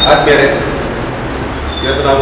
ಆದ್ಮೇಲೆ ಇವತ್ತು ನಾವು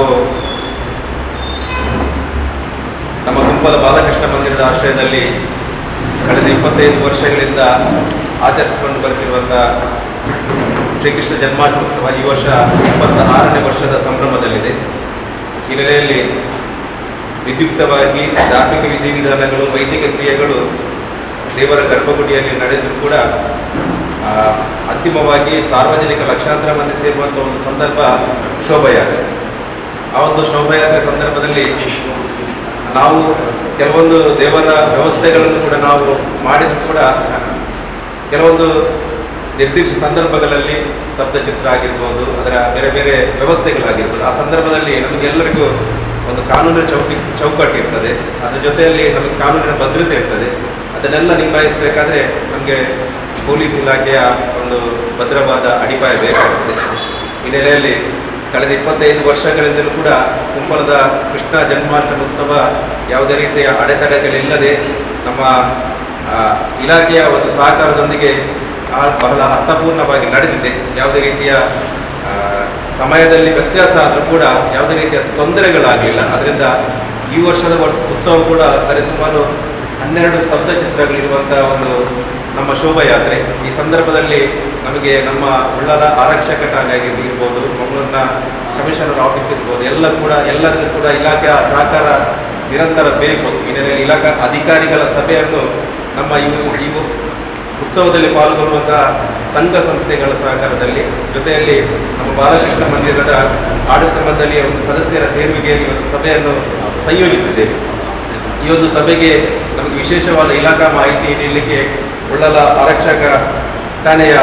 ನಮ್ಮ ಗುಂಪದ ಬಾಲಕೃಷ್ಣ ಮಂದಿರದ ಆಶ್ರಯದಲ್ಲಿ ಕಳೆದ ಇಪ್ಪತ್ತೈದು ವರ್ಷಗಳಿಂದ ಆಚರಿಸಿಕೊಂಡು ಬರ್ತಿರುವಂಥ ಶ್ರೀಕೃಷ್ಣ ಜನ್ಮಾಷ್ಟಮೋತ್ಸವ ಈ ವರ್ಷ ಇಪ್ಪತ್ತ ಆರನೇ ವರ್ಷದ ಸಂಭ್ರಮದಲ್ಲಿದೆ ಈ ನೆಲೆಯಲ್ಲಿ ವಿದ್ಯುಕ್ತವಾಗಿ ಧಾರ್ಮಿಕ ವಿಧಿವಿಧಾನಗಳು ವೈದಿಕ ಕ್ರಿಯೆಗಳು ದೇವರ ಗರ್ಭಗುಡಿಯಲ್ಲಿ ನಡೆದರೂ ಕೂಡ ಆ, ಅಂತಿಮವಾಗಿ ಸಾರ್ವಜನಿಕ ಲಕ್ಷಾಂತರ ಮಂದಿ ಸೇರುವಂಥ ಒಂದು ಸಂದರ್ಭ ಶೋಭಾಯಾತ್ರೆ ಆ ಒಂದು ಶೋಭಾಯಾತ್ರೆ ಸಂದರ್ಭದಲ್ಲಿ ನಾವು ಕೆಲವೊಂದು ದೇವರ ವ್ಯವಸ್ಥೆಗಳನ್ನು ಕೂಡ ನಾವು ಮಾಡಿದ್ರು ಕೂಡ ಕೆಲವೊಂದು ನಿರ್ದಿಷ್ಟ ಸಂದರ್ಭಗಳಲ್ಲಿ ಸ್ತಬ್ಧ ಚಿತ್ರ ಆಗಿರ್ಬೋದು ಅದರ ಬೇರೆ ಬೇರೆ ವ್ಯವಸ್ಥೆಗಳಾಗಿರ್ಬೋದು ಆ ಸಂದರ್ಭದಲ್ಲಿ ನಮಗೆಲ್ಲರಿಗೂ ಒಂದು ಕಾನೂನಿನ ಚೌಕಿ ಚೌಕಟ್ಟು ಇರ್ತದೆ ಅದ್ರ ಜೊತೆಯಲ್ಲಿ ನಮಗೆ ಕಾನೂನಿನ ಭದ್ರತೆ ಇರ್ತದೆ ಅದನ್ನೆಲ್ಲ ನಿಭಾಯಿಸಬೇಕಾದ್ರೆ ನಮಗೆ ಪೊಲೀಸ್ ಇಲಾಖೆಯ ಒಂದು ಭದ್ರವಾದ ಅಡಿಪಾಯ ಬೇಕಾಗ್ತದೆ ಈ ನೆಲೆಯಲ್ಲಿ ಕಳೆದ ಇಪ್ಪತ್ತೈದು ವರ್ಷಗಳಿಂದಲೂ ಕೂಡ ಕುಂಬಳದ ಕೃಷ್ಣ ಜನ್ಮಾಷ್ಟಮೋತ್ಸವ ಯಾವುದೇ ರೀತಿಯ ಅಡೆತಡೆಗಳಿಲ್ಲದೆ ನಮ್ಮ ಆ, ಇಲಾಖೆಯ ಒಂದು ಸಹಕಾರದೊಂದಿಗೆ ಆ, ಬಹಳ ಅರ್ಥಪೂರ್ಣವಾಗಿ ನಡೆದಿದೆ ಯಾವುದೇ ರೀತಿಯ ಆ, ಸಮಯದಲ್ಲಿ ವ್ಯತ್ಯಾಸ ಆದರೂ ಕೂಡ ಯಾವುದೇ ರೀತಿಯ ತೊಂದರೆಗಳಾಗಲಿಲ್ಲ ಅದರಿಂದ ಈ ವರ್ಷದ ವರ್ಷ ಉತ್ಸವ ಕೂಡ ಸರಿಸುಮಾರು ಹನ್ನೆರಡು ಸ್ತಬ್ಧ ಚಿತ್ರಗಳಿರುವಂಥ ಒಂದು ನಮ್ಮ ಶೋಭಾಯಾತ್ರೆ ಈ ಸಂದರ್ಭದಲ್ಲಿ ನಮಗೆ ನಮ್ಮ ಉಳ್ಳದ ಆರಕ್ಷಕ ಠಾಣೆ ಆಗಿರ್ಬೋದು ಇರ್ಬೋದು ಮಂಗಳೂರಿನ ಕಮಿಷನರ್ ಆಫೀಸ್ ಇರ್ಬೋದು ಎಲ್ಲ ಕೂಡ ಎಲ್ಲರಿಗೂ ಕೂಡ ಇಲಾಖೆಯ ಸಹಕಾರ ನಿರಂತರ ಬೇಕು ಈ ನೆಲೆಯಲ್ಲಿ ಇಲಾಖಾ ಅಧಿಕಾರಿಗಳ ಸಭೆಯನ್ನು ನಮ್ಮ ಇವು ಇವು ಉತ್ಸವದಲ್ಲಿ ಪಾಲ್ಗೊಳ್ಳುವಂತಹ ಸಂಘ ಸಂಸ್ಥೆಗಳ ಸಹಕಾರದಲ್ಲಿ ಜೊತೆಯಲ್ಲಿ ನಮ್ಮ ಬಾಲಕೃಷ್ಣ ಮಂದಿರದ ಆಡಳಿತ ಮಂಡಳಿಯ ಒಂದು ಸದಸ್ಯರ ಸೇರುವಿಕೆಯಲ್ಲಿ ಒಂದು ಸಭೆಯನ್ನು ಸಂಯೋಜಿಸಿದ್ದೇವೆ ಈ ಒಂದು ಸಭೆಗೆ ನಮಗೆ ವಿಶೇಷವಾದ ಇಲಾಖಾ ಮಾಹಿತಿ ನೀಡಲಿಕ್ಕೆ ಉಳ್ಳಲ ಆರಕ್ಷಕ ಠಾಣೆಯ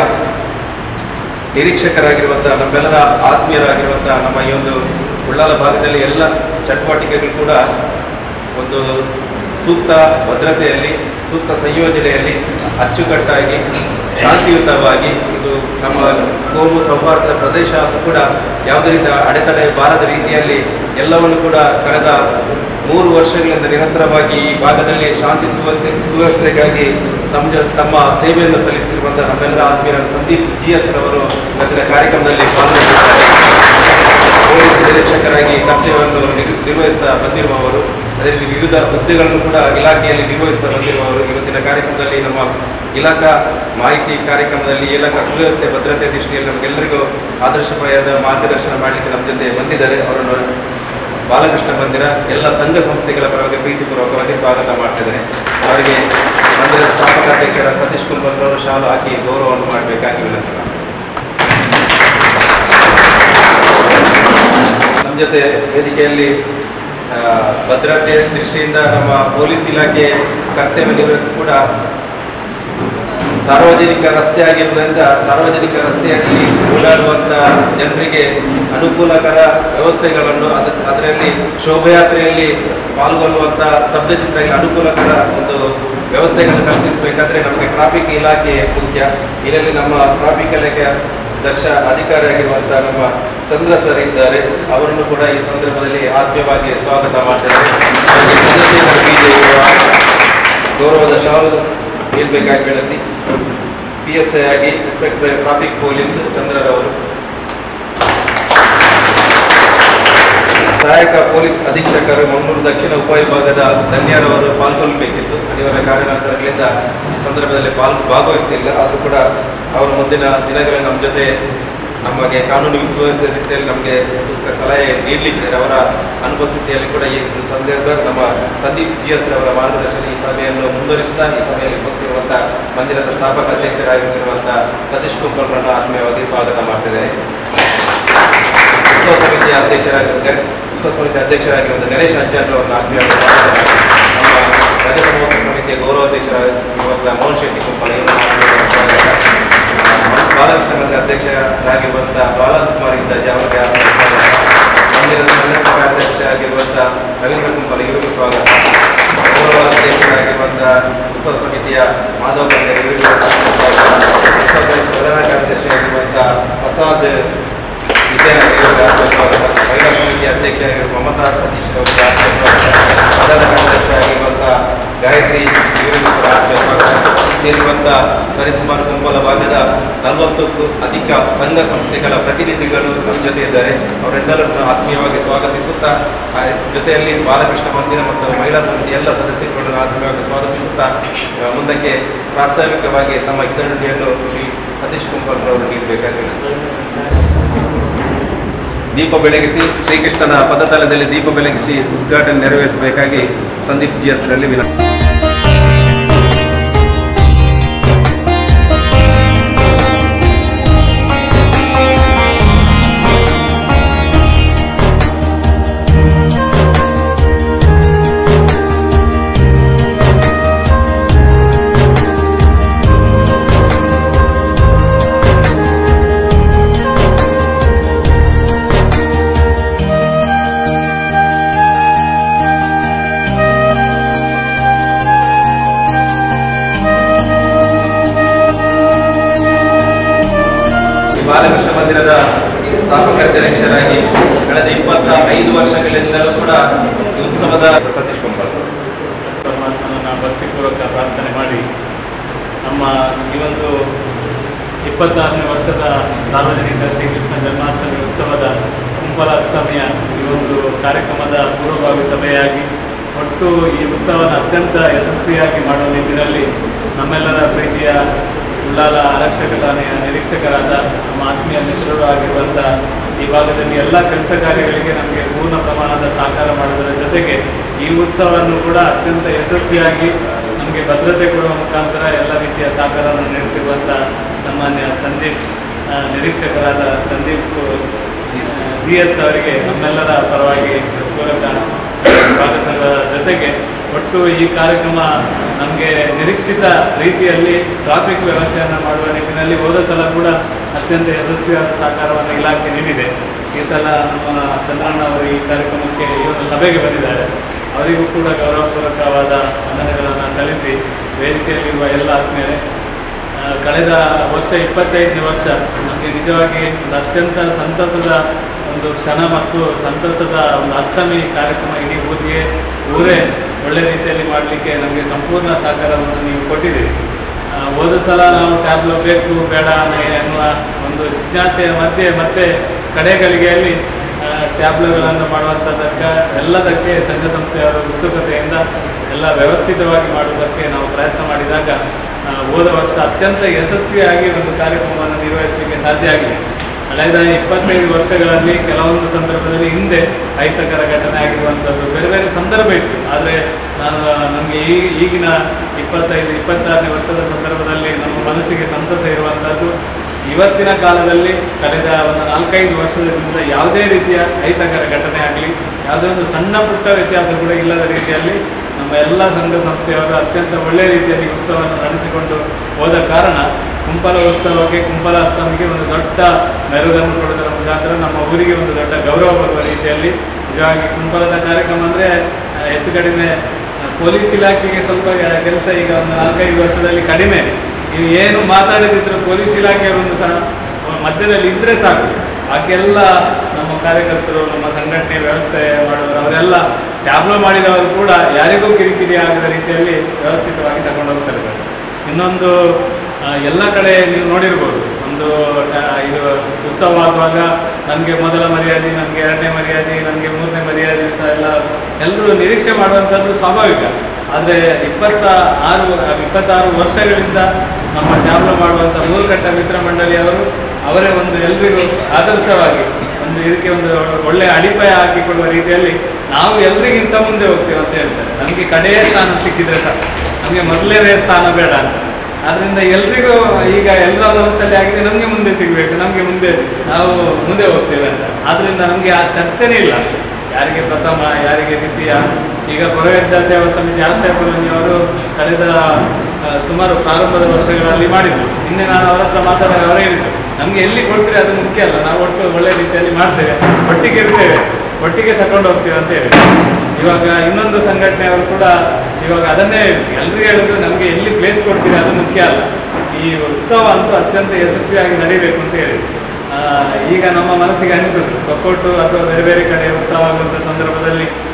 ನಿರೀಕ್ಷಕರಾಗಿರುವಂಥ ನಮ್ಮೆಲ್ಲರ ಆತ್ಮೀಯರಾಗಿರುವಂಥ ನಮ್ಮ ಈ ಒಂದು ಉಳ್ಳಾಲ ಭಾಗದಲ್ಲಿ ಎಲ್ಲ ಚಟುವಟಿಕೆಗಳು ಕೂಡ ಒಂದು ಸೂಕ್ತ ಭದ್ರತೆಯಲ್ಲಿ ಸೂಕ್ತ ಸಂಯೋಜನೆಯಲ್ಲಿ ಅಚ್ಚುಕಟ್ಟಾಗಿ ಶಾಂತಿಯುತವಾಗಿ ಇದು ನಮ್ಮ ಕೋಮು ಸೌಹಾರ್ದ ಪ್ರದೇಶ ಆದರೂ ಕೂಡ ಯಾವುದೇ ರೀತಿಯ ಅಡೆತಡೆ ಬಾರದ ರೀತಿಯಲ್ಲಿ ಎಲ್ಲವನ್ನು ಕೂಡ ಕಳೆದ ಮೂರು ವರ್ಷಗಳಿಂದ ನಿರಂತರವಾಗಿ ಈ ಭಾಗದಲ್ಲಿ ಶಾಂತಿ ಸುವ್ಯವಸ್ಥೆ ಸುವ್ಯವಸ್ಥೆಗಾಗಿ ತಮ್ಮ ಜೊ- ತಮ್ಮ ಸೇವೆಯನ್ನು ಸಲ್ಲಿಸುತ್ತಿರುವಂಥ ನಮ್ಮೆಲ್ಲರ ಆತ್ಮೀಯರಾದ ಸಂದೀಪ್ ಜಿ ಎಸ್ ರವರು ಇವತ್ತಿನ ಕಾರ್ಯಕ್ರಮದಲ್ಲಿ ಪಾಲ್ಗೊಂಡಿದ್ದಾರೆ ಪೊಲೀಸ್ ನಿರೀಕ್ಷಕರಾಗಿ ಕರ್ತವ್ಯವನ್ನು ನಿರ್- ನಿರ್ವಹಿಸ್ತಾ ಬಂದಿರುವವರು ಅದೇ ರೀತಿ ವಿವಿಧ ಹುದ್ದೆಗಳನ್ನು ಕೂಡ ಇಲಾಖೆಯಲ್ಲಿ ನಿರ್ವಹಿಸ್ತಾ ಬಂದಿರುವವರು ಇವತ್ತಿನ ಕಾರ್ಯಕ್ರಮದಲ್ಲಿ ನಮ್ಮ ಇಲಾಖಾ ಮಾಹಿತಿ ಕಾರ್ಯಕ್ರಮದಲ್ಲಿ ಇಲಾಖಾ ಸುವ್ಯವಸ್ಥೆ ಭದ್ರತೆ ದೃಷ್ಟಿಯಲ್ಲಿ ನಮಗೆಲ್ಲರಿಗೂ ಆದರ್ಶಪ್ರಾಯದ ಮಾರ್ಗದರ್ಶನ ಮಾಡಲಿಕ್ಕೆ ನಮ್ಮ ಜೊತೆ ಬಂದಿದ್ದಾರೆ ಅವರನ್ನು ಬಾಲಕೃಷ್ಣ ಮಂದಿರ ಎಲ್ಲ ಸಂಘ ಸಂಸ್ಥೆಗಳ ಪರವಾಗಿ ಪ್ರೀತಿಪೂರ್ವಕವಾಗಿ ಸ್ವಾಗತ ಮಾಡ್ತಿದ್ದೇನೆ ಅವರಿಗೆ ಮಂದಿರದ ಸ್ಥಾಪಕಾಧ್ಯಕ್ಷರ ಸತೀಶ್ ಕುಲ್ಬರ್ ಅವರು ಶಾಲು ಹಾಕಿ ಗೌರವವನ್ನು ಮಾಡಬೇಕಾಗಿ ವಿನಂತಿ ಮಾಡ್ತೀನಿ. ನಮ್ಮ ಜೊತೆ ವೇದಿಕೆಯಲ್ಲಿ ಆ, ಭದ್ರತೆ ದೃಷ್ಟಿಯಿಂದ ನಮ್ಮ ಪೊಲೀಸ್ ಇಲಾಖೆ ಕರ್ತವ್ಯ ನಿರ್ವಹಿಸಿ ಕೂಡ ಸಾರ್ವಜನಿಕ ರಸ್ತೆ ಆಗಿರುವುದರಿಂದ ಸಾರ್ವಜನಿಕ ರಸ್ತೆಯಲ್ಲಿ ಓಡಾಡುವಂಥ ಜನರಿಗೆ ಅನುಕೂಲಕರ ವ್ಯವಸ್ಥೆಗಳನ್ನು ಅದ ಅದರಲ್ಲಿ ಶೋಭಯಾತ್ರೆಯಲ್ಲಿ ಪಾಲ್ಗೊಳ್ಳುವಂಥ ಸ್ತಬ್ಧ ಚಿತ್ರಗಳಿಗೆ ಅನುಕೂಲಕರ ಒಂದು ವ್ಯವಸ್ಥೆಗಳನ್ನು ಕಲ್ಪಿಸಬೇಕಾದ್ರೆ ನಮಗೆ ಟ್ರಾಫಿಕ್ ಇಲಾಖೆ ಮುಖ್ಯ ಇದರಲ್ಲಿ ನಮ್ಮ ಟ್ರಾಫಿಕ್ ಇಲಾಖೆಯ ದಕ್ಷ ಅಧಿಕಾರಿಯಾಗಿರುವಂಥ ನಮ್ಮ ಚಂದ್ರ ಸರ್ ಇದ್ದಾರೆ ಅವರನ್ನು ಕೂಡ ಈ ಸಂದರ್ಭದಲ್ಲಿ ಆತ್ಮೀಯವಾಗಿ ಸ್ವಾಗತ ಮಾಡ್ತೇವೆ ಹಾಗೆ ಚಂದ್ರಶೇಖರ್ ಬೀಜ ಇರುವ ಗೌರವದ ಶಾಲು ನೀಡಬೇಕಾಗಿ ವಿನಂತಿ ಪಿ ಎಸ್ ಐ ಆಗಿ ಇನ್ಸ್ಪೆಕ್ಟರ್ ಟ್ರಾಫಿಕ್ ಪೊಲೀಸ್ ಚಂದ್ರರವರು ಸಹಾಯಕ ಪೊಲೀಸ್ ಅಧೀಕ್ಷಕರು ಮಂಗಳೂರು ದಕ್ಷಿಣ ಉಪವಿಭಾಗದ ಧನ್ಯರವರು ಪಾಲ್ಗೊಳ್ಳಬೇಕಿತ್ತು ಅನಿವಾರ್ಯ ಕಾರಣಾಂತರಗಳಿಂದ ಈ ಸಂದರ್ಭದಲ್ಲಿ ಪಾಲ್ ಭಾಗವಹಿಸ್ತಿಲ್ಲ ಆದರೂ ಕೂಡ ಅವರು ಮುಂದಿನ ದಿನಗಳಲ್ಲಿ ನಮ್ಮ ಜೊತೆ ನಮಗೆ ಕಾನೂನು ಸುವ್ಯವಸ್ಥೆ ರೀತಿಯಲ್ಲಿ ನಮಗೆ ಸೂಕ್ತ ಸಲಹೆ ನೀಡಲಿಕ್ಕೆ ಅವರ ಅನುಪಸ್ಥಿತಿಯಲ್ಲಿ ಕೂಡ ಈ ಸಂದರ್ಭ ನಮ್ಮ ಸಂದೀಪ್ ಜಿ ಎಸ್ ರವರ ಮಾರ್ಗದರ್ಶನ ಈ ಸಭೆಯನ್ನು ಮುಂದುವರಿಸುತ್ತಾ ಈ ಸಭೆಯಲ್ಲಿ ಉಪಸ್ಥಿತಿರುವಂಥ ಮಂದಿರದ ಸ್ಥಾಪಕ ಅಧ್ಯಕ್ಷರಾಗಿರುವಂಥ ಸತೀಶ್ ಕುಂಬಲ್ರನ್ನು ಆತ್ಮೀಯವಾಗಿ ಸ್ವಾಗತ ಮಾಡ್ತಿದ್ದೇನೆ ಉತ್ಸವ ಸಮಿತಿಯ ಅಧ್ಯಕ್ಷರಾಗಿರುವ ಗಣೇ- ಉತ್ಸವ ಸಮಿತಿ ಅಧ್ಯಕ್ಷರಾಗಿರುವಂಥ ಗಣೇಶ್ ಆಚಾರ್ಯ ಅವರನ್ನು ಆತ್ಮೀಯವಾಗಿ ಸ್ವಾಗತ ಮಾಡ್ತಿದ್ದೇನೆ. ನಮ್ಮ ರಜತ ಮಹೋತ್ಸವ ಸಮಿತಿಯ ಗೌರವಾಧ್ಯಕ್ಷರಾಗಿರುವಂಥ ಮೋಹನ್ ಶೆಟ್ಟಿ ಕುಂಪಲ್ ಇವರನ್ನು ಆತ್ಮೀಯವಾಗಿ ಸ್ವಾಗತ ಬಾಲಕೃಷ್ಣ ಮಂದಿರ ಅಧ್ಯಕ್ಷರಾಗಿರುವಂಥ ಪ್ರಹ್ಲಾದ್ ಕುಮಾರ್ ಇದ್ದಾಜಿ ಅವರಿಗೆ ಆತ್ಮೀಯ ಸ್ವಾಗತ ಮಂದಿರದ ಸಂಘಟಕ ಅಧ್ಯಕ್ಷರಾಗಿರುವಂಥ ರವೀಂದ್ರ ಕುಂಪಲ್ ಇವರಿಗೂ ಸ್ವಾಗತ ಗೌರವ ಅಧ್ಯಕ್ಷರಾಗಿರುವಂಥ ಉತ್ಸವ ಸಮಿತಿಯ ಮಾಧವ ಬಂಗರ್ ಇವರಿಗೂ ಸ್ವಾಗತ ಉತ್ಸವ ಸಮಿತಿ ಪ್ರಧಾನ ಕಾರ್ಯದರ್ಶಿಯಾಗಿರುವಂಥ ಪ್ರಸಾದ್ ವಿದ್ಯಾನಗರ ಇವರಿಗೆ ಆತ್ಮೀಯ ಸ್ವಾಗತ ಮಹಿಳಾ ಸಮಿತಿ ಅಧ್ಯಕ್ಷರಾಗಿರುವ ಮಮತಾ ಸತೀಶ್ ಅವರಿಗೆ ಆತ್ಮೀಯ ಸ್ವಾಗತ ಪ್ರಧಾನ ಕಾರ್ಯದರ್ಶಿಯಾಗಿರುವಂಥ ಗಾಯತ್ರಿ ಇವರಿಗೂ ಕೂಡ ಆತ್ಮೀಯ ಸ್ವಾಗತ ಸೇರಿರುವಂಥ ಸರಿಸುಮಾರು ಕುಂಬಲ ಭಾಗದ ನಲವತ್ತಕ್ಕೂ ಅಧಿಕ ಸಂಘ ಸಂಸ್ಥೆಗಳ ಪ್ರತಿನಿಧಿಗಳು ನಮ್ಮ ಜೊತೆ ಇದ್ದಾರೆ ಅವರೆಲ್ಲರನ್ನು ಆತ್ಮೀಯವಾಗಿ ಸ್ವಾಗತಿಸುತ್ತಾ ಆ ಜೊತೆಯಲ್ಲಿ ಬಾಲಕೃಷ್ಣ ಮಂದಿರ ಮತ್ತು ಮಹಿಳಾ ಸಮಿತಿ ಎಲ್ಲ ಸದಸ್ಯರುಗಳನ್ನು ಆತ್ಮೀಯವಾಗಿ ಸ್ವಾಗತಿಸುತ್ತಾ ಆ, ಮುಂದಕ್ಕೆ ಪ್ರಾಸ್ತಾವಿಕವಾಗಿ ತಮ್ಮ ಹಿತನುಡಿಯನ್ನು ಶ್ರೀ ಸತೀಶ್ ಕುಂಬಲ್ರವರು ನೀಡಬೇಕಾಗಿ ದೀಪ ಬೆಳಗಿಸಿ ಶ್ರೀಕೃಷ್ಣನ ಪದತಲದಲ್ಲಿ ದೀಪ ಬೆಳಗಿಸಿ ಉದ್ಘಾಟನೆ ನೆರವೇರಿಸಬೇಕಾಗಿ ಸಂದೀಪ್ ಜಿ ಹೆಸರಲ್ಲಿ ವಿನಂತಿ ಈ ಬಾಲಕೃಷ್ಣ ಮಂದಿರದ ಸ್ಥಾಪಕ ಅಧ್ಯಕ್ಷರಾಗಿ ಕಳೆದ ಇಪ್ಪತ್ತ ಐದು ವರ್ಷಗಳಿಂದಲೂ ಕೂಡ ಈ ಉತ್ಸವದ ಸತೀಶ್ ಕುಂಬಲ್ ಪರಮಾತ್ಮನನ್ನ ಭಕ್ತಿಪೂರ್ವಕ ಪ್ರಾರ್ಥನೆ ಮಾಡಿ ನಮ್ಮ ಈ ಒಂದು ಇಪ್ಪತ್ತಾರನೇ ವರ್ಷದ ಸಾರ್ವಜನಿಕ ಶ್ರೀಕೃಷ್ಣ ಜನ್ಮಾಷ್ಟಮಿ ಉತ್ಸವದ ಕುಂಬಲಾಷ್ಟಮಿಯ ಈ ಒಂದು ಕಾರ್ಯಕ್ರಮದ ಪೂರ್ವಭಾವಿ ಸಭೆಯಾಗಿ ಒಟ್ಟು ಈ ಉತ್ಸವನ ಅತ್ಯಂತ ಯಶಸ್ವಿಯಾಗಿ ಮಾಡುವ ನಿಟ್ಟಿನಲ್ಲಿ ನಮ್ಮೆಲ್ಲರ ಪ್ರೀತಿಯ ಉಳ್ಳಾಲ ಆರಕ್ಷಕರ ನಿ- ನಿರೀಕ್ಷಕರಾದ ನಮ್ಮ ಆತ್ಮೀಯ ಮಿತ್ರರು ಆಗಿರುವಂಥ ಈ ಭಾಗದಲ್ಲಿ ಎಲ್ಲ ಕೆಲಸ ಕಾರ್ಯಗಳಿಗೆ ನಮಗೆ ಪೂರ್ಣ ಪ್ರಮಾಣದ ಸಹಕಾರ ಮಾಡುವುದರ ಜೊತೆಗೆ ಈ ಉತ್ಸವವನ್ನು ಕೂಡ ಅತ್ಯಂತ ಯಶಸ್ವಿಯಾಗಿ ನಮಗೆ ಭದ್ರತೆ ಕೊಡುವ ಮುಖಾಂತರ ಎಲ್ಲ ರೀತಿಯ ಸಹಕಾರವನ್ನು ನೀಡುತ್ತಿರುವಂಥ ಸಾಮಾನ್ಯ ಸಂದೀಪ್ ಆ, ನಿರೀಕ್ಷಕರಾದ ಸಂದೀಪ್ ಜಿ ಎಸ್ ಅವರಿಗೆ ನಮ್ಮೆಲ್ಲರ ಪರವಾಗಿ ಪೂರಕ ಸ್ವಾಗತದ ಜೊತೆಗೆ ಒಟ್ಟು ಈ ಕಾರ್ಯಕ್ರಮ ನಮಗೆ ನಿರೀಕ್ಷಿತ ರೀತಿಯಲ್ಲಿ ಟ್ರಾಫಿಕ್ ವ್ಯವಸ್ಥೆಯನ್ನು ಮಾಡುವ ನಿಟ್ಟಿನಲ್ಲಿ ಹೋದ ಸಲ ಕೂಡ ಅತ್ಯಂತ ಯಶಸ್ವಿಯಾದ ಸಹಕಾರವನ್ನು ಇಲಾಖೆ ನೀಡಿದೆ ಈ ಸಲ ನಮ್ಮ ಚಂದ್ರಣ್ಣ ಅವರು ಈ ಕಾರ್ಯಕ್ರಮಕ್ಕೆ ಈ ಒಂದು ಸಭೆಗೆ ಬಂದಿದ್ದಾರೆ ಅವರಿಗೂ ಕೂಡ ಗೌರವಪೂರ್ವಕವಾದ ವಂದನೆಗಳನ್ನು ಸಲ್ಲಿಸಿ ವೇದಿಕೆಯಲ್ಲಿರುವ ಎಲ್ಲ ಆತ್ಮೀಯರೇ ಆ, ಕಳೆದ ವರ್ಷ ಇಪ್ಪತ್ತೈದನೇ ವರ್ಷ ನಮಗೆ ನಿಜವಾಗಿ ಒಂದು ಅತ್ಯಂತ ಸಂತಸದ ಒಂದು ಕ್ಷಣ ಮತ್ತು ಸಂತಸದ ಒಂದು ಅಷ್ಟಮಿ ಕಾರ್ಯಕ್ರಮ ಇಡೀ ಊರಿಗೆ ಊರೇ ಒಳ್ಳೆ ರೀತಿಯಲ್ಲಿ ಮಾಡಲಿಕ್ಕೆ ನಮಗೆ ಸಂಪೂರ್ಣ ಸಹಕಾರವನ್ನು ನೀವು ಕೊಟ್ಟಿದ್ದೀರಿ ಆ, ಹೋದ ಸಲ ನಾವು ಟ್ಯಾಬ್ಲೋ ಬೇಕು ಬೇಡ ಎನ್ನುವ ಒಂದು ಜಿಜ್ಞಾಸೆಯ ಮಧ್ಯೆ ಮತ್ತೆ ಕಡೆಗಳಿಗೆಯಲ್ಲಿ ಆ, ಟ್ಯಾಬ್ಲೆಗಳನ್ನು ಮಾಡುವಂಥದ್ದಕ್ಕೆ ಎಲ್ಲದಕ್ಕೆ ಸಂಘ ಸಂಸ್ಥೆಯವರ ಉತ್ಸುಕತೆಯಿಂದ ಎಲ್ಲ ವ್ಯವಸ್ಥಿತವಾಗಿ ಮಾಡುವುದಕ್ಕೆ ನಾವು ಪ್ರಯತ್ನ ಮಾಡಿದಾಗ ಆ, ಹೋದ ವರ್ಷ ಅತ್ಯಂತ ಯಶಸ್ವಿಯಾಗಿ ಒಂದು ಕಾರ್ಯಕ್ರಮವನ್ನು ನಿರ್ವಹಿಸಲಿಕ್ಕೆ ಸಾಧ್ಯ ಆಗಿದೆ ಕಳೆದ ಇಪ್ಪತ್ತೈದು ವರ್ಷಗಳಲ್ಲಿ ಕೆಲವೊಂದು ಸಂದರ್ಭದಲ್ಲಿ ಹಿಂದೆ ಅಹಿತಕರ ಘಟನೆ ಆಗಿರುವಂಥದ್ದು ಬೇರೆ ಬೇರೆ ಸಂದರ್ಭ ಇತ್ತು ಆದರೆ ನಾನು ನಮಗೆ ಈ ಈಗಿನ ಇಪ್ಪತ್ತೈದು ಇಪ್ಪತ್ತಾರನೇ ವರ್ಷದ ಸಂದರ್ಭದಲ್ಲಿ ನಮ್ಮ ಮನಸ್ಸಿಗೆ ಸಂತಸ ಇರುವಂಥದ್ದು ಇವತ್ತಿನ ಕಾಲದಲ್ಲಿ ಕಳೆದ ಒಂದು ನಾಲ್ಕೈದು ವರ್ಷದಿಂದ ಯಾವುದೇ ರೀತಿಯ ಅಹಿತಕರ ಘಟನೆ ಆಗಲಿ ಯಾವುದೇ ಒಂದು ಸಣ್ಣ ಪುಟ್ಟ ವ್ಯತ್ಯಾಸ ಕೂಡ ಇಲ್ಲದ ರೀತಿಯಲ್ಲಿ ನಮ್ಮ ಎಲ್ಲ ಸಂಘ ಸಂಸ್ಥೆಯವರು ಅತ್ಯಂತ ಒಳ್ಳೆಯ ರೀತಿಯಲ್ಲಿ ಉತ್ಸವವನ್ನು ನಡೆಸಿಕೊಂಡು ಹೋದ ಕಾರಣ ಕುಂಪಲ ಉತ್ಸವಕ್ಕೆ ಕುಂಪಲಾಷ್ಟಮಿಗೆ ಒಂದು ದೊಡ್ಡ ಮೆರುಗನ್ನು ಕೊಡುವುದರ ಮುಖಾಂತರ ನಮ್ಮ ಊರಿಗೆ ಒಂದು ದೊಡ್ಡ ಗೌರವ ಬರುವ ರೀತಿಯಲ್ಲಿ ನಿಜವಾಗಿ ಕುಂಪಲದ ಕಾರ್ಯಕ್ರಮ ಅಂದರೆ ಹೆಚ್ಚು ಕಡಿಮೆ ಆ, ಪೊಲೀಸ್ ಇಲಾಖೆಗೆ ಸ್ವಲ್ಪ ಕೆಲಸ ಈಗ ಒಂದು ನಾಲ್ಕೈದು ವರ್ಷದಲ್ಲಿ ಕಡಿಮೆ ನೀವು ಏನು ಮಾತಾಡದಿದ್ರು ಪೊಲೀಸ್ ಇಲಾಖೆಯವರೊಂದು ಸಹ ಮಧ್ಯದಲ್ಲಿ ಇದ್ರೆ ಸಾಕು ಬಾಕಿಯೆಲ್ಲ ನಮ್ಮ ಕಾರ್ಯಕರ್ತರು ನಮ್ಮ ಸಂಘಟನೆ ವ್ಯವಸ್ಥೆ ಮಾಡೋರು ಅವರೆಲ್ಲ ಟ್ಯಾಬ್ಲೋ ಮಾಡಿದವರು ಕೂಡ ಯಾರಿಗೂ ಕಿರಿಕಿರಿ ಆಗದ ರೀತಿಯಲ್ಲಿ ವ್ಯವಸ್ಥಿತವಾಗಿ ತಗೊಂಡು ಹೋಗ್ತಾರೆ ಸರ್ ಇನ್ನೊಂದು ಆ, ಎಲ್ಲ ಕಡೆ ನೀವು ನೋಡಿರ್ಬೋದು ಒಂದು ಟ- ಇದು ಉತ್ಸವ ಆಗುವಾಗ ನನಗೆ ಮೊದಲ ಮರ್ಯಾದೆ ನನಗೆ ಎರಡನೇ ಮರ್ಯಾದೆ ನನಗೆ ಮೂರನೇ ಮರ್ಯಾದೆ ಅಂತ ಎಲ್ಲ ಎಲ್ಲರೂ ನಿರೀಕ್ಷೆ ಮಾಡುವಂಥದ್ದು ಸ್ವಾಭಾವಿಕ ಆದರೆ ಇಪ್ಪತ್ತ ಆರು ಇಪ್ಪತ್ತಾರು ವರ್ಷಗಳಿಂದ ನಮ್ಮ ಟ್ಯಾಬ್ಲೋ ಮಾಡುವಂಥ ಮೂರುಕಟ್ಟ ಮಿತ್ರ ಮಂಡಳಿಯವರು ಅವರೇ ಒಂದು ಎಲ್ರಿಗೂ ಆದರ್ಶವಾಗಿ ಒಂದು ಇದಕ್ಕೆ ಒಂದು ಒಳ್ಳೆಯ ಅಡಿಪಾಯ ಹಾಕಿಕೊಳ್ಳುವ ರೀತಿಯಲ್ಲಿ ನಾವು ಎಲ್ರಿಗಿಂತ ಮುಂದೆ ಹೋಗ್ತೇವೆ ಅಂತ ಹೇಳ್ತಾರೆ ನಮಗೆ ಕಡೆಯ ಸ್ಥಾನ ಸಿಕ್ಕಿದ್ರೆ ಸಾಕು ನಮಗೆ ಮೊದಲನೇ ಸ್ಥಾನ ಬೇಡ ಅಂತ ಆದ್ರಿಂದ ಎಲ್ರಿಗೂ ಈಗ ಎಲ್ಲರ ಮನಸ್ಸಲ್ಲಿ ಆಗಿದೆ ನಮಗೆ ಮುಂದೆ ಸಿಗಬೇಕು ನಮಗೆ ಮುಂದೆ ನಾವು ಮುಂದೆ ಹೋಗ್ತೇವೆ ಅಂತ ಆದ್ರಿಂದ ನಮಗೆ ಆ ಚರ್ಚೆನೇ ಇಲ್ಲ ಯಾರಿಗೆ ಪ್ರಥಮ ಯಾರಿಗೆ ದ್ವಿತೀಯ ಈಗ ಪುರೋಹಿತ ಸೇವಾ ಸಮಿತಿ ಆಶ್ರಯಪುರನಿಯವರು ಕಳೆದ ಆ, ಸುಮಾರು ಪ್ರಾರಂಭದ ವರ್ಷಗಳಲ್ಲಿ ಮಾಡಿದ್ರು ನಿನ್ನೆ ನಾನು ಅವರ ಹತ್ರ ಮಾತಾಡಿದಾಗ ಅವರೇ ಹೇಳಿದ್ರು ನಮಗೆ ಎಲ್ಲಿ ಕೊಡ್ತೀರಿ ಅದು ಮುಖ್ಯ ಅಲ್ಲ ನಾವು ಒಟ್ಟು ಒಳ್ಳೆ ರೀತಿಯಲ್ಲಿ ಮಾಡ್ತೇವೆ ಒಟ್ಟಿಗೆ ಇರ್ತೇವೆ ಒಟ್ಟಿಗೆ ತಕೊಂಡು ಹೋಗ್ತೀವಿ ಅಂತ ಹೇಳಿ ಇವಾಗ ಇನ್ನೊಂದು ಸಂಘಟನೆಯವರು ಕೂಡ ಇವಾಗ ಅದನ್ನೇ ಎಲ್ರಿಗೂ ಹೇಳಿದ್ರು ನಮಗೆ ಎಲ್ಲಿ ಪ್ಲೇಸ್ ಕೊಡ್ತೀರಿ ಅದು ಮುಖ್ಯ ಅಲ್ಲ ಈ ಉತ್ಸವ ಅಂತೂ ಅತ್ಯಂತ ಯಶಸ್ವಿಯಾಗಿ ನಡೀಬೇಕು ಅಂತ ಹೇಳಿ ಆ, ಈಗ ನಮ್ಮ ಮನಸ್ಸಿಗೆ ಅನಿಸುತ್ತೆ ಕೊಕ್ಕೋಟು ಅಥವಾ ಬೇರೆ ಬೇರೆ ಕಡೆ ಉತ್ಸವ ಆಗುವಂಥ ಸಂದರ್ಭದಲ್ಲಿ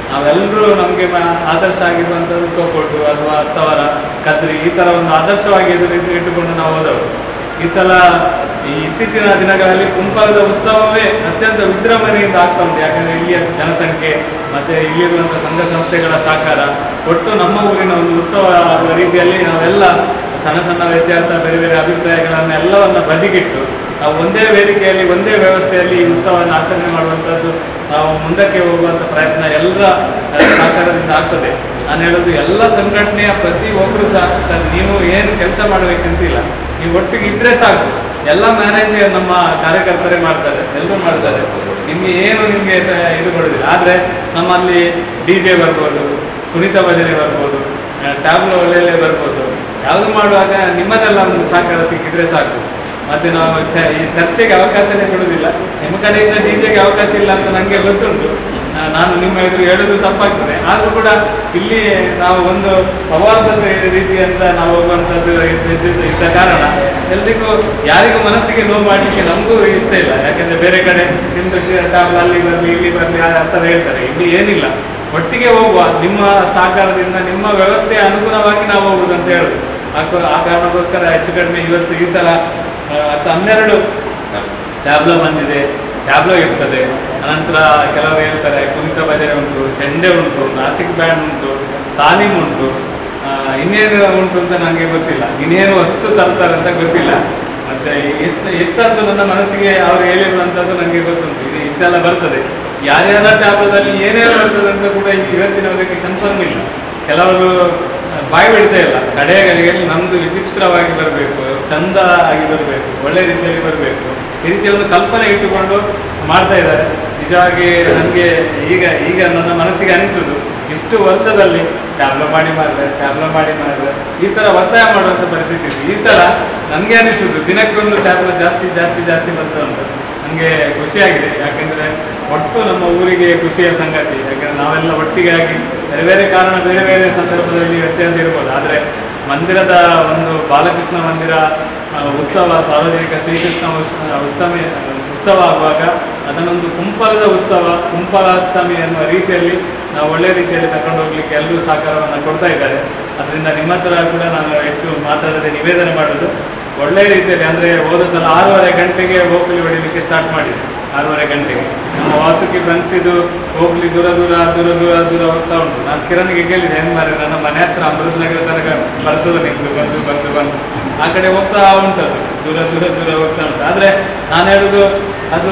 ನಾವೆಲ್ಲರೂ ನಮಗೆ ಆದರ್ಶ ಆಗಿರುವಂಥದ್ದು ಕೋಕೋಟು ಅಥವಾ ಹತ್ತವರ ಕದ್ರಿ ಈ ಥರ ಒಂದು ಆದರ್ಶವಾಗಿ ಎದುರು ಇಟ್ಟುಕೊಂಡು ನಾವು ಹೋದವರು ಈ ಸಲ ಈ ಇತ್ತೀಚಿನ ದಿನಗಳಲ್ಲಿ ಕುಂಪಲದ ಉತ್ಸವವೇ ಅತ್ಯಂತ ವಿಜೃಂಭಣೆಯಿಂದ ಆಗ್ತಾ ಉಂಟು ಯಾಕಂದ್ರೆ ಇಲ್ಲಿಯ ಜನಸಂಖ್ಯೆ ಮತ್ತೆ ಇಲ್ಲಿರುವಂಥ ಸಂಘ ಸಂಸ್ಥೆಗಳ ಸಹಕಾರ ಒಟ್ಟು ನಮ್ಮ ಊರಿನ ಒಂದು ಉತ್ಸವ ಆಗುವ ರೀತಿಯಲ್ಲಿ ನಾವೆಲ್ಲ ಸಣ್ಣ ಸಣ್ಣ ವ್ಯತ್ಯಾಸ ಬೇರೆ ಬೇರೆ ಅಭಿಪ್ರಾಯಗಳನ್ನು ಎಲ್ಲವನ್ನ ಬದಿಗಿಟ್ಟು ನಾವು ಒಂದೇ ವೇದಿಕೆಯಲ್ಲಿ ಒಂದೇ ವ್ಯವಸ್ಥೆಯಲ್ಲಿ ಈ ಉತ್ಸವವನ್ನು ಆಚರಣೆ ಮಾಡುವಂಥದ್ದು ನಾವು ಮುಂದಕ್ಕೆ ಹೋಗುವಂಥ ಪ್ರಯತ್ನ ಎಲ್ಲರ ಆ, ಸಹಕಾರದಿಂದ ಆಗ್ತದೆ ನಾನು ಹೇಳೋದು ಎಲ್ಲ ಸಂಘಟನೆಯ ಪ್ರತಿ ಒಬ್ಬರು ಸಹ ಸರ್ ನೀವು ಏನು ಕೆಲಸ ಮಾಡಬೇಕಂತಿಲ್ಲ ನೀವು ಒಟ್ಟಿಗೆ ಇದ್ರೆ ಸಾಕು ಎಲ್ಲ ಮ್ಯಾನೇಜ್ ನಮ್ಮ ಕಾರ್ಯಕರ್ತರೇ ಮಾಡ್ತಾರೆ ಎಲ್ಲರೂ ಮಾಡ್ತಾರೆ ನಿಮಗೆ ಏನು ನಿಮಗೆ ಇದು ಕೊಡೋದಿಲ್ಲ ಆದರೆ ನಮ್ಮಲ್ಲಿ ಡಿ ಜೆ ಬರ್ಬೋದು ಕುಣಿತ ಭಜನೆ ಬರ್ಬೋದು ಟ್ಯಾಬ್ಲು ಒಳ್ಳೆಯಲ್ಲೇ ಬರ್ಬೋದು ಯಾವುದು ಮಾಡುವಾಗ ನಿಮ್ಮದೆಲ್ಲ ಒಂದು ಸಹಕಾರ ಸಿಕ್ಕಿದ್ರೆ ಸಾಕು ಮತ್ತೆ ನಾವು ಚ ಈ ಚರ್ಚೆಗೆ ಅವಕಾಶನೇ ಕೊಡುವುದಿಲ್ಲ ನಿಮ್ಮ ಕಡೆಯಿಂದ ಡಿ ಜೆಗೆ ಅವಕಾಶ ಇಲ್ಲ ಅಂತ ನನಗೆ ಗೊತ್ತುಂಟು ಆ, ನಾನು ನಿಮ್ಮ ಎದುರು ಹೇಳೋದು ತಪ್ಪಾಗ್ತದೆ ಆದರೂ ಕೂಡ ಇಲ್ಲಿ ನಾವು ಒಂದು ಸೌಹಾರ್ದದ ರೀತಿಯಿಂದ ನಾವು ಹೋಗುವಂಥದ್ದು ಇದ್ದ- ಇದ್ದ- ಇದ್ದ ಕಾರಣ ಎಲ್ರಿಗೂ ಯಾರಿಗೂ ಮನಸ್ಸಿಗೆ ನೋವು ಮಾಡಲಿಕ್ಕೆ ನಮಗೂ ಇಷ್ಟ ಇಲ್ಲ ಯಾಕಂದ್ರೆ ಬೇರೆ ಕಡೆ ನಿಮ್ದು ಟ್ಯಾಬ್ಲ್ ಅಲ್ಲಿ ಬರಲಿ ಇಲ್ಲಿ ಬರಲಿ ಆ ಥರ ಹೇಳ್ತಾರೆ ಇಲ್ಲಿ ಏನಿಲ್ಲ ಒಟ್ಟಿಗೆ ಹೋಗುವ ನಿಮ್ಮ ಸಹಕಾರದಿಂದ ನಿಮ್ಮ ವ್ಯವಸ್ಥೆಯ ಅನುಗುಣವಾಗಿ ನಾವು ಹೋಗುದು ಅಂತ ಹೇಳುದು ಆ ಕ- ಆ ಕಾರಣಕ್ಕೋಸ್ಕರ ಹೆಚ್ಚು ಕಡಿಮೆ ಇವತ್ತು ಈ ಸಲ ಆ, ಹತ್ತು ಹನ್ನೆರಡು ಟ್ಯಾಬ್ಲೋ ಬಂದಿದೆ ಟ್ಯಾಬ್ಲೋ ಇರ್ತದೆ ಅನಂತರ ಕೆಲವರು ಹೇಳ್ತಾರೆ ಕುಣಿತ ಭಜನೆ ಉಂಟು ಚೆಂಡೆ ಉಂಟು ನಾಸಿಕ್ ಬ್ಯಾಂಡ್ ಉಂಟು ತಾಲೀಮ್ ಉಂಟು ಆ, ಇನ್ನೇನು ಉಂಟು ಅಂತ ನನಗೆ ಗೊತ್ತಿಲ್ಲ ಇನ್ನೇನು ವಸ್ತು ತರ್ತಾರೆ ಅಂತ ಗೊತ್ತಿಲ್ಲ ಮತ್ತೆ ಎಷ್ಟು ಎಷ್ಟಂತೂ ನನ್ನ ಮನಸ್ಸಿಗೆ ಅವರು ಹೇಳಿರುವಂಥದ್ದು ನನಗೆ ಗೊತ್ತುಂಟು ಇದು ಇಷ್ಟೆಲ್ಲ ಬರ್ತದೆ ಯಾರ್ಯಾರ ಟ್ಯಾಬ್ಲೋದಲ್ಲಿ ಏನೇನು ಬರ್ತದೆ ಅಂತ ಕೂಡ ಈ ಇವತ್ತಿನವರೆಗೆ ಕನ್ಫರ್ಮ್ ಇಲ್ಲ ಕೆಲವರು ಬಾಯಿ ಬಿಡ್ತಾ ಇಲ್ಲ ಕಡೆಗಳಿಗೆ ನಮ್ದು ವಿಚಿತ್ರವಾಗಿ ಬರಬೇಕು ಚಂದ ಆಗಿ ಬರಬೇಕು ಒಳ್ಳೆ ರೀತಿಯಲ್ಲಿ ಬರಬೇಕು ಈ ರೀತಿಯ ಒಂದು ಕಲ್ಪನೆ ಇಟ್ಟುಕೊಂಡು ಮಾಡ್ತಾ ಇದ್ದಾರೆ ನಿಜವಾಗಿ ನನಗೆ ಈಗ ಈಗ ನನ್ನ ಮನಸ್ಸಿಗೆ ಅನಿಸುದು ಇಷ್ಟು ವರ್ಷದಲ್ಲಿ ಟ್ಯಾಬ್ಲೋ ಮಾಡಿ ಮಾಡಿದ್ರೆ ಟ್ಯಾಬ್ಲೋ ಮಾಡಿ ಮಾಡಿದ್ರೆ ಈ ಥರ ಒತ್ತಾಯ ಮಾಡುವಂಥ ಪರಿಸ್ಥಿತಿ ಇದೆ ಈ ಸಲ ನನಗೆ ಅನಿಸುದು ದಿನಕ್ಕೆ ಒಂದು ಟ್ಯಾಬ್ಲೋ ಜಾಸ್ತಿ ಜಾಸ್ತಿ ಜಾಸ್ತಿ ಬರ್ತಾ ಉಂಟು ನನಗೆ ಖುಷಿಯಾಗಿದೆ ಯಾಕೆಂದರೆ ಒಟ್ಟು ನಮ್ಮ ಊರಿಗೆ ಖುಷಿಯ ಸಂಗತಿ ಯಾಕೆಂದರೆ ನಾವೆಲ್ಲ ಒಟ್ಟಿಗೆ ಆಗಿ ಬೇರೆ ಬೇರೆ ಕಾರಣ ಬೇರೆ ಬೇರೆ ಸಂದರ್ಭದಲ್ಲಿ ವ್ಯತ್ಯಾಸ ಇರ್ಬೋದು ಆದರೆ ಮಂದಿರದ ಒಂದು ಬಾಲಕೃಷ್ಣ ಮಂದಿರ ಆ, ಉತ್ಸವ ಸಾರ್ವಜನಿಕ ಶ್ರೀಕೃಷ್ಣ ಉತ್ಸ- ಉತ್ಸವ ಉತ್ಸವ ಆಗುವಾಗ ಅದನ್ನೊಂದು ಕುಂಪಲದ ಉತ್ಸವ ಕುಂಪಲಾಷ್ಟಮಿ ಎನ್ನುವ ರೀತಿಯಲ್ಲಿ ನಾವು ಒಳ್ಳೆ ರೀತಿಯಲ್ಲಿ ತಗೊಂಡು ಹೋಗ್ಲಿಕ್ಕೆ ಎಲ್ಲರೂ ಸಹಕಾರವನ್ನು ಕೊಡ್ತಾ ಇದ್ದಾರೆ ಅದರಿಂದ ನಿಮ್ಮ ಹತ್ರ ಕೂಡ ನಾನು ಹೆಚ್ಚು ಮಾತಾಡದೆ ನಿವೇದನೆ ಮಾಡೋದು ಒಳ್ಳೆ ರೀತಿಯಲ್ಲಿ ಅಂದರೆ ಹೋದ ಸಲ ಆರೂವರೆ ಗಂಟೆಗೆ ಹೋಗ್ಲಿ ಹೊಡಿಲಿಕ್ಕೆ ಸ್ಟಾರ್ಟ್ ಮಾಡಿದೆ ಆರೂವರೆ ಗಂಟೆಗೆ ನಮ್ಮ ವಾಸುಕಿ ಫ್ರೆಂಡ್ಸ್ ಇದು ಹೋಗ್ಲಿ ದೂರ ದೂರ ದೂರ ದೂರ ದೂರ ಹೋಗ್ತಾ ಉಂಟು ನಾನು ಕಿರಣ್ಗೆ ಕೇಳಿದೆ ಹೆಂಗ್ ಮಾರೆ ನನ್ನ ಮನೆ ಹತ್ರ ಅಮೃತನಗರ ತನಕ ಬರ್ತದೆ ನಿಮ್ದು ಬಂದು ಬಂದು ಬಂದು ಆ ಕಡೆ ಹೋಗ್ತಾ ಉಂಟು ಅದು ದೂರ ದೂರ ದೂರ ಹೋಗ್ತಾ ಉಂಟು ಆದರೆ ನಾನು ಹೇಳುದು ಅದು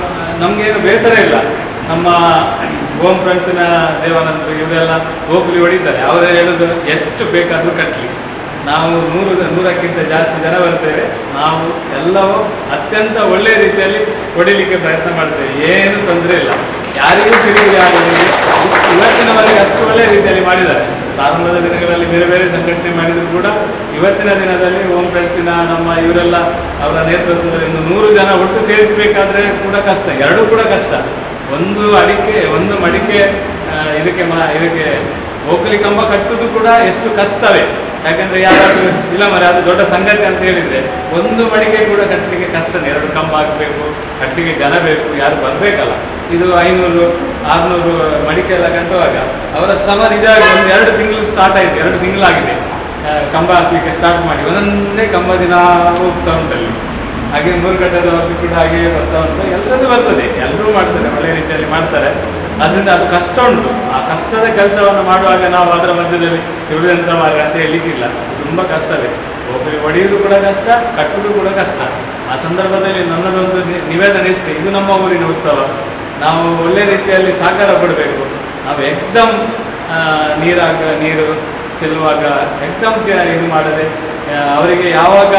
ನಮಗೇನು ಬೇಸರ ಇಲ್ಲ ನಮ್ಮ ಹೋಮ್ ಫ್ರೆಂಡ್ಸಿನ ದೇವಾನಂದರು ಇವರೆಲ್ಲ ಹೋಗ್ಲಿ ಹೊಡಿತಾರೆ ಅವರೇ ಹೇಳುದು ಎಷ್ಟು ಬೇಕಾದರೂ ಕಟ್ಟಲಿ ನಾವು ನೂರು ನೂರಕ್ಕಿಂತ ಜಾಸ್ತಿ ಜನ ಬರ್ತೇವೆ ನಾವು ಎಲ್ಲವೂ ಅತ್ಯಂತ ಒಳ್ಳೆಯ ರೀತಿಯಲ್ಲಿ ಹೊಡಿಲಿಕ್ಕೆ ಪ್ರಯತ್ನ ಮಾಡ್ತೇವೆ ಏನು ತೊಂದರೆ ಇಲ್ಲ ಯಾರಿಗೂ ಕಿರಿಕಿರಿ ಆಗೋದಿಲ್ಲ ಇವತ್ತಿನವರೆಗೆ ಅಷ್ಟು ಒಳ್ಳೆಯ ರೀತಿಯಲ್ಲಿ ಮಾಡಿದ್ದಾರೆ ಪ್ರಾರಂಭದ ದಿನಗಳಲ್ಲಿ ಬೇರೆ ಬೇರೆ ಸಂಘಟನೆ ಮಾಡಿದ್ರು ಕೂಡ ಇವತ್ತಿನ ದಿನದಲ್ಲಿ ಹೋಮ್ ಫ್ರೆಂಡ್ಸಿನ ನಮ್ಮ ಇವರೆಲ್ಲ ಅವರ ನೇತೃತ್ವದಲ್ಲಿ ಒಂದು ನೂರು ಜನ ಒಟ್ಟು ಸೇರಿಸಬೇಕಾದ್ರೆ ಕೂಡ ಕಷ್ಟ ಎರಡೂ ಕೂಡ ಕಷ್ಟ ಒಂದು ಅಡಿಕೆ ಒಂದು ಮಡಿಕೆ ಆ, ಇದಕ್ಕೆ ಮ ಇದಕ್ಕೆ ಓಕಲಿ ಕಂಬ ಕಟ್ಟುವುದು ಕೂಡ ಎಷ್ಟು ಕಷ್ಟವೇ ಯಾಕಂದ್ರೆ ಯಾರಾದ್ರೂ ಇಲ್ಲ ಮರೆ ಅದು ದೊಡ್ಡ ಸಂಗತಿ ಅಂತ ಹೇಳಿದ್ರೆ ಒಂದು ಮಡಿಕೆ ಕೂಡ ಕಟ್ಟಲಿಕ್ಕೆ ಕಷ್ಟನೇ ಎರಡು ಕಂಬ ಹಾಕಬೇಕು ಕಟ್ಟಲಿಕ್ಕೆ ಜನ ಬೇಕು ಯಾರು ಬರಬೇಕಲ್ಲ ಇದು ಐನೂರು ಆರುನೂರು ಮಡಿಕೆ ಎಲ್ಲ ಕಟ್ಟುವಾಗ ಅವರ ಶ್ರಮ ನಿಜವಾಗಿ ಒಂದು ಎರಡು ತಿಂಗಳು ಸ್ಟಾರ್ಟ್ ಆಯಿತು ಎರಡು ತಿಂಗಳಾಗಿದೆ ಆ, ಕಂಬ ಹಾಕ್ಲಿಕ್ಕೆ ಸ್ಟಾರ್ಟ್ ಮಾಡಿ ಒಂದೊಂದೇ ಕಂಬ ದಿನ ಹೋಗ್ತಾ ಉಂಟಲ್ಲಿ ಹಾಗೆ ಮೂರು ಘಟ್ಟದವರೆಗೂ ಕೂಡ ಹಾಗೆ ಬರ್ತಾ ಉಂಟು ಎಲ್ಲದೂ ಬರ್ತದೆ ಎಲ್ಲರೂ ಮಾಡ್ತಾರೆ ಒಳ್ಳೆ ರೀತಿಯಲ್ಲಿ ಮಾಡ್ತಾರೆ ಅದರಿಂದ ಅದು ಕಷ್ಟ ಉಂಟು ಆ ಕಷ್ಟದ ಕೆಲಸವನ್ನು ಮಾಡುವಾಗ ನಾವು ಅದರ ಮಧ್ಯದಲ್ಲಿ ದುಡಿದಂತ ಮಾರ್ಗ ಅಂತ ಹೇಳಲಿಕ್ಕಿಲ್ಲ ತುಂಬ ಕಷ್ಟವೇ ಒಬ್ಬರಿಗೆ ಹೊಡೆಯುವುದು ಕೂಡ ಕಷ್ಟ ಕಟ್ಟುವುದು ಕೂಡ ಕಷ್ಟ ಆ ಸಂದರ್ಭದಲ್ಲಿ ನನ್ನದೊಂದು ನಿ- ನಿವೇದನೆ ಇಷ್ಟೇ ಇದು ನಮ್ಮ ಊರಿನ ಉತ್ಸವ ನಾವು ಒಳ್ಳೆ ರೀತಿಯಲ್ಲಿ ಸಹಕಾರ ಕೊಡಬೇಕು ನಾವು ಎಕ್ದಮ್ ಆ, ನೀರಾಗ ನೀರು ಚೆಲ್ಲುವಾಗ ಎಕ್ದಮ್ ಕೆ- ಇದು ಮಾಡದೆ ಆ, ಅವರಿಗೆ ಯಾವಾಗ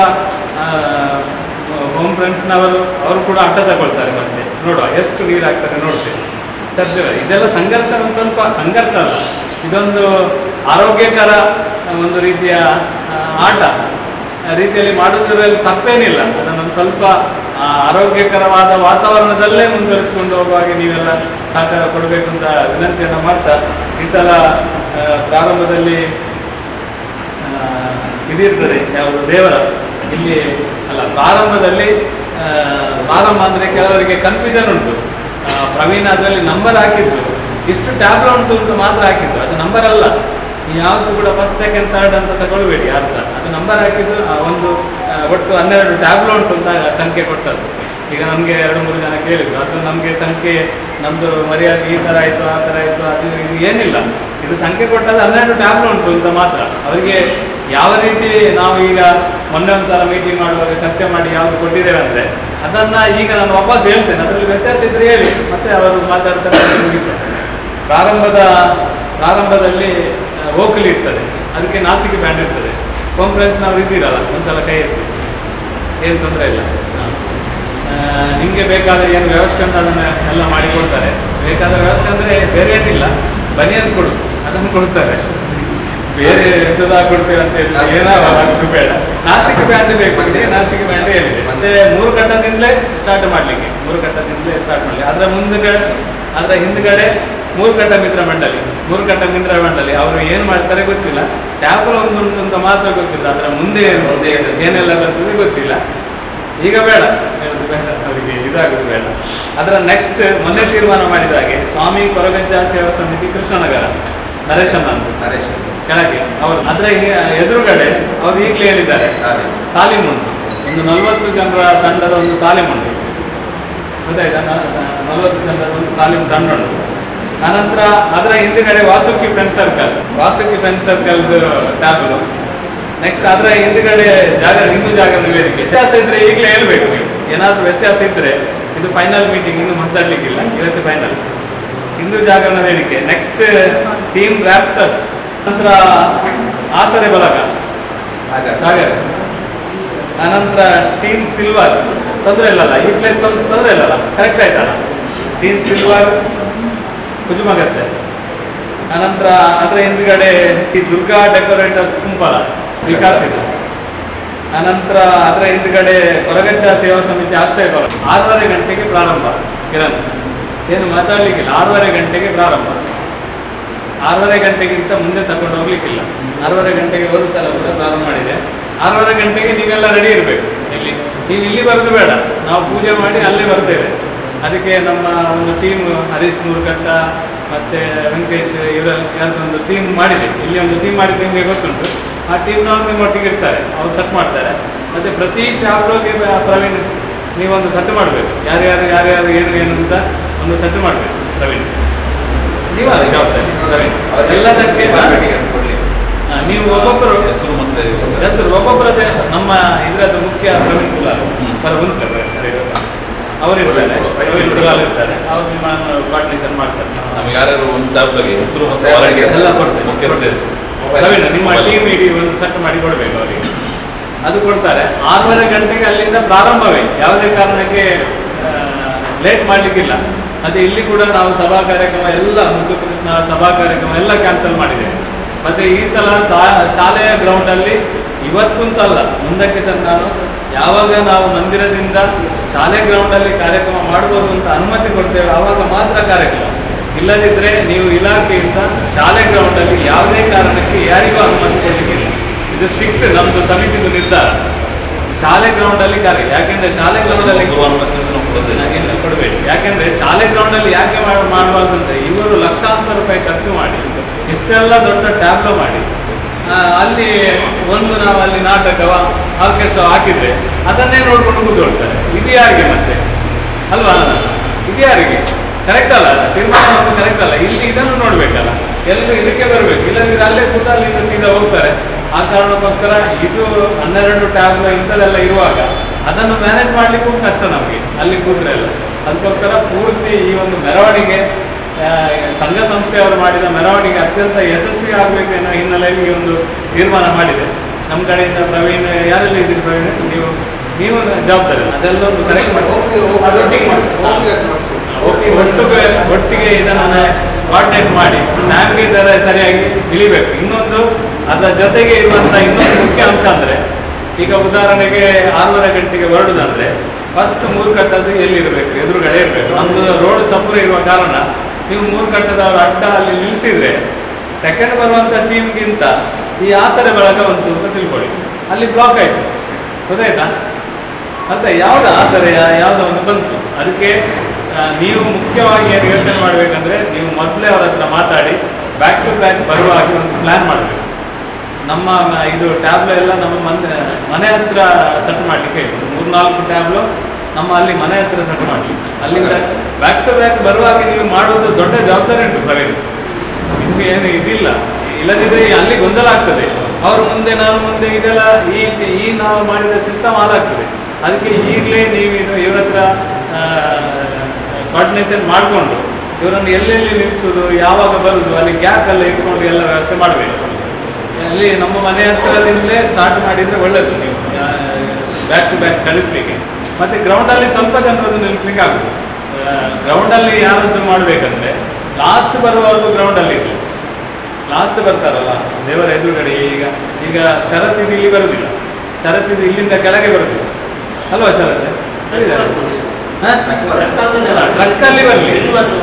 ಹೋಮ್ ಫ್ರೆಂಡ್ಸ್ನವರು ಅವರು ಕೂಡ ಅಡ್ಡ ತಗೊಳ್ತಾರೆ ಮತ್ತೆ ನೋಡುವ ಎಷ್ಟು ನೀರು ಹಾಕ್ತಾರೆ ನೋಡ್ತೇವೆ ಚರ್ಚೆ ಇದೆಲ್ಲ ಸಂಘರ್ಷ ಒಂದು ಸ್ವಲ್ಪ ಸಂಘರ್ಷ ಅಲ್ಲ ಇದೊಂದು ಆರೋಗ್ಯಕರ ಒಂದು ರೀತಿಯ ಆ, ಆಟ ಆ ರೀತಿಯಲ್ಲಿ ಮಾಡುವುದರಲ್ಲಿ ತಪ್ಪೇನಿಲ್ಲ ಅದನ್ನೊಂದು ಸ್ವಲ್ಪ ಆ, ಆರೋಗ್ಯಕರವಾದ ವಾತಾವರಣದಲ್ಲೇ ಮುಂದುವರಿಸಿಕೊಂಡು ಹೋಗುವಾಗ ನೀವೆಲ್ಲ ಸಹಕಾರ ಕೊಡಬೇಕು ಅಂತ ವಿನಂತಿಯನ್ನು ಮಾಡ್ತಾ ಈ ಸಲ ಆ, ಪ್ರಾರಂಭದಲ್ಲಿ ಆ, ಇದಿರ್ತದೆ ಯಾವುದು ದೇವರ ಇಲ್ಲಿ ಅಲ್ಲ ಪ್ರಾರಂಭದಲ್ಲಿ ಆ, ಪ್ರಾರಂಭ ಅಂದರೆ ಕೆಲವರಿಗೆ ಕನ್ಫ್ಯೂಷನ್ ಉಂಟು ಆ, ಪ್ರವೀಣ್ ಅದರಲ್ಲಿ ನಂಬರ್ ಹಾಕಿದ್ದು ಇಷ್ಟು ಟ್ಯಾಬ್ಲೋ ಉಂಟು ಅಂತ ಮಾತ್ರ ಹಾಕಿದ್ದು ಅದು ನಂಬರ್ ಅಲ್ಲ ಯಾವುದು ಕೂಡ ಫಸ್ಟ್ ಸೆಕೆಂಡ್ ಥರ್ಡ್ ಅಂತ ತಗೊಳ್ಬೇಡಿ ಯಾರು ಸಹ ಅದು ನಂಬರ್ ಹಾಕಿದ್ದು ಆ ಒಂದು ಆ, ಒಟ್ಟು ಹನ್ನೆರಡು ಟ್ಯಾಬ್ಲೋ ಉಂಟು ಅಂತ ಸಂಖ್ಯೆ ಕೊಟ್ಟದ್ದು ಈಗ ನಮಗೆ ಎರಡು ಮೂರು ಜನ ಕೇಳಿದ್ರು ಅದು ನಮಗೆ ಸಂಖ್ಯೆ ನಮ್ಮದು ಮರ್ಯಾದೆ ಈ ಥರ ಆಯಿತು ಆ ಥರ ಆಯಿತು ಅದು ಇದು ಏನಿಲ್ಲ ಇದು ಸಂಖ್ಯೆ ಕೊಟ್ಟದ್ದು ಹನ್ನೆರಡು ಟ್ಯಾಬ್ಲೋ ಉಂಟು ಅಂತ ಮಾತ್ರ ಅವರಿಗೆ ಯಾವ ರೀತಿ ನಾವು ಈಗ ಮೊನ್ನೆ ಒಂದು ಸಲ ಮೀಟಿಂಗ್ ಮಾಡುವಾಗ ಚರ್ಚೆ ಮಾಡಿ ಯಾವುದು ಕೊಟ್ಟಿದ್ದೇವೆ ಅಂದರೆ ಅದನ್ನು ಈಗ ನಾನು ವಾಪಸ್ ಹೇಳ್ತೇನೆ ಅದರಲ್ಲಿ ವ್ಯತ್ಯಾಸ ಇದ್ರೆ ಹೇಳಿ ಮತ್ತೆ ಅವರು ಮಾತಾಡ್ತಾರೆ ಅದನ್ನು ಮುಗಿಸುವ. ಪ್ರಾರಂಭದ ಪ್ರಾರಂಭದಲ್ಲಿ ವೋಕಲ್ ಇರ್ತದೆ ಅದಕ್ಕೆ ನಾಸಿಕ್ ಬ್ಯಾಂಡ್ ಇರ್ತದೆ ಕಾನ್ಫರೆನ್ಸ್ನವ್ರು ಇದ್ದೀರಲ್ಲ ಒಂದ್ಸಲ ಕೈ ಎತ್ತಿ ಏನು ತೊಂದರೆ ಇಲ್ಲ ನಿಮಗೆ ಬೇಕಾದ ಏನು ವ್ಯವಸ್ಥೆ ಅಂತ ಅದನ್ನು ಎಲ್ಲ ಮಾಡಿಕೊಡ್ತಾರೆ ಬೇಕಾದ ವ್ಯವಸ್ಥೆ ಅಂದರೆ ಬೇರೆ ಏನಿಲ್ಲ ಬನಿಯನ್ ಕೊಡು ಅದನ್ನು ಕೊಡ್ತಾರೆ ಬೇರೆ ಎಂಥದ್ದು ಕೊಡ್ತೇವೆ ಅಂತ ಹೇಳಿ ಏನಾರ ಅದು ಬೇಡ ನಾಸಿಕ್ ಬ್ಯಾಂಡ್ ಬೇಕು ನನಗೆ ನಾಸಿಕ್ ಬ್ಯಾಂಡ್ ಹೇಳಿದೆ ಮತ್ತೆ ಮೂರು ಘಟ್ಟದಿಂದಲೇ ಸ್ಟಾರ್ಟ್ ಮಾಡಲಿಕ್ಕೆ ಮೂರು ಘಟ್ಟದಿಂದಲೇ ಸ್ಟಾರ್ಟ್ ಮಾಡಲಿ ಅದರ ಮುಂದುಗಡೆ ಅದರ ಹಿಂದ್ಗಡೆ ಮೂರು ಘಟ್ಟ ಮಿತ್ರ ಮಂಡಳಿ ಮೂರು ಘಟ್ಟ ಮಿತ್ರ ಮಂಡಳಿ ಅವರು ಏನು ಮಾಡ್ತಾರೆ ಗೊತ್ತಿಲ್ಲ ಟ್ಯಾಬ್ಲ್ ಒಂದು ಉಂಟು ಅಂತ ಮಾತ್ರ ಗೊತ್ತಿಲ್ಲ ಅದರ ಮುಂದೆ ಏನು ಮುಂದೆ ಏನೆಲ್ಲ ಬರ್ತದೆ ಗೊತ್ತಿಲ್ಲ ಈಗ ಬೇಡ ಹೇಳೋದು ಬೇಡ ಅವರಿಗೆ ಇದಾಗೋದು ಬೇಡ ಅದರ ನೆಕ್ಸ್ಟ್ ಮೊನ್ನೆ ತೀರ್ಮಾನ ಮಾಡಿದ ಹಾಗೆ ಸ್ವಾಮಿ ಕೊರಗಜ್ಜ ಸೇವಾ ಸಮಿತಿ ಕೃಷ್ಣನಗರ ನರೇಶನ್ ಅಂತ ನರೇಶ್ ಕೆಳಗೆ ಅವರು ಅದರ ಹಿ- ಎದುರುಗಡೆ ಅವರು ಈಗಲೇ ಹೇಳಿದ್ದಾರೆ ಹಾಗೆ. ತಾಲೀಮುಂಟು ಒಂದು ನಲವತ್ತು ಜನರ ತಂಡದ ಒಂದು ತಾಲೀಮುಂಟು ಗೊತ್ತಾಯ್ತಾ ನ- ನ- ನಲವತ್ತು ಜನರ ಒಂದು ತಾಲೀಮು ತಂಡ ಉಂಟು ಅನಂತರ ಅದರ ಹಿಂದುಗಡೆ Vasuki friend circle Vasuki friend circle ಟ್ಯಾಬ್ಲು ನೆಕ್ಸ್ಟ್ ಅದರ ಹಿಂದುಗಡೆ ಜಾಗರ ಹಿಂದೂ ಜಾಗರಣ ವೇದಿಕೆ ವ್ಯತ್ಯಾಸ ಇದ್ರೆ ಈಗಲೇ ಹೇಳ್ಬೇಕು ನೀವು ಏನಾದರೂ ವ್ಯತ್ಯಾಸ ಇದ್ರೆ ಇದು ಫೈನಲ್ ಮೀಟಿಂಗ್ ಇನ್ನು ಮಾತಾಡ್ಲಿಕ್ಕಿಲ್ಲ ಇವತ್ತು ಫೈನಲ್ ಹಿಂದೂ ಜಾಗರಣ ವೇದಿಕೆ ನೆಕ್ಸ್ಟ್ ಟೀಮ್ ರ್ಯಾಪ್ಟರ್ಸ್ ನಂತರ ಆಸರೆ ಬಲಗ ಹಾಗೆ ಸಾಗರ್ ಅನಂತರ ಟೀಮ್ ಸಿಲ್ವರ್ ತೊಂದರೆ ಇಲ್ಲಲ್ಲ ಈ ಪ್ಲೇಸ್ ತೊಂದರೆ ಇಲ್ಲಲ್ಲ ಕರೆಕ್ಟ್ ಆಯ್ತಲ್ಲ ಟೀಮ್ ಸಿಲ್ವರ್ ಕುಜುಮಗತ್ತೆ ಅನಂತರ ಅದರ ಹಿಂದ್ಗಡೆ ಈ ದುರ್ಗಾ ಡೆಕೋರೇಟರ್ಸ್ ಕುಂಪಲ ವಿಕಾಸ್ ಇದೆ ಅನಂತರ ಅದರ ಹಿಂದ್ಗಡೆ ಕೊರಗಜ್ಜ ಸೇವಾ ಸಮಿತಿ ಆಶ್ರಯ ಭವನ ಆರೂವರೆ ಗಂಟೆಗೆ ಪ್ರಾರಂಭ ಕಿರಣ್ ಏನು ಮಾತಾಡ್ಲಿಕ್ಕಿಲ್ಲ ಆರೂವರೆ ಗಂಟೆಗೆ ಪ್ರಾರಂಭ ಆರೂವರೆ ಗಂಟೆಗಿಂತ ಮುಂದೆ ತಗೊಂಡು ಹೋಗ್ಲಿಕ್ಕಿಲ್ಲ ಆರೂವರೆ ಗಂಟೆಗೆ ಒಂದು ಸಲ ಕೂಡ ಪ್ರಾರಂಭ ಮಾಡಿದೆ ಆರೂವರೆ ಗಂಟೆಗೆ ನೀವೆಲ್ಲ ರೆಡಿ ಇರಬೇಕು ಇಲ್ಲಿ ನೀವು ಇಲ್ಲಿ ಬರೋದು ಬೇಡ ನಾವು ಪೂಜೆ ಮಾಡಿ ಅಲ್ಲೇ ಬರ್ತೇವೆ ಅದಕ್ಕೆ ನಮ್ಮ ಒಂದು ಟೀಮ್ ಹರೀಶ್ ಮೂರ್ಕಟ್ಟ ಮತ್ತೆ ವೆಂಕಟೇಶ್ ಇವರ ಯಾರ್ದೊಂದು ಟೀಮ್ ಮಾಡಿದೆ ಇಲ್ಲಿ ಒಂದು ಟೀಮ್ ಮಾಡಿದ್ದು ನಿಮಗೆ ಗೊತ್ತುಂಟು ಆ ಟೀಮ್ನವ್ರು ನಿಮ್ಮೊಟ್ಟಿಗೆ ಇರ್ತಾರೆ ಅವ್ರು ಸೆಟ್ ಮಾಡ್ತಾರೆ ಮತ್ತೆ ಪ್ರತಿ ಟ್ಯಾಬ್ಲೋಗೆ ಪ್ರವೀಣ್ ನೀವೊಂದು ಸೆಟ್ ಮಾಡಬೇಕು ಯಾರ್ಯಾರು ಯಾರ್ಯಾರು ಏನು ಏನು ಅಂತ ಒಂದು ಸೆಟ್ ಮಾಡಬೇಕು ಪ್ರವೀಣ್ ನೀವೇ ಜವಾಬ್ದಾರಿ ಪ್ರವೀಣ್ ಎಲ್ಲದಕ್ಕೆ ಮಾರ್ಕೆಟಿಂಗ್ ಅಂತ ಕೊಡ್ಲಿ. ಆ, ನೀವು ಒಬ್ಬೊಬ್ಬರು ಹೆಸರು ಮತ್ತೆ ಹೆಸರು ಒಬ್ಬೊಬ್ಬರದೇ ನಮ್ಮ ಇದರದ್ದು ಮುಖ್ಯ ಪ್ರವೀಣ್ ಕುಲಾಲ್ ಪರಗುಂತ್ರ ಅವರು ಇರ್ತಾರೆ ಪ್ರವೀಣ್ ಕುಲಾಲ್ ಇರ್ತಾರೆ ಅವ್ರು ನಿಮ್ಮನ್ನು ಕೋಆರ್ಡಿನೇಷನ್ ಮಾಡ್ತಾರೆ ನಮ್ಗೆ ಯಾರ್ಯಾರು ಒಂದು ಟ್ಯಾಬ್ಲಗೆ ಹೆಸರು ಮತ್ತು ಎಲ್ಲ ವಾರಂಟಿ ಎಲ್ಲ ಕೊಡ್ತೇನೆ. ಮುಖ್ಯಸ್ಥರ ಹೆಸರು ಪ್ರವೀಣ್ ನಿಮ್ಮ ಟೀಮ್ ಇಡೀ ಒಂದು ಸೆಟ್ ಮಾಡಿ ಕೊಡಬೇಕು ಅವರಿಗೆ ಅದು ಕೊಡ್ತಾರೆ ಆರೂವರೆ ಗಂಟೆಗೆ ಅಲ್ಲಿಂದ ಪ್ರಾರಂಭವೇ ಯಾವುದೇ ಕಾರಣಕ್ಕೆ ಲೇಟ್ ಮಾಡಲಿಕ್ಕಿಲ್ಲ ಮತ್ತೆ ಇಲ್ಲಿ ಕೂಡ ನಾವು ಸಭಾ ಕಾರ್ಯಕ್ರಮ ಎಲ್ಲ ಮುದ್ದು ಕೃಷ್ಣ ಸಭಾ ಕಾರ್ಯಕ್ರಮ ಎಲ್ಲ ಕ್ಯಾನ್ಸಲ್ ಮಾಡಿದ್ದೇವೆ ಮತ್ತೆ ಈ ಸಲ ಶಾ- ಶಾಲೆಯ ಗ್ರೌಂಡಲ್ಲಿ ಇವತ್ತಂತಲ್ಲ ಮುಂದಕ್ಕೆ ಸಹ ನಾನು ಯಾವಾಗ ನಾವು ಮಂದಿರದಿಂದ ಶಾಲೆ ಗ್ರೌಂಡಲ್ಲಿ ಕಾರ್ಯಕ್ರಮ ಮಾಡ್ಬೋದು ಅಂತ ಅನುಮತಿ ಕೊಡ್ತೇವೆ ಆವಾಗ ಮಾತ್ರ ಕಾರ್ಯಕ್ರಮ ಇಲ್ಲದಿದ್ದರೆ ನೀವು ಇಲಾಖೆಯಿಂದ ಶಾಲೆ ಗ್ರೌಂಡಲ್ಲಿ ಯಾವುದೇ ಕಾರಣಕ್ಕೆ ಯಾರಿಗೂ ಅನುಮತಿ ಕೊಡಲಿಕ್ಕಿಲ್ಲ ಇದು ಸ್ಟ್ರಿಕ್ಟ್ ನಮ್ಮದು ಸಮಿತಿದು ನಿರ್ಧಾರ ಶಾಲೆ ಗ್ರೌಂಡಲ್ಲಿ ಕಾರ್ಯ ಯಾಕೆಂದ್ರೆ ಶಾಲೆ ಗ್ರೌಂಡಲ್ಲಿ ಗುರು ಅನುಮತಿ ಅಂತ ನಾವು ಕೊಡೋದಿಲ್ಲ ಇಲ್ಲ ಕೊಡಬೇಡಿ ಯಾಕೆಂದ್ರೆ ಶಾಲೆ ಗ್ರೌಂಡಲ್ಲಿ ಯಾಕೆ ಮಾಡ್- ಮಾಡಬಾರ್ದು ಅಂದ್ರೆ ಇವರು ಲಕ್ಷಾಂತರ ರೂಪಾಯಿ ಖರ್ಚು ಮಾಡಿ ಇಷ್ಟೆಲ್ಲ ದೊಡ್ಡ ಟ್ಯಾಬ್ಲೋ ಮಾಡಿ ಆ, ಅಲ್ಲಿ ಒಂದು ನಾವು ಅಲ್ಲಿ ನಾಟಕವ ಆರ್ಕೆಸ್ಟ್ರಾ ಹಾಕಿದ್ರೆ ಅದನ್ನೇ ನೋಡ್ಕೊಂಡು ಕೂತ್ಕೊಳ್ತಾರೆ ಇದು ಯಾರಿಗೆ ಮತ್ತೆ ಅಲ್ವಾ ಇದು ಯಾರಿಗೆ ಕರೆಕ್ಟ್ ಅಲ್ಲ ತೀರ್ಮಾನ ಕರೆಕ್ಟ್ ಅಲ್ಲ ಇಲ್ಲಿ ಇದನ್ನು ನೋಡ್ಬೇಕಲ್ಲ ಎಲ್ಲರೂ ಇದಕ್ಕೆ ಬರಬೇಕು ಇಲ್ಲದಿದ್ರೆ ಅಲ್ಲೇ ಕೂತ ಅಲ್ಲಿಂದ ಸೀದಾ ಹೋಗ್ತಾರೆ ಆ ಕಾರಣಕ್ಕೋಸ್ಕರ ಇದು ಹನ್ನೆರಡು ಟ್ಯಾಬ್ ಇಂಥದ್ದೆಲ್ಲ ಇರುವಾಗ ಅದನ್ನು ಮ್ಯಾನೇಜ್ ಮಾಡ್ಲಿಕ್ಕೂ ಕಷ್ಟ ನಮಗೆ ಅಲ್ಲಿ ಕೂತ್ರೆ ಎಲ್ಲ ಅದಕ್ಕೋಸ್ಕರ ಪೂರ್ತಿ ಈ ಒಂದು ಮೆರವಣಿಗೆ ಆ, ಸಂಘ ಸಂಸ್ಥೆಯವರು ಮಾಡಿದ ಮೆರವಣಿಗೆ ಅತ್ಯಂತ ಯಶಸ್ವಿ ಆಗಬೇಕು ಅನ್ನೋ ಹಿನ್ನೆಲೆಯಲ್ಲಿ ಈ ಒಂದು ತೀರ್ಮಾನ ಮಾಡಿದೆ ನಮ್ಮ ಕಡೆಯಿಂದ ಪ್ರವೀಣ್ ಯಾರೆಲ್ಲ ಇದ್ದೀರಿ ಪ್ರವೀಣ್ ನೀವು ನೀವು ಜವಾಬ್ದಾರಿ ಅದೆಲ್ಲ ಒಂದು ಕರೆಕ್ಟ್ ಮಾಡಿ ಹೋಗಿ- ಹೋಗಿ- ಅದೊಟ್ಟಿಗೆ ಮಾಡಿ. ಹೋಗಿ ಅದು ಮಾಡ್ತೀವಿ. ಒಟ್ಟಿಗೆ ಒಟ್ಟಿಗೆ ಒಟ್ಟಿಗೆ ಇದನ್ನು ಕೋಆರ್ಡಿನೇಟ್ ಮಾಡಿ ಟೈಮ್ಗೆ ಸರ ಸರಿಯಾಗಿ ಇಳಿಬೇಕು ಇನ್ನೊಂದು ಅದರ ಜೊತೆಗೆ ಇರುವಂಥ ಇನ್ನೊಂದು ಮುಖ್ಯ ಅಂಶ ಅಂದರೆ ಈಗ ಉದಾಹರಣೆಗೆ ಆರೂವರೆ ಗಂಟೆಗೆ ಹೊರಡುದಂದ್ರೆ ಫಸ್ಟ್ ಮೂರು ಕಟ್ಟದ್ದು ಎಲ್ಲಿರಬೇಕು ಎದುರುಗಡೆ ಇರಬೇಕು ನಮ್ಮದು ರೋಡ್ ಸಪುರ ಇರುವ ಕಾರಣ ನೀವು ಮೂರು ಕಟ್ಟದವ್ರ ಅಡ್ಡ ಅಲ್ಲಿ ನಿಲ್ಲಿಸಿದ್ರೆ ಸೆಕೆಂಡ್ ಬರುವಂಥ ಟೀಮ್ಗಿಂತ ಈ ಆಸರೆ ಬಳಗ ಉಂಟು ಅಂತ ತಿಳ್ಕೊಳ್ಳಿ ಅಲ್ಲಿ ಬ್ಲಾಕ್ ಆಯಿತು ಗೊತ್ತಾಯ್ತಾ ಅಂತ ಯಾವ್ದು ಆಸರೆಯ ಯಾವುದೋ ಒಂದು ಬಂತು ಅದಕ್ಕೆ ಆ, ನೀವು ಮುಖ್ಯವಾಗಿ ಏನು ಯೋಚನೆ ಮಾಡಬೇಕಂದ್ರೆ ನೀವು ಮೊದಲೇ ಅವ್ರ ಹತ್ರ ಮಾತಾಡಿ ಬ್ಯಾಕ್ ಟು ಬ್ಯಾಕ್ ಬರುವ ಹಾಗೆ ಒಂದು ಪ್ಲ್ಯಾನ್ ಮಾಡಬೇಕು ನಮ್ಮ ಮ- ಇದು ಟ್ಯಾಬ್ಲೆ ಎಲ್ಲ ನಮ್ಮ ಮನೆ ಮನೆ ಹತ್ರ ಸೆಟ್ ಮಾಡಲಿಕ್ಕೆ ಹೇಳಿ ಒಂದು ಮೂರ್ನಾಲ್ಕು ಟ್ಯಾಬ್ಲು ನಮ್ಮ ಅಲ್ಲಿ ಮನೆ ಹತ್ರ ಸೆಟ್ ಮಾಡಲಿ ಅಲ್ಲಿಂದ ಬ್ಯಾಕ್ ಟು ಬ್ಯಾಕ್ ಬರುವಾಗ ನೀವು ಮಾಡುವುದು ದೊಡ್ಡ ಜವಾಬ್ದಾರಿ ಉಂಟು ಪ್ರವೀಣ್ ಇದು ಏನು ಇದಿಲ್ಲ ಇಲ್ಲದಿದ್ರೆ ಅಲ್ಲಿ ಗೊಂದಲ ಆಗ್ತದೆ ಅವರು ಮುಂದೆ ನಾನು ಮುಂದೆ ಇದೆಲ್ಲ ಈ ಈ ನಾವು ಮಾಡಿದ ಸಿಸ್ಟಮ್ ಹಾಳಾಗ್ತದೆ ಅದಕ್ಕೆ ಈಗಲೇ ನೀವು ಇದು ಇವ್ರ ಹತ್ರ ಕೋರ್ಡಿನೇಷನ್ ಮಾಡಿಕೊಂಡು ಇವರನ್ನು ಎಲ್ಲೆಲ್ಲಿ ನಿಲ್ಲಿಸೋದು ಯಾವಾಗ ಬರುದು ಅಲ್ಲಿ ಗ್ಯಾಪ್ ಎಲ್ಲ ಇಟ್ಕೊಂಡು ಎಲ್ಲ ವ್ಯವಸ್ಥೆ ಮಾಡಬೇಕು ಅಲ್ಲಿ ನಮ್ಮ ಮನೆ ಹತ್ರದಿಂದಲೇ ಸ್ಟಾರ್ಟ್ ಮಾಡಿದ್ರೆ ಒಳ್ಳೆಯದು ನೀವು ಬ್ಯಾಕ್ ಟು ಬ್ಯಾಕ್ ಕಳಿಸ್ಲಿಕ್ಕೆ ಮತ್ತೆ ಗ್ರೌಂಡಲ್ಲಿ ಸ್ವಲ್ಪ ಜನರದ್ದು ನಿಲ್ಲಿಸ್ಲಿಕ್ಕೆ ಆಗುದು ಗ್ರೌಂಡಲ್ಲಿ ಯಾರದ್ದು ಮಾಡಬೇಕಂದ್ರೆ ಲಾಸ್ಟ್ ಬರುವವರೆಗೂ ಗ್ರೌಂಡಲ್ಲಿ ಇರಲಿ ಲಾಸ್ಟ್ ಬರ್ತಾರಲ್ಲ ದೇವರ ಎದುರುಗಡೆ ಈಗ ಈಗ ಶರತ್ ಇದು ಇಲ್ಲಿ ಬರುದಿಲ್ಲ ಶರತ್ ಇದು ಇಲ್ಲಿಂದ ಕೆಳಗೆ ಬರುದಿಲ್ಲ ಅಲ್ವಾ ಶರತ್ ಟ್ರಕ್ಕಲ್ಲಿ ಬರಲಿ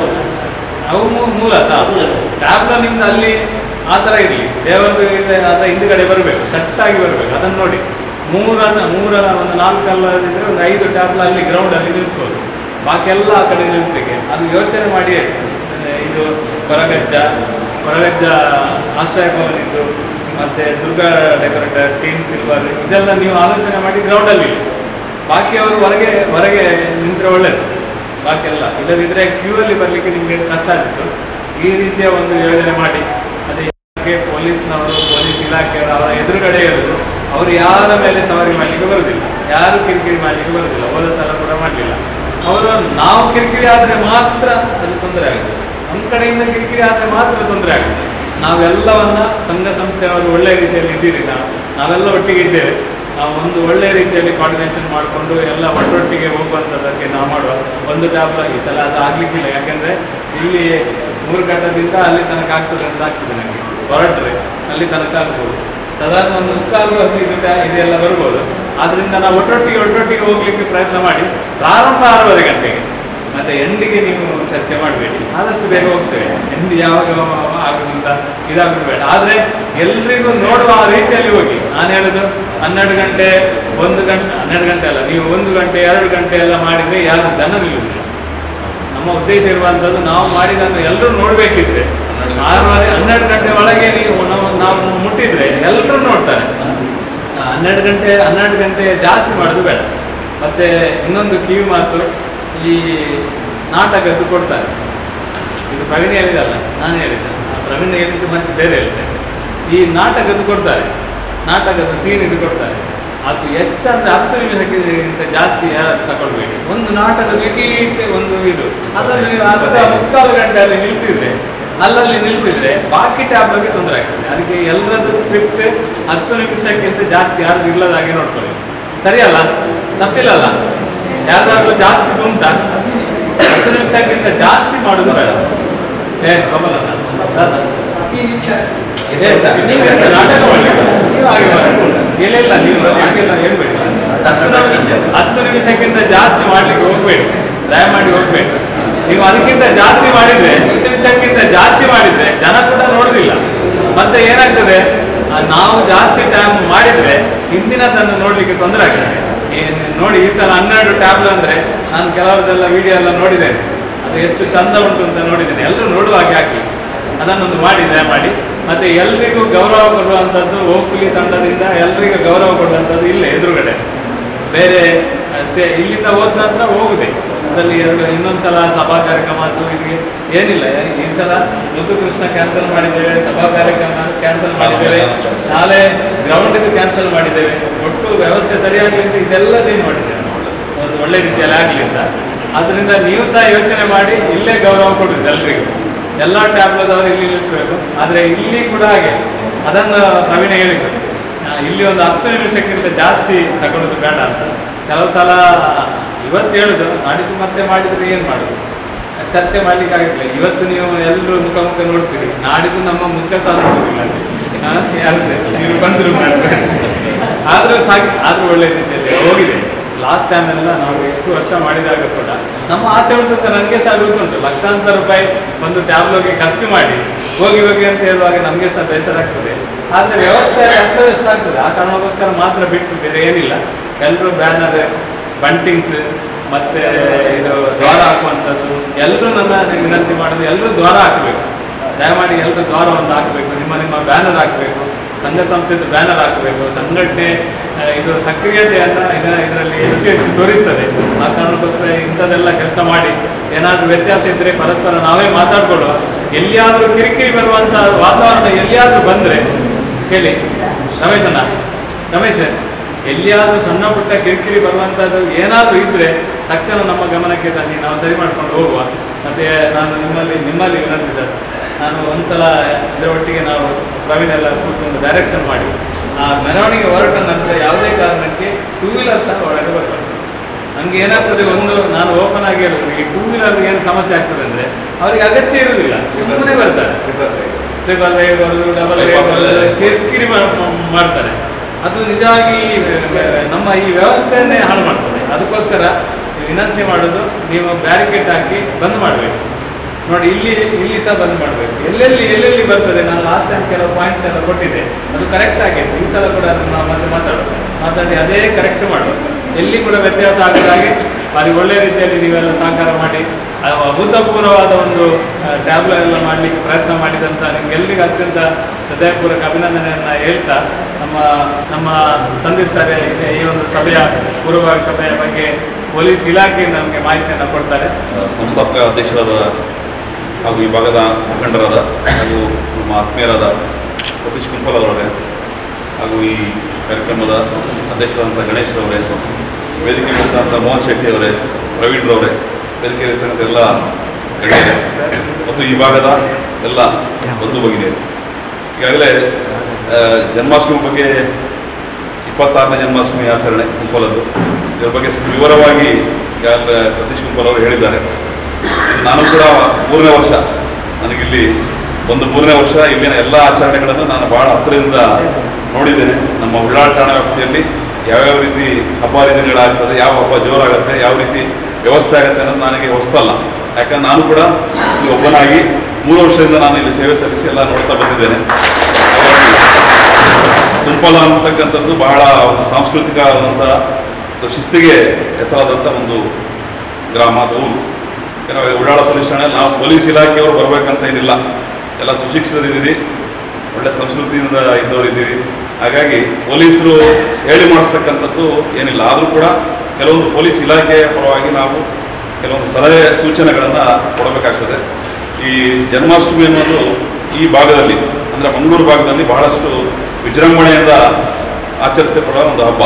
ಅವು ಮೂ- ಮೂಲತ ಟ್ಯಾಬ್ಲನಿಂದ ಅಲ್ಲಿ ಆ ಥರ ಇರಲಿ ದೇವರದು ಇದೆ ಅದರ ಹಿಂದುಗಡೆ ಬರಬೇಕು ಸೆಟ್ಟಾಗಿ ಬರಬೇಕು ಅದನ್ನು ನೋಡಿ ಮೂರನ್ನ ಮೂರರ ಒಂದು ನಾಲ್ಕು ಅಲ್ಲದಿದ್ರೆ ಒಂದು ಐದು ಟ್ಯಾಬ್ಲ ಅಲ್ಲಿ ಗ್ರೌಂಡಲ್ಲಿ ನಿಲ್ಲಿಸ್ಬೋದು ಬಾಕಿ ಎಲ್ಲ ಆ ಕಡೆ ನಿಲ್ಲಿಸ್ಲಿಕ್ಕೆ ಅದು ಯೋಚನೆ ಮಾಡಿ ಅಂದ್ರೆ ಇದು ಹೊರಗಜ್ಜ ಹೊರಗಜ್ಜ ಆಶ್ರಯ ಭವನಿದ್ದು ಮತ್ತೆ ದುರ್ಗಾ ಡೆಕೋರೇಟರ್ ಟೀಮ್ ಸಿಲ್ವರ್ ಇದೆಲ್ಲ ನೀವು ಆಲೋಚನೆ ಮಾಡಿ ಗ್ರೌಂಡಲ್ಲಿ ಬಾಕಿ ಅವರು ಹೊರಗೆ ಹೊರಗೆ ನಿಂತರೆ ಒಳ್ಳೇದು ಬಾಕಿ ಎಲ್ಲ ಇಲ್ಲದಿದ್ರೆ ಕ್ಯೂ ಅಲ್ಲಿ ಬರಲಿಕ್ಕೆ ನಿಮಗೆ ಕಷ್ಟ ಆಗ್ತಿತ್ತು ಈ ರೀತಿಯ ಒಂದು ಯೋಜನೆ ಮಾಡಿ ಅದೇ ಇಲಾಖೆ ಪೊಲೀಸ್ನವರು ಪೊಲೀಸ್ ಇಲಾಖೆಯವರು ಅವರ ಎದುರುಗಡೆ ಇರೋದು ಅವರು ಯಾರ ಮೇಲೆ ಸವಾರಿ ಮಾಡಲಿಕ್ಕೆ ಬರುವುದಿಲ್ಲ ಯಾರು ಕಿರಿಕಿರಿ ಮಾಡಲಿಕ್ಕೆ ಬರುವುದಿಲ್ಲ ಹೋದ ಸಲ ಕೂಡ ಮಾಡಲಿಲ್ಲ ಅವರು ನಾವು ಕಿರಿಕಿರಿ ಆದರೆ ಮಾತ್ರ ಅದು ತೊಂದರೆ ಆಗುತ್ತೆ ನಮ್ಮ ಕಡೆಯಿಂದ ಕಿರಿಕಿರಿ ಆದರೆ ಮಾತ್ರ ತೊಂದರೆ ಆಗುತ್ತೆ ನಾವೆಲ್ಲವನ್ನ ಸಂಘ ಸಂಸ್ಥೆಯವರು ಒಳ್ಳೆಯ ರೀತಿಯಲ್ಲಿ ಇದ್ದೀರಿ ನಾವು ನಾವೆಲ್ಲ ಒಟ್ಟಿಗೆ ಇದ್ದೇವೆ ನಾವು ಒಂದು ಒಳ್ಳೆ ರೀತಿಯಲ್ಲಿ ಕೋಆರ್ಡಿನೇಷನ್ ಮಾಡಿಕೊಂಡು ಎಲ್ಲ ಒಟ್ಟೊಟ್ಟಿಗೆ ಹೋಗುವಂಥದ್ದಕ್ಕೆ ನಾವು ಮಾಡುವ ಒಂದು ಟ್ಯಾಬ್ ಈ ಸಲ ಅದು ಆಗ್ಲಿಕ್ಕಿಲ್ಲ ಯಾಕೆಂದ್ರೆ ಇಲ್ಲಿ ಮೂರು ಘಟ್ಟದಿಂದ ಅಲ್ಲಿ ತನಕ ಆಗ್ತದೆ ಅಂತ ಆಗ್ತದೆ ನನಗೆ ಹೊರಟ್ರೆ ಅಲ್ಲಿ ತನಕ ಆಗ್ಬೋದು ಸಾಧಾರಣ ಒಂದು ಮುಕ್ಕಾಲು ಬಸ್ ಇದು ಟ್ಯಾ- ಇದೆಲ್ಲ ಬರ್ಬೋದು ಆದ್ರಿಂದ ನಾವು ಒಟ್ಟೊಟ್ಟಿಗೆ ಒಟ್ಟೊಟ್ಟಿಗೆ ಹೋಗ್ಲಿಕ್ಕೆ ಪ್ರಯತ್ನ ಮಾಡಿ ಪ್ರಾರಂಭ ಆರೂವರೆ ಗಂಟೆಗೆ ಮತ್ತೆ ಎಂಡಿಗೆ ನೀವು ಚರ್ಚೆ ಮಾಡಬೇಡಿ ಆದಷ್ಟು ಬೇಗ ಹೋಗ್ತೇವೆ ಎಂಡ್ ಯಾವಾಗ ಆಗುದಂತ ಇದಾಗುದು ಬೇಡ ಆದ್ರೆ ಎಲ್ರಿಗೂ ನೋಡುವ ರೀತಿಯಲ್ಲಿ ಹೋಗಿ ನಾನು ಹೇಳುದು ಹನ್ನೆರಡು ಗಂಟೆ ಒಂದು ಗಂಟೆ ಹನ್ನೆರಡು ಗಂಟೆ ಅಲ್ಲ ನೀವು ಒಂದು ಗಂಟೆ ಎರಡು ಗಂಟೆ ಎಲ್ಲ ಮಾಡಿದ್ರೆ ಯಾರು ಜನ ನಿಲ್ಲುವುದಿಲ್ಲ ನಮ್ಮ ಉದ್ದೇಶ ಇರುವಂತದ್ದು ನಾವು ಮಾಡಿದನ್ನು ಎಲ್ಲರೂ ನೋಡ್ಬೇಕಿದ್ರೆ ಆರೂವರೆ ಹನ್ನೆರಡು ಗಂಟೆ ಒಳಗೆ ನೀವು ನಾವು ನಾವು ಮುಟ್ಟಿದ್ರೆ ಎಲ್ಲರೂ ನೋಡ್ತಾರೆ ಹನ್ನೆರಡು ಗಂಟೆ ಹನ್ನೆರಡು ಗಂಟೆ ಜಾಸ್ತಿ ಮಾಡೋದು ಬೇಡ ಮತ್ತೆ ಇನ್ನೊಂದು ಕಿವಿ ಮಾತು ಈ ನಾಟಕದ್ದು ಕೊಡ್ತಾರೆ ಇದು ಪ್ರವೀಣ್ ಹೇಳಿದಲ್ಲ ನಾನು ಹೇಳಿದ್ದೆ ಆ ಪ್ರವೀಣ್ ಹೇಳಿದ್ದು ಮತ್ತೆ ಬೇರೆ ಹೇಳ್ತೇನೆ ಈ ನಾಟಕದ್ದು ಕೊಡ್ತಾರೆ ನಾಟಕದ ಸೀನ್ ಇದು ಕೊಡ್ತಾರೆ ಅದು ಹೆಚ್ಚಂದ್ರೆ ಹತ್ತು ನಿಮಿಷಕ್ಕಿಂತ ಜಾಸ್ತಿ ಯಾರು ತಗೊಳ್ಬೇಡಿ ಒಂದು ನಾಟಕದ ಇಡೀಟ್ ಒಂದು ಇದು ಅದನ್ನು ನೀವು ಅರ್ಧ ಮುಕ್ಕಾಲು ಗಂಟೆ ಅಲ್ಲಿ ನಿಲ್ಲಿಸಿದ್ರೆ ಅಲ್ಲಲ್ಲಿ ನಿಲ್ಲಿಸಿದ್ರೆ ಬಾಕಿ ಟ್ಯಾಬ್ಲಗೆ ತೊಂದರೆ ಆಗ್ತದೆ ಅದಕ್ಕೆ ಎಲ್ಲರದ್ದು ಸ್ಕ್ರಿಪ್ಟ್ ಹತ್ತು ನಿಮಿಷಕ್ಕಿಂತ ಜಾಸ್ತಿ ಯಾರು ಇಲ್ಲದ ಹಾಗೆ ನೋಡ್ಕೊಳ್ಳಿ ಸರಿಯಲ್ಲ ತಪ್ಪಿಲ್ಲಲ್ಲ ಯಾರ್ದಾದ್ರೂ ಜಾಸ್ತಿ ಉಂಟಾ ಹತ್ತು ನಿಮಿಷಕ್ಕಿಂತ ಜಾಸ್ತಿ ಮಾಡುದು ಬೇಡ ಏ ಕಮಲ ನೀವು ಎಂತ ನಾಟಕ ಮಾಡ್ಲಿಕ್ಕೆ? ನೀವು ಹಾಗೆ ಮಾಡಿ. ಇಲ್ಲ ಇಲ್ಲ ನೀವು ಹಾಗೆಲ್ಲ ಹೇಳ್ಬೇಡಿ ಹತ್ತು ನಿಮಿಷಕ್ಕಿಂತ ಜಾಸ್ತಿ ಮಾಡ್ಲಿಕ್ಕೆ ಹೋಗ್ಬೇಡಿ ದಯಮಾಡಿ ಹೋಗ್ಬೇಡಿ ನೀವು ಅದಕ್ಕಿಂತ ಜಾಸ್ತಿ ಮಾಡಿದ್ರೆ ಹತ್ತು ನಿಮಿಷಕ್ಕಿಂತ ಜಾಸ್ತಿ ಮಾಡಿದ್ರೆ ಜನ ಕೂಡ ನೋಡುದಿಲ್ಲ ಮತ್ತೆ ಏನಾಗ್ತದೆ ಆ, ನಾವು ಜಾಸ್ತಿ ಟೈಮ್ ಮಾಡಿದ್ರೆ ಹಿಂದಿನದನ್ನು ನೋಡ್ಲಿಕ್ಕೆ ತೊಂದರೆ ಆಗ್ತದೆ ಏನ್ ನೋಡಿ ಈ ಸಲ ಹನ್ನೆರಡು ಟ್ಯಾಬ್ಲ್ ಅಂದ್ರೆ ನಾನು ಕೆಲವರದೆಲ್ಲ ವಿಡಿಯೋ ಎಲ್ಲ ನೋಡಿದ್ದೇನೆ ಅದು ಎಷ್ಟು ಚಂದ ಉಂಟು ಅಂತ ನೋಡಿದ್ದೇನೆ ಎಲ್ಲರೂ ನೋಡುವ ಹಾಗೆ ಹಾಕಿ ಅದನ್ನೊಂದು ಮಾಡಿ ದಯಮಾಡಿ ಮತ್ತೆ ಎಲ್ರಿಗೂ ಗೌರವ ಕೊಡುವಂಥದ್ದು ಓಕುಲಿ ತಂಡದಿಂದ ಎಲ್ರಿಗೂ ಗೌರವ ಕೊಡುವಂಥದ್ದು ಇಲ್ಲೇ ಎದುರುಗಡೆ ಬೇರೆ ಅಷ್ಟೇ ಇಲ್ಲಿಂದ ಹೋದ ನಂತರ ಹೋಗುದೆ ಅದರಲ್ಲಿ ಎರಡು ಇನ್ನೊಂದು ಸಲ ಸಭಾ ಕಾರ್ಯಕ್ರಮ ಅದು ಇದು ಏನಿಲ್ಲ ಈ ಸಲ ಮುದ್ದು ಕೃಷ್ಣ ಕ್ಯಾನ್ಸಲ್ ಮಾಡಿದ್ದೇವೆ ಸಭಾ ಕಾರ್ಯಕ್ರಮ ಕ್ಯಾನ್ಸಲ್ ಮಾಡಿದ್ದೇವೆ ಶಾಲೆ ಗ್ರೌಂಡ್ ಕ್ಯಾನ್ಸಲ್ ಮಾಡಿದ್ದೇವೆ ಒಟ್ಟು ವ್ಯವಸ್ಥೆ ಸರಿಯಾಗಲಿ ಅಂತ ಇದೆಲ್ಲ ಚೇಂಜ್ ಮಾಡಿದ್ದೇವೆ ಒಂದು ಒಳ್ಳೆ ರೀತಿಯಲ್ಲಿ ಆಗಲಿ ಅಂತ ಅದರಿಂದ ನೀವು ಸಹ ಯೋಚನೆ ಮಾಡಿ ಇಲ್ಲೇ ಗೌರವ ಕೊಡುದು ಎಲ್ರಿಗೂ ಎಲ್ಲ ಟ್ಯಾಬ್ಲದವರು ಇಲ್ಲಿ ನಿಲ್ಲಿಸಬೇಕು ಆದರೆ ಇಲ್ಲಿ ಕೂಡ ಹಾಗೆ ಅದನ್ನು ಪ್ರವೀಣ ಹೇಳಿದ್ರು ಆ, ಇಲ್ಲಿ ಒಂದು ಹತ್ತು ನಿಮಿಷಕ್ಕಿಂತ ಜಾಸ್ತಿ ತಗೊಳ್ಳೋದು ಬೇಡ ಅಂತ ಕೆಲವು ಸಲ ಇವತ್ತು ಹೇಳುದು ನಾಡಿದ್ದು ಮತ್ತೆ ಮಾಡಿದ್ರೆ ಏನು ಮಾಡುದು ಚರ್ಚೆ ಮಾಡ್ಲಿಕ್ಕೆ ಆಗಿಲ್ಲ ಇವತ್ತು ನೀವು ಎಲ್ಲರೂ ಮುಖ ಮುಖ ನೋಡ್ತೀರಿ ನಾಡಿದ್ದು ನಮ್ಮ ಮುಖ ಸಹ ನೋಡುದಿಲ್ಲ ಆ, ಯಾರು ಸಹ ನೀವು ಬಂದ್ರು ಮಾಡ್ತಾರೆ ಆದ್ರೂ ಸಾಕು ಆದ್ರೂ ಒಳ್ಳೆ ರೀತಿಯಲ್ಲಿ ಹೋಗಿದೆ ಲಾಸ್ಟ್ ಟೈಮ್ ಎಲ್ಲ ನಾವು ಎಷ್ಟು ವರ್ಷ ಮಾಡಿದಾಗ ಕೂಡ ನಮ್ಮ ಆಸೆ ಉಂಟು ನನಗೆ ಸಹ ಗೊತ್ತುಂಟು ಲಕ್ಷಾಂತರ ರೂಪಾಯಿ ಒಂದು ಟ್ಯಾಬ್ಲೋಗೆ ಖರ್ಚು ಮಾಡಿ ಹೋಗಿ ಹೋಗಿ ಅಂತ ಹೇಳುವಾಗ ನಮಗೆ ಸಹ ಬೇಸರ ಆಗ್ತದೆ ಆದ್ರೆ ವ್ಯವಸ್ಥೆ ಅಸ್ತವ್ಯಸ್ತ ಆಗ್ತದೆ ಆ ಕಾರಣಕ್ಕೋಸ್ಕರ ಮಾತ್ರ ಬಿಟ್ಟು ಬೇರೆ ಏನಿಲ್ಲ ಎಲ್ಲರೂ ಬ್ಯಾನರ್ ಬಂಟಿಂಗ್ಸ್ ಮತ್ತೆ ಇದು ದ್ವಾರ ಹಾಕುವಂಥದ್ದು ಎಲ್ಲರೂ ನನ್ನ ವಿನಂತಿ ಮಾಡೋದು ಎಲ್ಲರೂ ದ್ವಾರ ಹಾಕಬೇಕು ದಯಮಾಡಿ ಎಲ್ಲರೂ ದ್ವಾರವನ್ನು ಹಾಕಬೇಕು ನಿಮ್ಮ ನಿಮ್ಮ ಬ್ಯಾನರ್ ಹಾಕಬೇಕು ಸಂಘ ಸಂಸ್ಥೆದು ಬ್ಯಾನರ್ ಹಾಕಬೇಕು ಸಂಘಟನೆ ಆ, ಇದು ಸಕ್ರಿಯತೆಯನ್ನು ಇದರ ಇದರಲ್ಲಿ ಹೆಚ್ಚು ಹೆಚ್ಚು ತೋರಿಸ್ತದೆ ಆ ಕಾರಣಕ್ಕೋಸ್ಕರ ಇಂಥದ್ದೆಲ್ಲ ಕೆಲಸ ಮಾಡಿ ಏನಾದರೂ ವ್ಯತ್ಯಾಸ ಇದ್ದರೆ ಪರಸ್ಪರ ನಾವೇ ಮಾತಾಡ್ಕೊಳ್ಳುವ ಎಲ್ಲಿಯಾದರೂ ಕಿರಿಕಿರಿ ಬರುವಂಥ ವಾತಾವರಣ ಎಲ್ಲಿಯಾದರೂ ಬಂದರೆ ಹೇಳಿ ರಮೇಶಣ್ಣ ರಮೇಶ್ ಎಲ್ಲಿಯಾದರೂ ಸಣ್ಣ ಪುಟ್ಟ ಕಿರಿಕಿರಿ ಬರುವಂಥದ್ದು ಏನಾದರೂ ಇದ್ದರೆ ತಕ್ಷಣ ನಮ್ಮ ಗಮನಕ್ಕೆ ತನ್ನಿ ನಾವು ಸರಿ ಮಾಡ್ಕೊಂಡು ಹೋಗುವ ಮತ್ತು ನಾನು ನಿಮ್ಮಲ್ಲಿ ನಿಮ್ಮಲ್ಲಿ ವಿನಂತಿ ಸರ್ ನಾನು ಒಂದ್ಸಲ ಇದರ ಒಟ್ಟಿಗೆ ನಾವು ಪ್ರವೀಣ್ ಎಲ್ಲ ಕೂತ್ಕೊಂಡು ಡೈರೆಕ್ಷನ್ ಮಾಡಿ ಆ ಮೆರವಣಿಗೆ ಹೊರಟ ನಂತರ ಯಾವುದೇ ಕಾರಣಕ್ಕೆ ಟೂ ವೀಲರ್ ಸಹ ಒಳಗೆ ಬರಬಾರ್ದು ನಮ್ಗೆ ಏನಾಗ್ತದೆ ಒಂದು ನಾನು ಓಪನ್ ಆಗಿ ಹೇಳಿದ್ರು ಈ ಟೂ ವೀಲರ್ ಏನು ಸಮಸ್ಯೆ ಆಗ್ತದೆ ಅಂದರೆ ಅವರಿಗೆ ಅಗತ್ಯ ಇರುವುದಿಲ್ಲ ಸುಮ್ಮನೆ ಬರ್ತಾರೆ ಟ್ರಿಬಲ್ ರೈಡ್ ಬರೋದು ಡಬಲ್ ರೈಡ್ ಬರೋದು ಕಿರಿಕಿರಿ ಮಾ- ಮಾ- ಮಾಡ್ತಾರೆ ಅದು ನಿಜವಾಗಿ ಆ, ನಮ್ಮ ಈ ವ್ಯವಸ್ಥೆಯನ್ನೇ ಹಾಳು ಮಾಡ್ತದೆ ಅದಕ್ಕೋಸ್ಕರ ವಿನಂತಿ ಮಾಡೋದು ನೀವು ಬ್ಯಾರಿಕೇಡ್ ಹಾಕಿ ಬಂದ್ ಮಾಡಬೇಕು ನೋಡಿ ಇಲ್ಲಿ ಇಲ್ಲಿ ಸಹ ಬಂದ್ ಮಾಡಬೇಕು ಎಲ್ಲೆಲ್ಲಿ ಎಲ್ಲೆಲ್ಲಿ ಬರ್ತದೆ ನಾನು ಲಾಸ್ಟ್ ಟೈಮ್ ಕೆಲವು ಪಾಯಿಂಟ್ಸ್ ಎಲ್ಲ ಕೊಟ್ಟಿದ್ದೆ ಅದು ಕರೆಕ್ಟ್ ಆಗಿತ್ತು ಈ ಸಲ ಕೂಡ ಅದನ್ನು ನಾವು ಮತ್ತೆ ಮಾತಾಡೋದು ಮಾತಾಡಿ ಅದೇ ಕರೆಕ್ಟ್ ಮಾಡೋದು ಎಲ್ಲಿ ಕೂಡ ವ್ಯತ್ಯಾಸ ಆಗದ ಹಾಗೆ ಬಾರಿ ಒಳ್ಳೆ ರೀತಿಯಲ್ಲಿ ನೀವೆಲ್ಲ ಸಹಕಾರ ಮಾಡಿ ಆ ಅಭೂತಪೂರ್ವವಾದ ಒಂದು ಟ್ಯಾಬ್ಲೋ ಎಲ್ಲ ಮಾಡಲಿಕ್ಕೆ ಪ್ರಯತ್ನ ಮಾಡಿದಂಥ ನಿಮ್ಗೆಲ್ಲರಿಗೂ ಅತ್ಯಂತ ಹೃದಯಪೂರ್ವಕ ಅಭಿನಂದನೆಯನ್ನು ಹೇಳ್ತಾ ನಮ್ಮ ನಮ್ಮ ಸಂದೀಪ್ ಸರ್ ಇದೆ ಈ ಒಂದು ಸಭೆಯ ಪೂರ್ವಭಾವಿ ಸಭೆಯ ಬಗ್ಗೆ ಪೊಲೀಸ್ ಇಲಾಖೆ ನಮಗೆ ಮಾಹಿತಿಯನ್ನು ಕೊಡ್ತಾರೆ ಸಂಸ್ಥಾಪಕ ಅಧ್ಯಕ್ಷರಾದ ಹಾಗೂ ಈ ಭಾಗದ ಮುಖಂಡರಾದ ಹಾಗೂ ನಮ್ಮ ಆತ್ಮೀಯರಾದ ಸತೀಶ್ ಕುಂಪಲವರವರೇ ಹಾಗೂ ಈ ಕಾರ್ಯಕ್ರಮದ ಅಧ್ಯಕ್ಷರಾದಂಥ ಗಣೇಶ್ ಅವರೇ ವೇದಿಕೆ ಇರ್ತಕ್ಕಂಥ ಮೋಹನ್ ಶೆಟ್ಟಿ ಅವರೇ ಪ್ರವೀಣ್ ರವರೇ ವೇದಿಕೆ ಇರ್ತಕ್ಕಂಥ ಎಲ್ಲ ಗಣ್ಯರೇ ಮತ್ತು ಈ ಭಾಗದ ಎಲ್ಲ ಬಂಧು ಭಗಿನಿಯರು ಈಗಾಗಲೇ ಆ, ಜನ್ಮಾಷ್ಟಮಿ ಬಗ್ಗೆ ಇಪ್ಪತ್ತಾರನೇ ಜನ್ಮಾಷ್ಟಮಿ ಆಚರಣೆ ಕುಂಪಲದ್ದು ಇದರ ಬಗ್ಗೆ ಸ್ವಲ್ಪ ವಿವರವಾಗಿ ಈಗಾಗಲೇ ಸತೀಶ್ ಕುಂಪಲ್ ಅವರು ಹೇಳಿದ್ದಾರೆ ನಾನು ಕೂಡ ಮೂರನೇ ವರ್ಷ ನನಗಿಲ್ಲಿ ಒಂದು ಮೂರನೇ ವರ್ಷ ಇಲ್ಲಿನ ಎಲ್ಲ ಆಚರಣೆಗಳನ್ನು ನಾನು ಬಹಳ ಹತ್ತಿರದಿಂದ ನೋಡಿದ್ದೇನೆ ನಮ್ಮ ಉಳ್ಳಾಳ ಠಾಣಾ ವ್ಯಾಪ್ತಿಯಲ್ಲಿ ಯಾವ್ಯಾವ ರೀತಿ ಹಬ್ಬ ಹರಿದಿನಗಳಾಗ್ತದೆ ಯಾವ ಹಬ್ಬ ಜೋರಾಗುತ್ತೆ ಯಾವ ರೀತಿ ವ್ಯವಸ್ಥೆ ಆಗುತ್ತೆ ಅನ್ನೋದು ನನಗೆ ಹೊಸ್ತಲ್ಲ ಯಾಕಂದ್ರೆ ನಾನು ಕೂಡ ಇಲ್ಲಿ ಒಬ್ಬನಾಗಿ ಮೂರು ವರ್ಷದಿಂದ ನಾನು ಇಲ್ಲಿ ಸೇವೆ ಸಲ್ಲಿಸಿ ಎಲ್ಲ ನೋಡ್ತಾ ಬಂದಿದ್ದೇನೆ ಹಾಗಾಗಿ ಕುಂಪಲ ಅಂತಕ್ಕಂಥದ್ದು ಬಹಳ ಒಂದು ಸಾಂಸ್ಕೃತಿಕವಾದಂಥ ಒಂದು ಶಿಸ್ತಿಗೆ ಹೆಸರಾದಂಥ ಒಂದು ಗ್ರಾಮ ಅದು ಊರು ಯಾಕಂದ್ರೆ ಉಳ್ಳಾಳ ಪೊಲೀಸ್ ಠಾಣೆಯಲ್ಲಿ ನಾವು ಪೊಲೀಸ್ ಇಲಾಖೆಯವರು ಬರಬೇಕಂತ ಏನಿಲ್ಲ ಎಲ್ಲ ಸುಶಿಕ್ಷಿತರಿದ್ದೀರಿ ಒಳ್ಳೆ ಸಂಸ್ಕೃತಿಯಿಂದ ಇದ್ದವರು ಇದ್ದೀರಿ ಹಾಗಾಗಿ ಪೊಲೀಸರು ಹೇಳಿ ಮಾಡಿಸ್ತಕ್ಕಂಥದ್ದು ಏನಿಲ್ಲ ಆದರೂ ಕೂಡ ಕೆಲವೊಂದು ಪೊಲೀಸ್ ಇಲಾಖೆಯ ಪರವಾಗಿ ನಾವು ಕೆಲವೊಂದು ಸಲಹೆ ಸೂಚನೆಗಳನ್ನು ಕೊಡಬೇಕಾಗ್ತದೆ ಈ ಜನ್ಮಾಷ್ಟಮಿ ಅನ್ನೋದು ಈ ಭಾಗದಲ್ಲಿ ಅಂದರೆ ಮಂಗಳೂರು ಭಾಗದಲ್ಲಿ ಬಹಳಷ್ಟು ವಿಜೃಂಭಣೆಯಿಂದ ಆಚರಿಸಲ್ಪಡುವ ಒಂದು ಹಬ್ಬ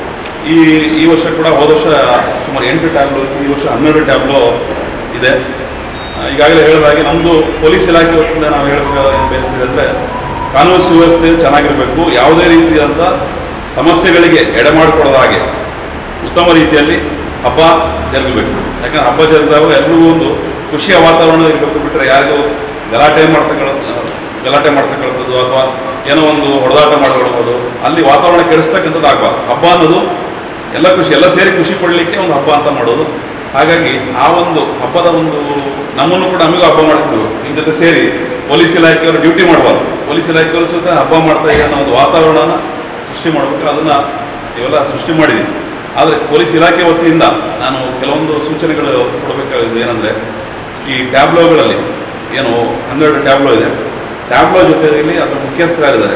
ಈ ಈ ವರ್ಷ ಕೂಡ ಹೋದ ವರ್ಷ ಸುಮಾರು ಎಂಟು ಟ್ಯಾಬ್ಲೋ ಈ ವರ್ಷ ಹನ್ನೆರಡು ಟ್ಯಾಬ್ಲೋ ಇದೆ ಆ, ಈಗಾಗಲೇ ಹೇಳಿದಾಗೆ ನಮ್ಮದು ಪೊಲೀಸ್ ಇಲಾಖೆ ವತಿಯಿಂದ ನಾವು ಹೇಳಬೇಕು ಏನು ಬಯಸ್ತೀವಿ ಅಂದರೆ ಕಾನೂನು ಸುವ್ಯವಸ್ಥೆ ಚೆನ್ನಾಗಿರಬೇಕು ಯಾವುದೇ ರೀತಿಯಾದಂಥ ಸಮಸ್ಯೆಗಳಿಗೆ ಎಡೆಮಾಡಿಕೊಡದ ಹಾಗೆ ಉತ್ತಮ ರೀತಿಯಲ್ಲಿ ಹಬ್ಬ ಜರುಗಬೇಕು ಯಾಕಂದ್ರೆ ಹಬ್ಬ ಜರುಗಿದಾಗ ಎಲ್ರಿಗೂ ಒಂದು ಖುಷಿಯ ವಾತಾವರಣ ಇರಬೇಕು ಬಿಟ್ಟರೆ ಯಾರಿಗೂ ಗಲಾಟೆ ಮಾಡ್ತಕ್ಕಂಥ ಗಲಾಟೆ ಮಾಡ್ತಕ್ಕಂಥದ್ದು ಅಥವಾ ಏನೋ ಒಂದು ಹೊಡೆದಾಟ ಮಾಡ್ಕೊಳ್ಬೋದು ಅಲ್ಲಿ ವಾತಾವರಣ ಕೆಡಿಸ್ತಕ್ಕಂಥದ್ದು ಆಗಬಾರ್ದು ಹಬ್ಬ ಅನ್ನೋದು ಎಲ್ಲ ಖುಷಿ ಎಲ್ಲ ಸೇರಿ ಖುಷಿ ಪಡಲಿಕ್ಕೆ ಒಂದು ಹಬ್ಬ ಅಂತ ಮಾಡೋದು ಹಾಗಾಗಿ ಆ ಒಂದು ಹಬ್ಬದ ಒಂದು ನಮ್ಮನ್ನು ಕೂಡ ನಮಗೂ ಹಬ್ಬ ಮಾಡ್ತೀವಿ ನಿಮ್ಮ ಜೊತೆ ಸೇರಿ ಪೊಲೀಸ್ ಇಲಾಖೆಯವರು ಡ್ಯೂಟಿ ಮಾಡಬಾರ್ದು ಪೊಲೀಸ್ ಇಲಾಖೆಯವರು ಸುತ್ತ ಹಬ್ಬ ಮಾಡ್ತಾ ಇದೆ ಅನ್ನೋ ಒಂದು ವಾತಾವರಣನ ಸೃಷ್ಟಿ ಮಾಡಬೇಕು ಅದನ್ನು ಇವೆಲ್ಲ ಸೃಷ್ಟಿ ಮಾಡಿದ್ದೀವಿ ಆದರೆ ಪೊಲೀಸ್ ಇಲಾಖೆ ವತಿಯಿಂದ ನಾನು ಕೆಲವೊಂದು ಸೂಚನೆಗಳು ಕೊಡಬೇಕಾಗಿದ್ದು ಏನಂದರೆ ಈ ಟ್ಯಾಬ್ಲೋಗಳಲ್ಲಿ ಏನು ಹನ್ನೆರಡು ಟ್ಯಾಬ್ಲೋ ಇದೆ ಟ್ಯಾಬ್ಲೋ ಜೊತೆಯಲ್ಲಿ ಅದರ ಮುಖ್ಯಸ್ಥರಾಗಿದ್ದಾರೆ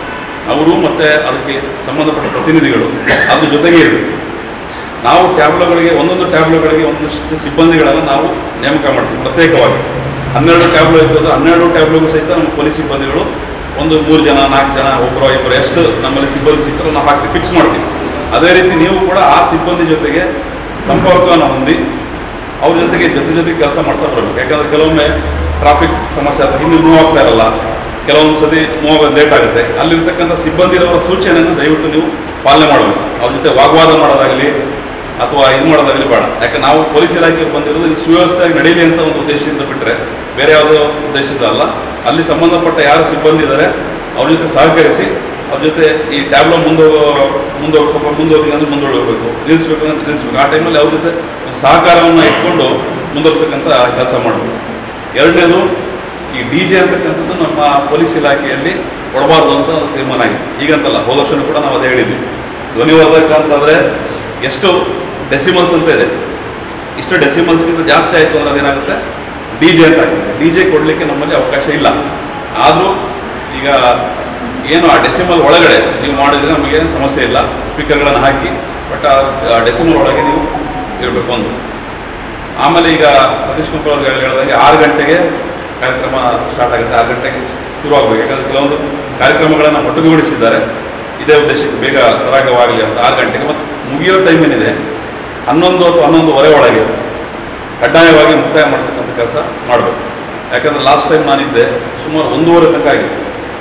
ಅವರು ಮತ್ತು ಅದಕ್ಕೆ ಸಂಬಂಧಪಟ್ಟ ಪ್ರತಿನಿಧಿಗಳು ಅದ್ರ ಜೊತೆಗೆ ಇರಬೇಕು ನಾವು ಟ್ಯಾಬ್ಲೋಗಳಿಗೆ ಒಂದೊಂದು ಟ್ಯಾಬ್ಲೋಗಳಿಗೆ ಒಂದಷ್ಟು ಸಿಬ್ಬಂದಿಗಳನ್ನು ನಾವು ನೇಮಕ ಮಾಡ್ತೀವಿ ಪ್ರತ್ಯೇಕವಾಗಿ ಹನ್ನೆರಡು ಟ್ಯಾಬ್ಲೋ ಇರ್ತದೆ ಹನ್ನೆರಡು ಟ್ಯಾಬ್ಲೋಗೂ ಸಹಿತ ನಮ್ಮ ಪೊಲೀಸ್ ಸಿಬ್ಬಂದಿಗಳು ಒಂದು ಮೂರು ಜನ ನಾಲ್ಕು ಜನ ಒಬ್ಬರು ಇಬ್ಬರು ಎಷ್ಟು ನಮ್ಮಲ್ಲಿ ಸಿಬ್ಬಂದಿ ಸಿಗ್ತಾರೋ ನಾವು ಹಾಕಿ ಫಿಕ್ಸ್ ಮಾಡ್ತೀವಿ ಅದೇ ರೀತಿ ನೀವು ಕೂಡ ಆ ಸಿಬ್ಬಂದಿ ಜೊತೆಗೆ ಸಂಪರ್ಕವನ್ನು ಹೊಂದಿ ಅವ್ರ ಜೊತೆಗೆ ಜೊತೆ ಜೊತೆಗೆ ಕೆಲಸ ಮಾಡ್ತಾ ಬರಬೇಕು ಯಾಕಂದ್ರೆ ಕೆಲವೊಮ್ಮೆ ಟ್ರಾಫಿಕ್ ಸಮಸ್ಯೆ ಅಥವಾ ಹಿಂದೆ ಮೂವ್ ಆಗ್ತಾ ಇರಲ್ಲ ಕೆಲವೊಂದು ಸತಿ ಮೂವ್ ಆಗೋದು ಲೇಟ್ ಆಗುತ್ತೆ ಅಲ್ಲಿರ್ತಕ್ಕಂಥ ಸಿಬ್ಬಂದಿರವರ ಸೂಚನೆಯನ್ನು ದಯವಿಟ್ಟು ನೀವು ಪಾಲನೆ ಮಾಡಬೇಕು ಅವ್ರ ಜೊತೆ ವಾಗ್ವಾದ ಮಾಡೋದಾಗಲಿ ಅಥವಾ ಇದು ಮಾಡೋದಾಗಲಿ ಬೇಡ ಯಾಕೆ ನಾವು ಪೊಲೀಸ್ ಇಲಾಖೆಗೆ ಬಂದಿರೋದು ಇದು ಸುವ್ಯವಸ್ಥೆಯಾಗಿ ನಡೀಲಿ ಅಂತ ಒಂದು ಉದ್ದೇಶದಿಂದ ಬಿಟ್ಟರೆ ಬೇರೆ ಯಾವುದೋ ಉದ್ದೇಶದಿಂದ ಅಲ್ಲ ಅಲ್ಲಿ ಸಂಬಂಧಪಟ್ಟ ಯಾರು ಸಿಬ್ಬಂದಿ ಇದ್ದಾರೆ ಅವ್ರ ಜೊತೆ ಸಹಕರಿಸಿ ಅವ್ರ ಜೊತೆ ಈ ಟ್ಯಾಬ್ಲೋ ಮುಂದೆ ಮುಂದೆ ಸ್ವಲ್ಪ ಮುಂದೋಗಿ ಅಂದ್ರೆ ಮುಂದೋಗಬೇಕು ನಿಲ್ಲಿಸ್ಬೇಕು ಅಂದ್ರೆ ನಿಲ್ಲಿಸ್ಬೇಕು ಆ ಟೈಮಲ್ಲಿ ಅವ್ರ ಜೊತೆ ಒಂದು ಸಹಕಾರವನ್ನು ಇಟ್ಕೊಂಡು ಮುಂದುವರ್ಸಕ್ಕಂಥ ಕೆಲಸ ಮಾಡಬೇಕು ಎರಡನೇದು ಈ ಡಿ ಜೆ ಅಂತಕ್ಕಂಥದ್ದು ನಮ್ಮ ಪೊಲೀಸ್ ಇಲಾಖೆಯಲ್ಲಿ ಕೊಡಬಾರ್ದು ಅಂತ ಒಂದು ತೀರ್ಮಾನ ಆಗಿದೆ ಈಗಂತಲ್ಲ ಹೋದ ವರ್ಷನೂ ಕೂಡ ನಾವು ಅದೇ ಹೇಳಿದ್ವಿ ಧ್ವನಿವರ್ಧಕ ಅಂತಂದರೆ ಎಷ್ಟು ಡೆಸಿಮಲ್ಸ್ ಅಂತ ಇದೆ ಇಷ್ಟು ಡೆಸಿಮಲ್ಸ್ಗಿಂತ ಜಾಸ್ತಿ ಆಯಿತು ಅಂದ್ರೆ ಅದೇನಾಗುತ್ತೆ ಡಿ ಜೆ ಅಂತ ಆಗ್ತದೆ ಡಿ ಜೆ ಕೊಡಲಿಕ್ಕೆ ನಮ್ಮಲ್ಲಿ ಅವಕಾಶ ಇಲ್ಲ ಆದರೂ ಈಗ ಏನು ಆ ಡೆಸಿಮಲ್ ಒಳಗಡೆ ನೀವು ಮಾಡಿದರೆ ನಮಗೆ ಸಮಸ್ಯೆ ಇಲ್ಲ ಸ್ಪೀಕರ್ಗಳನ್ನು ಹಾಕಿ ಬಟ್ ಆ ಡೆಸಿಮಲ್ ಒಳಗೆ ನೀವು ಇರಬೇಕು ಒಂದು ಆಮೇಲೆ ಈಗ ಸತೀಶ್ ಕುಮಾರ್ ಅವ್ರಿಗೆ ಹೇಳಿದಾಗೆ ಆರು ಗಂಟೆಗೆ ಕಾರ್ಯಕ್ರಮ ಸ್ಟಾರ್ಟ್ ಆಗುತ್ತೆ ಆರು ಗಂಟೆಗೆ ಶುರು ಆಗಬೇಕು ಯಾಕಂದರೆ ಕೆಲವೊಂದು ಕಾರ್ಯಕ್ರಮಗಳನ್ನು ಒಟ್ಟುಗೂಡಿಸಿದ್ದಾರೆ ಇದೇ ಉದ್ದೇಶಕ್ಕೆ ಬೇಗ ಸರಾಗವಾಗಲಿ ಅಂತ ಆರು ಗಂಟೆಗೆ ಮತ್ತು ಮುಗಿಯೋ ಟೈಮ್ ಏನಿದೆ ಹನ್ನೊಂದು ಅಥವಾ ಹನ್ನೊಂದುವರೆ ಒಳಗೆ ಕಡ್ಡಾಯವಾಗಿ ಮುಕ್ತಾಯ ಮಾಡ್ತಕ್ಕಂಥ ಕೆಲಸ ಮಾಡಬೇಕು ಯಾಕಂದರೆ ಲಾಸ್ಟ್ ಟೈಮ್ ನಾನಿದ್ದೆ ಸುಮಾರು ಒಂದೂವರೆ ತನಕ ಆಗಿದೆ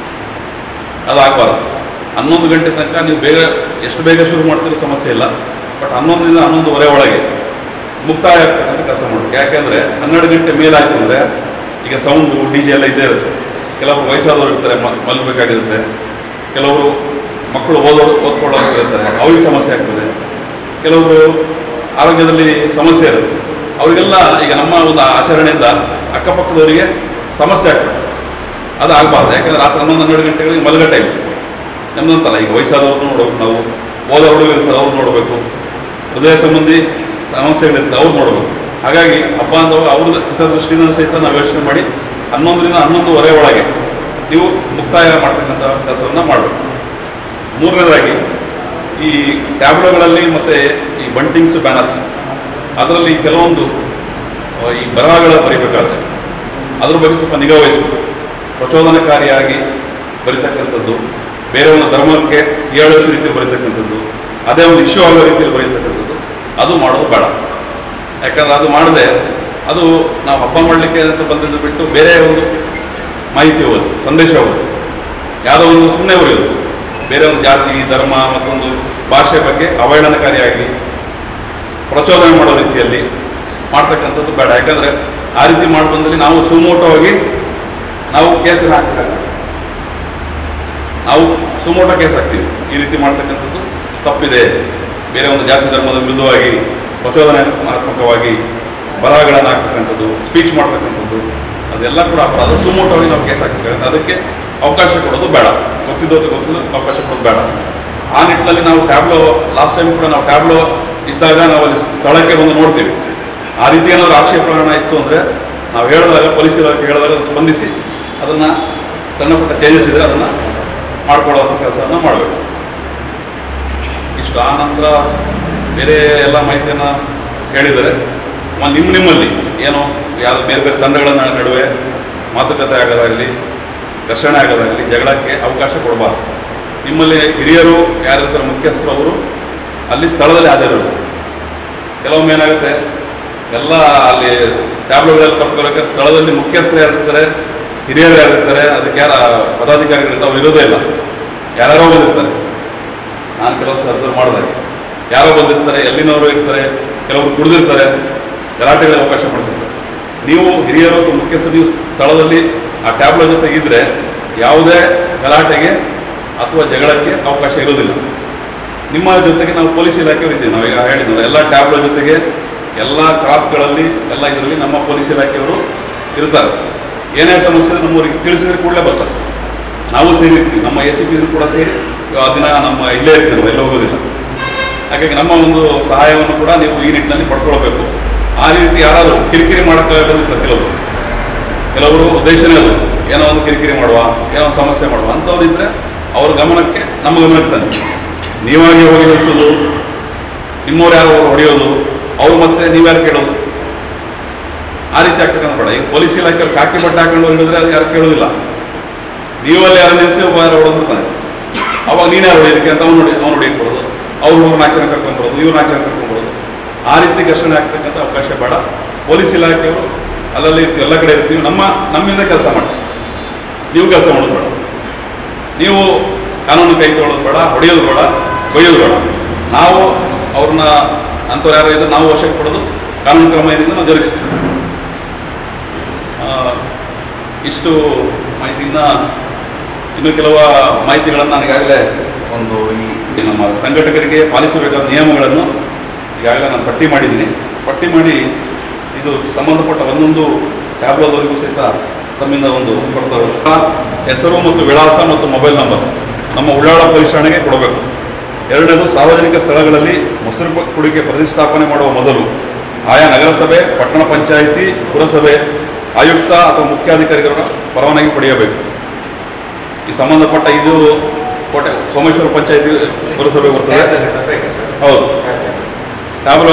ಅದು ಆಗಬಾರ್ದು ಹನ್ನೊಂದು ಗಂಟೆ ತನಕ ನೀವು ಬೇಗ ಎಷ್ಟು ಬೇಗ ಶುರು ಮಾಡ್ತೀರೋ ಸಮಸ್ಯೆ ಇಲ್ಲ ಬಟ್ ಹನ್ನೊಂದರಿಂದ ಹನ್ನೊಂದುವರೆ ಒಳಗೆ ಮುಕ್ತಾಯ ಆಗ್ತಕ್ಕಂಥ ಕೆಲಸ ಮಾಡಬೇಕು ಯಾಕೆಂದರೆ ಹನ್ನೆರಡು ಗಂಟೆ ಮೇಲಾಯಿತು ಅಂದರೆ ಈಗ ಸೌಂಡು ಡಿ ಜೆ ಎಲ್ಲ ಇದ್ದೇ ಇರುತ್ತೆ ಕೆಲವರು ವಯಸ್ಸಾದವರು ಇರ್ತಾರೆ ಮ- ಮಲಗಬೇಕಾಗಿರುತ್ತೆ ಕೆಲವರು ಮಕ್ಕಳು ಓದೋರು ಓದ್ಕೊಳ್ಳೋರು ಇರ್ತಾರೆ ಅವ್ರಿಗೆ ಸಮಸ್ಯೆ ಆಗ್ತದೆ ಕೆಲವರು ಆರೋಗ್ಯದಲ್ಲಿ ಸಮಸ್ಯೆ ಇರುತ್ತೆ ಅವರಿಗೆಲ್ಲ ಈಗ ನಮ್ಮ ಒಂದು ಆಚರಣೆಯಿಂದ ಅಕ್ಕಪಕ್ಕದವರಿಗೆ ಸಮಸ್ಯೆ ಆಗ್ತದೆ ಅದು ಆಗಬಾರ್ದು ಯಾಕಂದ್ರೆ ರಾತ್ರಿ ಹನ್ನೊಂದು ಹನ್ನೆರಡು ಗಂಟೆಗಳಿಗೆ ಮಲಗ ಟೈಮ್ ನಮ್ದಂತಲ್ಲ ಈಗ ವಯಸ್ಸಾದವ್ರನ್ನ ನೋಡ್ಬೇಕು ನಾವು ಓದೋ ಹುಡುಗರು ಇರ್ತಾರೆ ಅವ್ರು ನೋಡಬೇಕು ಹೃದಯ ಸಂಬಂಧಿ ಸಮಸ್ಯೆಗಳಿರುತ್ತೆ ಅವ್ರು ನೋಡಬೇಕು ಹಾಗಾಗಿ ಹಬ್ಬ ಅಂತವಾಗ ಅವ್ರದ್ದು ಹಿತದೃಷ್ಟಿಯಿಂದ ಸಹಿತ ನಾವು ಯೋಚನೆ ಮಾಡಿ ಹನ್ನೊಂದರಿಂದ ಹನ್ನೊಂದುವರೆ ಒಳಗೆ ನೀವು ಮುಕ್ತಾಯ ಮಾಡ್ತಕ್ಕಂಥ ಕೆಲಸವನ್ನು ಮಾಡಬೇಕು ಮೂರನೇದಾಗಿ ಈ ಟ್ಯಾಬ್ಲೋಗಳಲ್ಲಿ ಮತ್ತು ಈ ಬಂಟಿಂಗ್ಸ್ ಬ್ಯಾನರ್ಸ್ ಅದರಲ್ಲಿ ಕೆಲವೊಂದು ಆ, ಈ ಬರಹಗಳ ಬರೀಬೇಕಾದ್ರೆ ಅದ್ರ ಬಗ್ಗೆ ಸ್ವಲ್ಪ ನಿಗಾ ವಹಿಸಬೇಕು ಪ್ರಚೋದನಕಾರಿಯಾಗಿ ಬರೀತಕ್ಕಂಥದ್ದು ಬೇರೆ ಒಂದು ಧರ್ಮಕ್ಕೆ ಏಳಿಸೋ ರೀತಿಯಲ್ಲಿ ಬರೀತಕ್ಕಂಥದ್ದು ಅದೇ ಒಂದು ಇಶ್ಯೂ ಆಗೋ ರೀತಿಯಲ್ಲಿ ಬರೀತಕ್ಕಂಥದ್ದು ಅದು ಮಾಡೋದು ಬೇಡ ಯಾಕಂದ್ರೆ ಅದು ಮಾಡದೆ ಅದು ನಾವು ಹಬ್ಬ ಮಾಡಲಿಕ್ಕೆ ಅಂತ ಬಂದಿದ್ದು ಬಿಟ್ಟು ಬೇರೆ ಒಂದು ಮಾಹಿತಿ ಹೋಗೋದು ಸಂದೇಶ ಹೋಗೋದು ಯಾವುದೋ ಒಂದು ಸುಮ್ಮನೆ ಉಳಿಯೋದು ಬೇರೆ ಒಂದು ಜಾತಿ ಧರ್ಮ ಮತ್ತೊಂದು ಭಾಷೆ ಬಗ್ಗೆ ಅವಹೇಳನಕಾರಿಯಾಗಿ ಪ್ರಚೋದನೆ ಮಾಡೋ ರೀತಿಯಲ್ಲಿ ಮಾಡ್ತಕ್ಕಂಥದ್ದು ಬೇಡ ಯಾಕಂದರೆ ಆ ರೀತಿ ಮಾಡಿ ಬಂದಲ್ಲಿ ನಾವು ಸುಮೋಟವಾಗಿ ನಾವು ಕೇಸನ್ನು ಹಾಕಬೇಕಾಗ್ತದೆ ನಾವು ಸುಮೋಟೋ ಕೇಸ್ ಹಾಕ್ತೀವಿ ಈ ರೀತಿ ಮಾಡ್ತಕ್ಕಂಥದ್ದು ತಪ್ಪಿದೆ ಬೇರೆ ಒಂದು ಜಾತಿ ಧರ್ಮದ ವಿರುದ್ಧವಾಗಿ ಪ್ರಚೋದನಾತ್ಮಕವಾಗಿ ಬರಹಗಳನ್ನು ಹಾಕ್ತಕ್ಕಂಥದ್ದು ಸ್ಪೀಚ್ ಮಾಡ್ತಕ್ಕಂಥದ್ದು ಅದೆಲ್ಲ ಕೂಡ ಅಪರಾಧ ಸುಮೋಟವಾಗಿ ನಾವು ಕೇಸ್ ಹಾಕಬೇಕಾಗುತ್ತೆ ಅದಕ್ಕೆ ಅವಕಾಶ ಕೊಡೋದು ಬೇಡ ಗೊತ್ತಿದ್ದೋದು ಗೊತ್ತಿದ್ದು ಅವಕಾಶ ಕೊಡೋದು ಬೇಡ ಆ ನಿಟ್ಟಿನಲ್ಲಿ ನಾವು ಟ್ಯಾಬ್ಲೋ ಲಾಸ್ಟ್ ಟೈಮ್ ಕೂಡ ನಾವು ಟ್ಯಾಬ್ಲೋ ಇದ್ದಾಗ ನಾವು ಅಲ್ಲಿ ಸ್ಥಳಕ್ಕೆ ಬಂದು ನೋಡ್ತೀವಿ ಆ ರೀತಿ ಏನಾದರೂ ಆಕ್ಷೇಪಣೆ ಇತ್ತು ಅಂದರೆ ನಾವು ಹೇಳಿದಾಗ ಪೊಲೀಸ್ ಇಲಾಖೆ ಹೇಳಿದಾಗ ಅದನ್ನು ಸ್ಪಂದಿಸಿ ಅದನ್ನು ಸಣ್ಣ ಪುಟ್ಟ ಚೇಂಜಸ್ ಇದ್ದರೆ ಅದನ್ನು ಮಾಡ್ಕೊಳ್ಳೋಂಥ ಕೆಲಸವನ್ನು ಮಾಡಬೇಕು ಇಷ್ಟು ಆ ನಂತರ ಬೇರೆ ಎಲ್ಲ ಮಾಹಿತಿಯನ್ನು ಹೇಳಿದರೆ ಮ- ನಿಮ್ಮ ನಿಮ್ಮಲ್ಲಿ ಏನೋ ಯಾವುದು ಬೇರೆ ಬೇರೆ ತಂಡಗಳ ನ- ನಡುವೆ ಮಾತುಕತೆ ಆಗೋದಾಗಲಿ ಘರ್ಷಣೆ ಆಗೋದಾಗಲಿ ಜಗಳಕ್ಕೆ ಅವಕಾಶ ಕೊಡಬಾರ್ದು ನಿಮ್ಮಲ್ಲಿ ಹಿರಿಯರು ಯಾರಿರ್ತಾರೆ ಮುಖ್ಯಸ್ಥರು ಅವರು ಅಲ್ಲಿ ಸ್ಥಳದಲ್ಲಿ ಹಾಜರಿರಬೇಕು ಕೆಲವೊಮ್ಮೆ ಏನಾಗುತ್ತೆ ಎಲ್ಲ ಅಲ್ಲಿ ಟ್ಯಾಬ್ಲೆಟ್ಗಳಲ್ಲಿ ಕರ್ಕೊಳಕ್ಕೆ ಸ್ಥಳದಲ್ಲಿ ಮುಖ್ಯಸ್ಥರು ಯಾರಿರ್ತಾರೆ ಹಿರಿಯರು ಯಾರಿರ್ತಾರೆ ಅದಕ್ಕೆ ಯಾರ ಪದಾಧಿಕಾರಿಗಳಿರ್ತಾರೆ ಅವ್ರು ಇರೋದೇ ಇಲ್ಲ ಯಾರ್ಯಾರೋ ಬಂದಿರ್ತಾರೆ ನಾನು ಕೆಲವು ಸಲ ಅಬ್ಸರ್ವ್ ಮಾಡಿದಾಗ ಯಾರೋ ಬಂದಿರ್ತಾರೆ ಎಲ್ಲಿನವರು ಇರ್ತಾರೆ ಕೆಲವರು ಕುಡಿದಿರ್ತಾರೆ ಗಲಾಟೆಗಳಿಗೆ ಅವಕಾಶ ಮಾಡ್ತಿರ್ತಾರೆ ನೀವು ಹಿರಿಯರು ಅಥವಾ ಮುಖ್ಯಸ್ಥರು ನೀವು ಸ್ಥಳದಲ್ಲಿ ಆ ಟ್ಯಾಬ್ಲೋ ಜೊತೆ ಇದ್ದರೆ ಯಾವುದೇ ಗಲಾಟೆಗೆ ಅಥವಾ ಜಗಳಕ್ಕೆ ಅವಕಾಶ ಇರೋದಿಲ್ಲ ನಿಮ್ಮ ಜೊತೆಗೆ ನಾವು ಪೊಲೀಸ್ ಇಲಾಖೆಯವರು ಇದ್ದೀವಿ ನಾವು ಈಗ ಹೇಳಿದ್ನಲ್ಲ ಎಲ್ಲ ಟ್ಯಾಬ್ಲೋ ಜೊತೆಗೆ ಎಲ್ಲ ಕ್ರಾಸ್ಗಳಲ್ಲಿ ಎಲ್ಲ ಇದರಲ್ಲಿ ನಮ್ಮ ಪೊಲೀಸ್ ಇಲಾಖೆಯವರು ಇರ್ತಾರೆ ಏನೇ ಸಮಸ್ಯೆ ನಮ್ಮವರಿಗೆ ತಿಳಿಸಿದ್ರೆ ಕೂಡಲೇ ಬರ್ತಾರೆ ನಾವು ಸೇರಿರ್ತೀವಿ ನಮ್ಮ ಎ ಸಿ ಪಿ ಕೂಡ ಸೇರಿ ಆ ದಿನ ನಮ್ಮ ಇಲ್ಲೇ ಇರ್ತೀವಿ ನಾವು ಎಲ್ಲೂ ಹೋಗೋದಿಲ್ಲ ಹಾಗಾಗಿ ನಮ್ಮ ಒಂದು ಸಹಾಯವನ್ನು ಕೂಡ ನೀವು ಈ ನಿಟ್ಟಿನಲ್ಲಿ ಪಡ್ಕೊಳ್ಬೇಕು ಆ ರೀತಿ ಯಾರಾದರೂ ಕಿರಿಕಿರಿ ಮಾಡೋಕ್ಕೆ ಬಂದಿರ್ತಾರೆ ಕೆಲವರು ಕೆಲವರು ಉದ್ದೇಶನೇ ಅದು ಏನೋ ಒಂದು ಕಿರಿಕಿರಿ ಮಾಡುವ ಏನೋ ಒಂದು ಸಮಸ್ಯೆ ಮಾಡುವ ಅಂಥವ್ರು ಇದ್ದರೆ ಅವ್ರ ಗಮನಕ್ಕೆ ನಮ್ಮ ಗಮನಕ್ಕೆ ತಂದು ನೀವಾಗಿ ಹೋಗಿ ನಿಲ್ಲಿಸೋದು ನಿಮ್ಮವ್ರು ಯಾರೋ ಅವ್ರು ಹೊಡೆಯೋದು ಅವ್ರು ಮತ್ತೆ ನೀವ್ಯಾರು ಕೇಳೋದು ಆ ರೀತಿ ಆಗ್ತಕ್ಕಂಥ ಬೇಡ ಈಗ ಪೊಲೀಸ್ ಇಲಾಖೆಯವ್ರು ಕಾಕಿ ಬಟ್ಟೆ ಹಾಕೊಂಡು ಹಿಡಿದ್ರೆ ಅದು ಯಾರು ಕೇಳೋದಿಲ್ಲ ನೀವಲ್ಲಿ ಯಾರು ನಿಲ್ಲಿಸಿ ಒಬ್ಬ ಯಾರು ಹೊಡೆದಿರ್ತಾನೆ ಅವಾಗ ನೀನು ಯಾರು ಹೊಡೆಯೋದಕ್ಕೆ ಅಂತ ಅವ್ನು ನೋಡಿ ಅವ್ನು ಹೊಡೆಯಕ್ಕೆ ಬರೋದು ಅವ್ರು ಮೂರು ನಾಲ್ಕು ಜನ ಕರ್ಕೊಂಡ್ಬರೋದು ಇವ್ರು ನಾಲ್ಕು ಜನ ಕರ್ಕೊಂಡ್ಬರೋದು ಆ ರೀತಿ ಘರ್ಷಣೆ ಆಗ್ತಕ್ಕಂಥ ಅವಕಾಶ ಬೇಡ ಪೊಲೀಸ್ ಇಲಾಖೆಯವರು ಅಲ್ಲಲ್ಲಿ ಇರ್ತೀವಿ ಎಲ್ಲ ಕಡೆ ಇರ್ತೀವಿ ನಮ್ಮ ನಮ್ಮಿಂದ ಕೆಲಸ ಮಾಡಿಸಿ ನೀವು ಕೆಲಸ ಮಾಡೋದು ಬೇಡ ನೀವು ಕಾನೂನು ಕೈ ತೊಗೊಳ್ಳೋದು ಬೇಡ ಹೊಡೆಯೋದು ಬೇಡ ಬೈಯೋದು ಬೇಡ ನಾವು ಅವ್ರನ್ನ ಅಂಥವ್ರು ಯಾರು ಇದ್ರೆ ನಾವು ವಶಕ್ಕೆ ಕೊಡೋದು ಕಾನೂನು ಕ್ರಮ ಏನಿದೆ ನಾವು ಜರುಗಿಸ್ತೀವಿ ಆ, ಇಷ್ಟು ಮಾಹಿತಿಯಿಂದ ಇನ್ನು ಕೆಲವು ಮಾಹಿತಿಗಳನ್ನು ನಾನು ಈಗಾಗಲೇ ಒಂದು ಈ ನಮ್ಮ ಸಂಘಟಕರಿಗೆ ಪಾಲಿಸಬೇಕಾದ ನಿಯಮಗಳನ್ನು ಈಗಾಗಲೇ ನಾನು ಪಟ್ಟಿ ಮಾಡಿದ್ದೀನಿ ಪಟ್ಟಿ ಮಾಡಿ ಇದು ಸಂಬಂಧಪಟ್ಟ ಒಂದೊಂದು ಟ್ಯಾಬ್ಲೋದವರೆಗೂ ಸಹಿತ ತಮ್ಮಿಂದ ಒಂದು ಕೊಡ್ತಾರೆ ಆ ಹೆಸರು ಮತ್ತು ವಿಳಾಸ ಮತ್ತು ಮೊಬೈಲ್ ನಂಬರ್ ನಮ್ಮ ಉಳ್ಳಾಳ ಪೊಲೀಸ್ ಠಾಣೆಗೆ ಕೊಡಬೇಕು ಎರಡನೇದು ಸಾರ್ವಜನಿಕ ಸ್ಥಳಗಳಲ್ಲಿ ಮೊಸರು ಪ- ಕುಡಿಕೆ ಪ್ರತಿಷ್ಠಾಪನೆ ಮಾಡುವ ಮೊದಲು ಆಯಾ ನಗರಸಭೆ ಪಟ್ಟಣ ಪಂಚಾಯಿತಿ ಪುರಸಭೆ ಆಯುಕ್ತ ಅಥವಾ ಮುಖ್ಯಾಧಿಕಾರಿಗಳ ಪರವಾನಗಿ ಪಡೆಯಬೇಕು ಈ ಸಂಬಂಧಪಟ್ಟ ಇದು ಕೋಟೆ ಸೋಮೇಶ್ವರ ಪಂಚಾಯಿತಿ ಪುರಸಭೆ ಬರ್ತದೆ ಹೌದು ಟ್ಯಾಬ್ಲೋ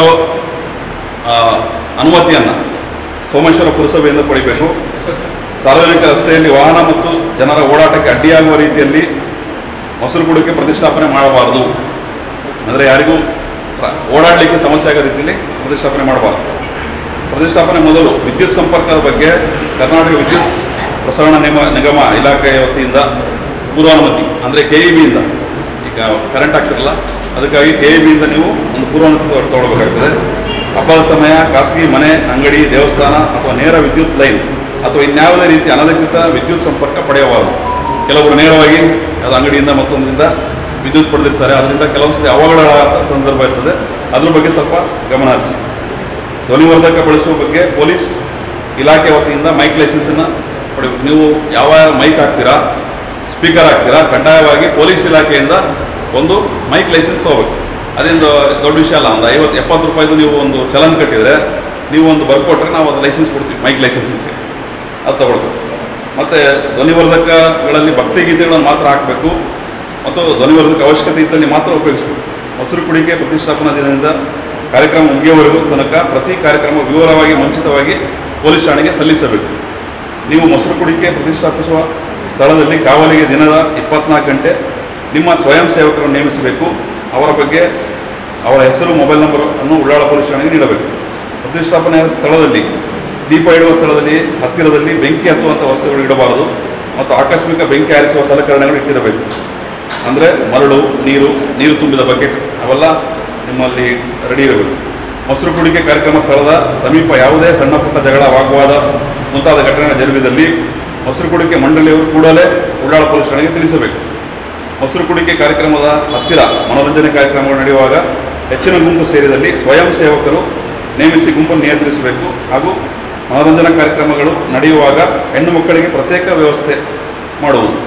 ಅನುಮತಿಯನ್ನು ಸೋಮೇಶ್ವರ ಪುರಸಭೆಯಿಂದ ಪಡಿಬೇಕು ಸಾರ್ವಜನಿಕ ರಸ್ತೆಯಲ್ಲಿ ವಾಹನ ಮತ್ತು ಜನರ ಓಡಾಟಕ್ಕೆ ಅಡ್ಡಿಯಾಗುವ ರೀತಿಯಲ್ಲಿ ಮೊಸರು ಕುಡಿಕೆ ಪ್ರತಿಷ್ಠಾಪನೆ ಮಾಡಬಾರದು ಅಂದರೆ ಯಾರಿಗೂ ರ- ಓಡಾಡಲಿಕ್ಕೆ ಸಮಸ್ಯೆ ಆಗೋ ರೀತಿಯಲ್ಲಿ ಪ್ರತಿಷ್ಠಾಪನೆ ಮಾಡಬಾರದು ಪ್ರತಿಷ್ಠಾಪನೆ ಮೊದಲು ವಿದ್ಯುತ್ ಸಂಪರ್ಕದ ಬಗ್ಗೆ ಕರ್ನಾಟಕ ವಿದ್ಯುತ್ ಪ್ರಸರಣ ನಿಗಮ ನಿಗಮ ಇಲಾಖೆಯ ವತಿಯಿಂದ ಪೂರ್ವಾನುಮತಿ ಅಂದರೆ ಕೆ ಇ ಬಿಯಿಂದ ಈಗ ಕರೆಂಟ್ ಆಗ್ತಿರಲ್ಲ ಅದಕ್ಕಾಗಿ ಕೆ ಇ ಬಿಯಿಂದ ನೀವು ಒಂದು ಪೂರ್ವಾನುಮತಿ ತಗೊ- ತಗೊಳ್ಬೇಕಾಗ್ತದೆ ಹಬ್ಬದ ಸಮಯ ಖಾಸಗಿ ಮನೆ ಅಂಗಡಿ ದೇವಸ್ಥಾನ ಅಥವಾ ನೇರ ವಿದ್ಯುತ್ ಲೈನ್ ಅಥವಾ ಇನ್ಯಾವುದೇ ರೀತಿ ಅನಧಿಕೃತ ವಿದ್ಯುತ್ ಸಂಪರ್ಕ ಪಡೆಯಬಾರದು ಕೆಲವರು ನೇರವಾಗಿ ಯಾವುದೋ ಅಂಗಡಿಯಿಂದ ಮತ್ತೊಂದರಿಂದ ವಿದ್ಯುತ್ ಪಡೆದಿರ್ತಾರೆ ಅದರಿಂದ ಕೆಲವೊಂದು ಸತಿ ಅವಘಡ ಸಂದರ್ಭ ಇರ್ತದೆ ಅದ್ರ ಬಗ್ಗೆ ಸ್ವಲ್ಪ ಗಮನ ಹರಿಸಿ ಧ್ವನಿವರ್ಧಕ ಬಳಸುವ ಬಗ್ಗೆ ಪೊಲೀಸ್ ಇಲಾಖೆ ವತಿಯಿಂದ ಮೈಕ್ ಲೈಸೆನ್ಸನ್ನು ಪಡಿಬೇಕು ನೀವು ಯಾವ ಮೈಕ್ ಹಾಕ್ತೀರಾ ಸ್ಪೀಕರ್ ಹಾಕ್ತೀರಾ ಕಡ್ಡಾಯವಾಗಿ ಪೊಲೀಸ್ ಇಲಾಖೆಯಿಂದ ಒಂದು ಮೈಕ್ ಲೈಸೆನ್ಸ್ ತೊಗೋಬೇಕು ಅದೇನು ದೊಡ್ಡ ವಿಷಯ ಅಲ್ಲ ಒಂದು ಐವತ್ತು ಎಪ್ಪತ್ತು ರೂಪಾಯಿದು ನೀವು ಒಂದು ಚಲನ್ ಕಟ್ಟಿದರೆ ನೀವು ಒಂದು ಬರ್ಕೊಟ್ರೆ ನಾವು ಅದು ಲೈಸೆನ್ಸ್ ಕೊಡ್ತೀವಿ ಮೈಕ್ ಲೈಸೆನ್ಸ್ ಅಂತ ಅದು ತಗೊಳ್ಬೇಕು ಮತ್ತು ಧ್ವನಿವರ್ಧಕಗಳಲ್ಲಿ ಭಕ್ತಿಗೀತೆಗಳನ್ನು ಮಾತ್ರ ಹಾಕಬೇಕು ಮತ್ತು ಧ್ವನಿವರ್ಧಕ ಅವಶ್ಯಕತೆ ಇದ್ದಲ್ಲಿ ಮಾತ್ರ ಉಪಯೋಗಿಸಬೇಕು ಮೊಸರು ಕುಡಿಕೆ ಪ್ರತಿಷ್ಠಾಪನಾ ದಿನದಿಂದ ಕಾರ್ಯಕ್ರಮ ಮುಗಿಯುವವರೆಗೂ ತನಕ ಪ್ರತಿ ಕಾರ್ಯಕ್ರಮ ವಿವರವಾಗಿ ಮುಂಚಿತವಾಗಿ ಪೊಲೀಸ್ ಠಾಣೆಗೆ ಸಲ್ಲಿಸಬೇಕು ನೀವು ಮೊಸರು ಕುಡಿಕೆ ಪ್ರತಿಷ್ಠಾಪಿಸುವ ಸ್ಥಳದಲ್ಲಿ ಕಾವಲಿಗೆ ದಿನದ ಇಪ್ಪತ್ನಾಲ್ಕು ಗಂಟೆ ನಿಮ್ಮ ಸ್ವಯಂ ಸೇವಕರನ್ನು ನೇಮಿಸಬೇಕು ಅವರ ಬಗ್ಗೆ ಅವರ ಹೆಸರು ಮೊಬೈಲ್ ನಂಬರ್ ಅನ್ನು ಉಳ್ಳಾಳ ಪೊಲೀಸ್ ಠಾಣೆಗೆ ನೀಡಬೇಕು ಪ್ರತಿಷ್ಠಾಪನೆಯ ಸ್ಥಳದಲ್ಲಿ ದೀಪ ಇಡುವ ಸ್ಥಳದಲ್ಲಿ ಹತ್ತಿರದಲ್ಲಿ ಬೆಂಕಿ ಹತ್ತುವಂಥ ವಸ್ತುಗಳು ಇಡಬಾರದು ಮತ್ತು ಆಕಸ್ಮಿಕ ಬೆಂಕಿ ಆರಿಸುವ ಸಲಕರಣೆಗಳು ಇಟ್ಟಿರಬೇಕು ಅಂದರೆ ಮರಳು ನೀರು ನೀರು ತುಂಬಿದ ಬಕೆಟ್ ಅವೆಲ್ಲ ನಿಮ್ಮಲ್ಲಿ ರೆಡಿ ಇರಬೇಕು ಮೊಸರು ಕುಡಿಕೆ ಕಾರ್ಯಕ್ರಮ ಸ್ಥಳದ ಸಮೀಪ ಯಾವುದೇ ಸಣ್ಣ ಪುಟ್ಟ ಜಗಳ ವಾಗ್ವಾದ ಮುಂತಾದ ಘಟನೆ ಜರುಗಿದಲ್ಲಿ ಮೊಸರು ಕುಡಿಕೆ ಮಂಡಳಿಯವರು ಕೂಡಲೇ ಉಳ್ಳಾಳ ಪೊಲೀಸ್ ಠಾಣೆಗೆ ತಿಳಿಸಬೇಕು ಮೊಸರು ಕುಡಿಕೆ ಕಾರ್ಯಕ್ರಮದ ಹತ್ತಿರ ಮನೋರಂಜನೆ ಕಾರ್ಯಕ್ರಮಗಳು ನಡೆಯುವಾಗ ಹೆಚ್ಚಿನ ಗುಂಪು ಸೇರಿದಲ್ಲಿ ಸ್ವಯಂ ಸೇವಕರು ನೇಮಿಸಿ ಗುಂಪನ್ನು ನಿಯಂತ್ರಿಸಬೇಕು ಹಾಗೂ ಮನೋರಂಜನಾ ಕಾರ್ಯಕ್ರಮಗಳು ನಡೆಯುವಾಗ ಹೆಣ್ಣು ಮಕ್ಕಳಿಗೆ ಪ್ರತ್ಯೇಕ ವ್ಯವಸ್ಥೆ ಮಾಡುವುದು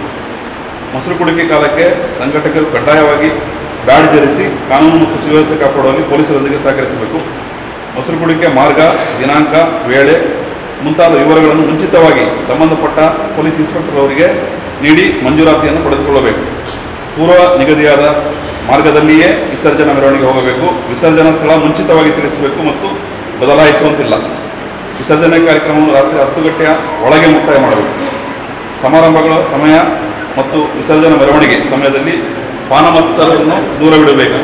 ಮೊಸರು ಕುಡಿಕೆ ಕಾಲಕ್ಕೆ ಸಂಘಟಕರು ಕಡ್ಡಾಯವಾಗಿ ಬ್ಯಾಡ್ ಧರಿಸಿ ಕಾನೂನು ಮತ್ತು ಸುವ್ಯವಸ್ಥೆ ಕಾಪಾಡುವಲ್ಲಿ ಪೊಲೀಸರೊಂದಿಗೆ ಸಹಕರಿಸಬೇಕು ಮೊಸರು ಕುಡಿಕೆ ಮಾರ್ಗ ದಿನಾಂಕ ವೇಳೆ ಮುಂತಾದ ವಿವರಗಳನ್ನು ಮುಂಚಿತವಾಗಿ ಸಂಬಂಧಪಟ್ಟ ಪೊಲೀಸ್ ಇನ್ಸ್ಪೆಕ್ಟರ್ ಅವರಿಗೆ ನೀಡಿ ಮಂಜೂರಾತಿಯನ್ನು ಪಡೆದುಕೊಳ್ಳಬೇಕು ಪೂರ್ವ ನಿಗದಿಯಾದ ಮಾರ್ಗದಲ್ಲಿಯೇ ವಿಸರ್ಜನಾ ಮೆರವಣಿಗೆ ಹೋಗಬೇಕು ವಿಸರ್ಜನಾ ಸ್ಥಳ ಮುಂಚಿತವಾಗಿ ತಿಳಿಸಬೇಕು ಮತ್ತು ಬದಲಾಯಿಸುವಂತಿಲ್ಲ ವಿಸರ್ಜನೆ ಕಾರ್ಯಕ್ರಮವನ್ನು ರಾತ್ರಿ ಹತ್ತು ಗಂಟೆಯ ಒಳಗೆ ಮುಕ್ತಾಯ ಮಾಡಬೇಕು ಸಮಾರಂಭಗಳ ಸಮಯ ಮತ್ತು ವಿಸರ್ಜನಾ ಮೆರವಣಿಗೆ ಸಮಯದಲ್ಲಿ ಪಾನಮತ್ತರನ್ನು ದೂರವಿಡಬೇಕು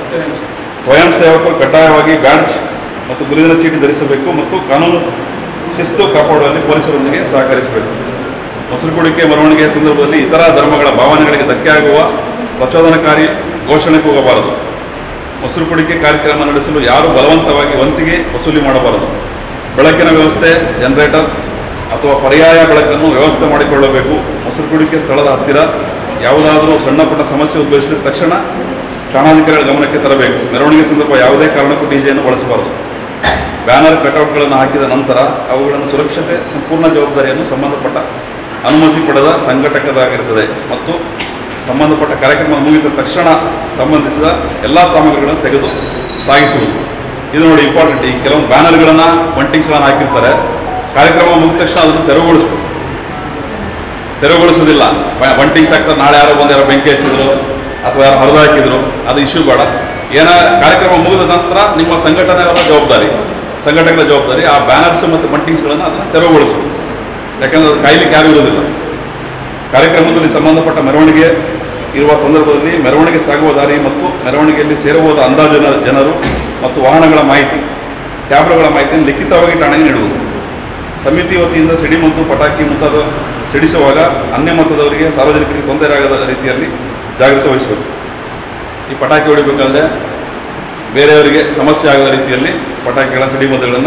ಸ್ವಯಂ ಸೇವಕರು ಕಡ್ಡಾಯವಾಗಿ ಬ್ಯಾಡ್ಜ್ ಮತ್ತು ಗುರುತಿನ ಚೀಟಿ ಧರಿಸಬೇಕು ಮತ್ತು ಕಾನೂನು ಶಿಸ್ತು ಕಾಪಾಡುವಲ್ಲಿ ಪೊಲೀಸರೊಂದಿಗೆ ಸಹಕರಿಸಬೇಕು ಮೊಸರು ಕುಡಿಕೆ ಮೆರವಣಿಗೆಯ ಸಂದರ್ಭದಲ್ಲಿ ಇತರ ಧರ್ಮಗಳ ಭಾವನೆಗಳಿಗೆ ಧಕ್ಕೆಯಾಗುವ ಪ್ರಚೋದನಕಾರಿ ಘೋಷಣೆಗೆ ಹೋಗಬಾರದು ಮೊಸರು ಕುಡಿಕೆ ಕಾರ್ಯಕ್ರಮ ನಡೆಸಲು ಯಾರು ಬಲವಂತವಾಗಿ ವಂತಿಗೆ ವಸೂಲಿ ಮಾಡಬಾರದು ಬೆಳಕಿನ ವ್ಯವಸ್ಥೆ ಜನರೇಟರ್ ಅಥವಾ ಪರ್ಯಾಯ ಬೆಳಕನ್ನು ವ್ಯವಸ್ಥೆ ಮಾಡಿಕೊಳ್ಳಬೇಕು ಮೊಸರು ಕುಡಿಕೆ ಸ್ಥಳದ ಹತ್ತಿರ ಯಾವುದಾದರೂ ಸಣ್ಣ ಪುಟ್ಟ ಸಮಸ್ಯೆ ಉದ್ಭವಿಸಿದ ತಕ್ಷಣ ಠಾಣಾಧಿಕಾರಿಗಳ ಗಮನಕ್ಕೆ ತರಬೇಕು ಮೆರವಣಿಗೆ ಸಂದರ್ಭ ಯಾವುದೇ ಕಾರಣಕ್ಕೂ ಡಿಜೆಯನ್ನು ಬಳಸಬಾರದು ಬ್ಯಾನರ್ ಕಟೌಟ್ಗಳನ್ನು ಹಾಕಿದ ನಂತರ ಅವುಗಳನ್ನು ಸುರಕ್ಷತೆ ಸಂಪೂರ್ಣ ಜವಾಬ್ದಾರಿಯನ್ನು ಸಂಬಂಧಪಟ್ಟ ಅನುಮತಿ ಪಡೆದ ಸಂಘಟಕರಾಗಿರುತ್ತದೆ ಮತ್ತು ಸಂಬಂಧಪಟ್ಟ ಕಾರ್ಯಕ್ರಮ ಮುಗಿದ ತಕ್ಷಣ ಸಂಬಂಧಿಸಿದ ಎಲ್ಲ ಸಾಮಗ್ರಿಗಳನ್ನು ತೆಗೆದು ಸಾಗಿಸುವುದು ಇದು ನೋಡಿ ಇಂಪಾರ್ಟೆಂಟ್ ಈ ಕೆಲವೊಂದು ಬ್ಯಾನರ್ಗಳನ್ನು ಬಂಟಿಂಗ್ಸ್ಗಳನ್ನು ಹಾಕಿರ್ತಾರೆ ಕಾರ್ಯಕ್ರಮ ಮುಗಿದ ತಕ್ಷಣ ಅದನ್ನು ತೆರವುಗೊಳಿಸ್ಬೇಕು ತೆರವುಗೊಳಿಸೋದಿಲ್ಲ ಬ- ಬಂಟಿಂಗ್ಸ್ ಹಾಕ್ತಾರೆ ನಾಳೆ ಯಾರೋ ಬಂದು ಯಾರೋ ಬೆಂಕಿ ಹಚ್ಚಿದ್ರು ಅಥವಾ ಯಾರೋ ಹರಿದು ಹಾಕಿದ್ರು ಅದು ಇಶ್ಯೂ ಬೇಡ ಏನ ಕಾರ್ಯಕ್ರಮ ಮುಗಿದ ನಂತರ ನಿಮ್ಮ ಸಂಘಟನೆಗಳ ಜವಾಬ್ದಾರಿ ಸಂಘಟನೆಗಳ ಜವಾಬ್ದಾರಿ ಆ ಬ್ಯಾನರ್ಸ್ ಮತ್ತು ಬಂಟಿಂಗ್ಸ್ಗಳನ್ನು ಅದನ್ನು ತೆರವುಗೊಳಿಸೋದು ಯಾಕಂದ್ರೆ ಅದು ಕಾಯ್ಲಿಕ್ಕೆ ಯಾರೂ ಇರೋದಿಲ್ಲ ಕಾರ್ಯಕ್ರಮದಲ್ಲಿ ಸಂಬಂಧಪಟ್ಟ ಮೆರವಣಿಗೆ ಇರುವ ಸಂದರ್ಭದಲ್ಲಿ ಮೆರವಣಿಗೆ ಸಾಗುವ ದಾರಿ ಮತ್ತು ಮೆರವಣಿಗೆಯಲ್ಲಿ ಸೇರಬಹುದ ಅಂದಾಜಿನ ಜನರು ಮತ್ತು ವಾಹನಗಳ ಮಾಹಿತಿ ಕ್ಯಾಬ್ಗಳ ಮಾಹಿತಿಯನ್ನು ಲಿಖಿತವಾಗಿ ಠಾಣೆಗೆ ನೀಡುವುದು ಸಮಿತಿ ವತಿಯಿಂದ ಸಿಡಿ ಮತ್ತು ಪಟಾಕಿ ಮುಂತಾದ ಸಿಡಿಸುವಾಗ ಅನ್ಯ ಮತದವರಿಗೆ ಸಾರ್ವಜನಿಕರಿಗೆ ತೊಂದರೆ ಆಗದ ರೀತಿಯಲ್ಲಿ ಜಾಗೃತಿ ವಹಿಸಬೇಕು ಈ ಪಟಾಕಿ ಹೊಡಿಬೇಕಾದ್ರೆ ಬೇರೆಯವರಿಗೆ ಸಮಸ್ಯೆ ಆಗದ ರೀತಿಯಲ್ಲಿ ಪಟಾಕಿಗಳ ಸಿಡಿಮದ್ದುಗಳನ್ನು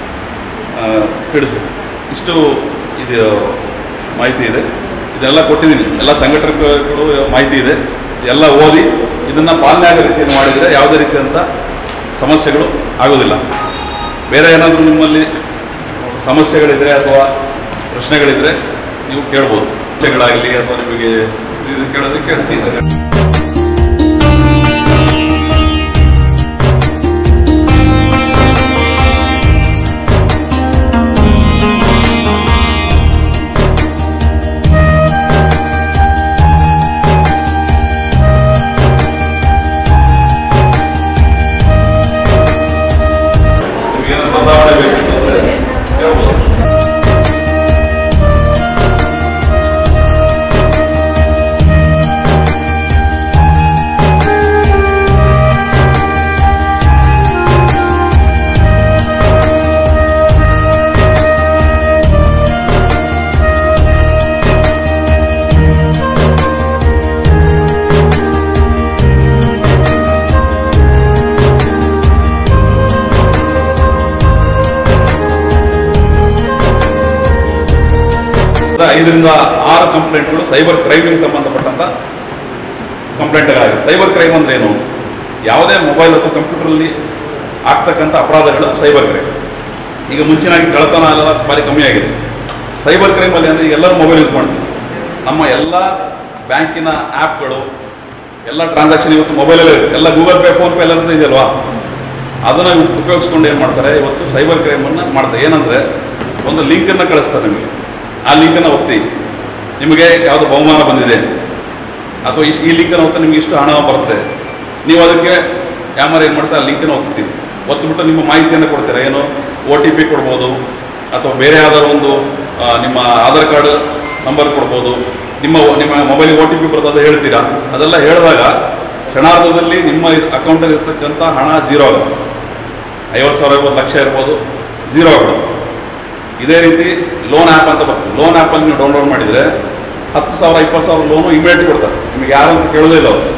ಹಿಡಿಸ್ಬೇಕು ಇಷ್ಟು ಇದು ಮಾಹಿತಿ ಇದೆ ಇದೆಲ್ಲ ಕೊಟ್ಟಿದ್ದೀನಿ ಎಲ್ಲ ಸಂಘಟಕರು ಮಾಹಿತಿ ಇದೆ ಎಲ್ಲ ಓದಿ ಇದನ್ನು ಪಾಲನೆ ಆಗೋ ರೀತಿಯಲ್ಲಿ ಮಾಡಿದರೆ ಯಾವುದೇ ರೀತಿಯಂಥ ಸಮಸ್ಯೆಗಳು ಆಗೋದಿಲ್ಲ ಬೇರೆ ಏನಾದರೂ ನಿಮ್ಮಲ್ಲಿ ಸಮಸ್ಯೆಗಳಿದ್ರೆ ಅಥವಾ ಪ್ರಶ್ನೆಗಳಿದ್ರೆ ನೀವು ಕೇಳ್ಬೋದು ಚರ್ಚೆಗಳಾಗಲಿ ಅಥವಾ ನಿಮಗೆ ಇದು ಕೇಳೋದಕ್ಕೆ ಕೇಳ್ತೀವಿ ಐದರಿಂದ ಆರು ಕಂಪ್ಲೇಂಟ್ಗಳು ಸೈಬರ್ ಕ್ರೈಮಿಗೆ ಸಂಬಂಧಪಟ್ಟಂಥ ಕಂಪ್ಲೇಂಟ್ಗಳಾಗಿದೆ ಸೈಬರ್ ಕ್ರೈಮ್ ಅಂದ್ರೆ ಏನು ಯಾವುದೇ ಮೊಬೈಲ್ ಅಥವಾ ಕಂಪ್ಯೂಟರಲ್ಲಿ ಆಗ್ತಕ್ಕಂಥ ಅಪರಾಧಗಳು ಸೈಬರ್ ಕ್ರೈಮ್ ಈಗ ಮುಂಚಿನಾಗಿ ಕಳ್ಳತನ ಎಲ್ಲ ಭಾರಿ ಕಮ್ಮಿ ಆಗಿದೆ ಸೈಬರ್ ಕ್ರೈಮಲ್ಲಿ ಅಂದರೆ ಈಗ ಎಲ್ಲರೂ ಮೊಬೈಲ್ ಯೂಸ್ ಮಾಡ್ತೀವಿ ನಮ್ಮ ಎಲ್ಲ ಬ್ಯಾಂಕಿನ ಆ್ಯಪ್ಗಳು ಎಲ್ಲ ಟ್ರಾನ್ಸಾಕ್ಷನ್ ಇವತ್ತು ಮೊಬೈಲಲ್ಲೇ ಇರುತ್ತೆ ಎಲ್ಲ ಗೂಗಲ್ ಪೇ ಫೋನ್ಪೇ ಎಲ್ಲರದ್ದು ಇದೆಯಲ್ವಾ ಅದನ್ನು ಉಪಯೋಗಿಸ್ಕೊಂಡು ಏನು ಮಾಡ್ತಾರೆ ಇವತ್ತು ಸೈಬರ್ ಕ್ರೈಮನ್ನು ಮಾಡ್ತಾರೆ ಏನಂದರೆ ಒಂದು ಲಿಂಕನ್ನು ಕಳಿಸ್ತಾರೆ ನಿಮಗೆ ಆ ಲಿಂಕನ್ನು ಒತ್ತಿ ನಿಮಗೆ ಯಾವುದು ಬಹುಮಾನ ಬಂದಿದೆ ಅಥವಾ ಇಷ್ಟು ಈ ಲಿಂಕನ್ನು ಒತ್ತ ನಿಮಗೆ ಇಷ್ಟು ಹಣ ಬರುತ್ತೆ ನೀವು ಅದಕ್ಕೆ ಯಾಮಾರ ಏನು ಮಾಡ್ತಾರೆ ಆ ಲಿಂಕನ್ನು ಒತ್ತೀರಿ ಒತ್ತುಬಿಟ್ಟು ನಿಮ್ಮ ಮಾಹಿತಿಯನ್ನು ಕೊಡ್ತೀರಾ ಏನು ಒ ಟಿ ಪಿ ಕೊಡ್ಬೋದು ಅಥವಾ ಬೇರೆ ಯಾವ್ದಾದ್ರು ಒಂದು ಆ, ನಿಮ್ಮ ಆಧಾರ್ ಕಾರ್ಡ್ ನಂಬರ್ ಕೊಡ್ಬೋದು ನಿಮ್ಮ ನಿಮ್ಮ ಮೊಬೈಲಿಗೆ ಒ ಟಿ ಪಿ ಬರ್ತದೆ ಅದು ಹೇಳ್ತೀರಾ ಅದೆಲ್ಲ ಹೇಳಿದಾಗ ಕ್ಷಣಾರ್ಧದಲ್ಲಿ ನಿಮ್ಮ ಅಕೌಂಟಲ್ಲಿ ಇರ್ತಕ್ಕಂಥ ಹಣ ಜೀರೋ ಆಗುತ್ತೆ ಐವತ್ತು ಸಾವಿರ ಇರ್ಬೋದು ಲಕ್ಷ ಇರ್ಬೋದು ಜೀರೋ ಆಗ್ಬಿಡುತ್ತೆ ಇದೇ ರೀತಿ ಲೋನ್ ಆ್ಯಪ್ ಅಂತ ಬರ್ತದೆ ಲೋನ್ ಆ್ಯಪಲ್ಲಿ ನೀವು ಡೌನ್ಲೋಡ್ ಮಾಡಿದರೆ ಹತ್ತು ಸಾವಿರ ಇಪ್ಪತ್ತು ಸಾವಿರ ಲೋನು ಇಮಿಡಿಯೇಟ್ ಕೊಡ್ತಾರೆ ನಿಮಗೆ ಯಾರು ಅಂತ ಕೇಳೋದೇ ಇಲ್ಲ ಅವರು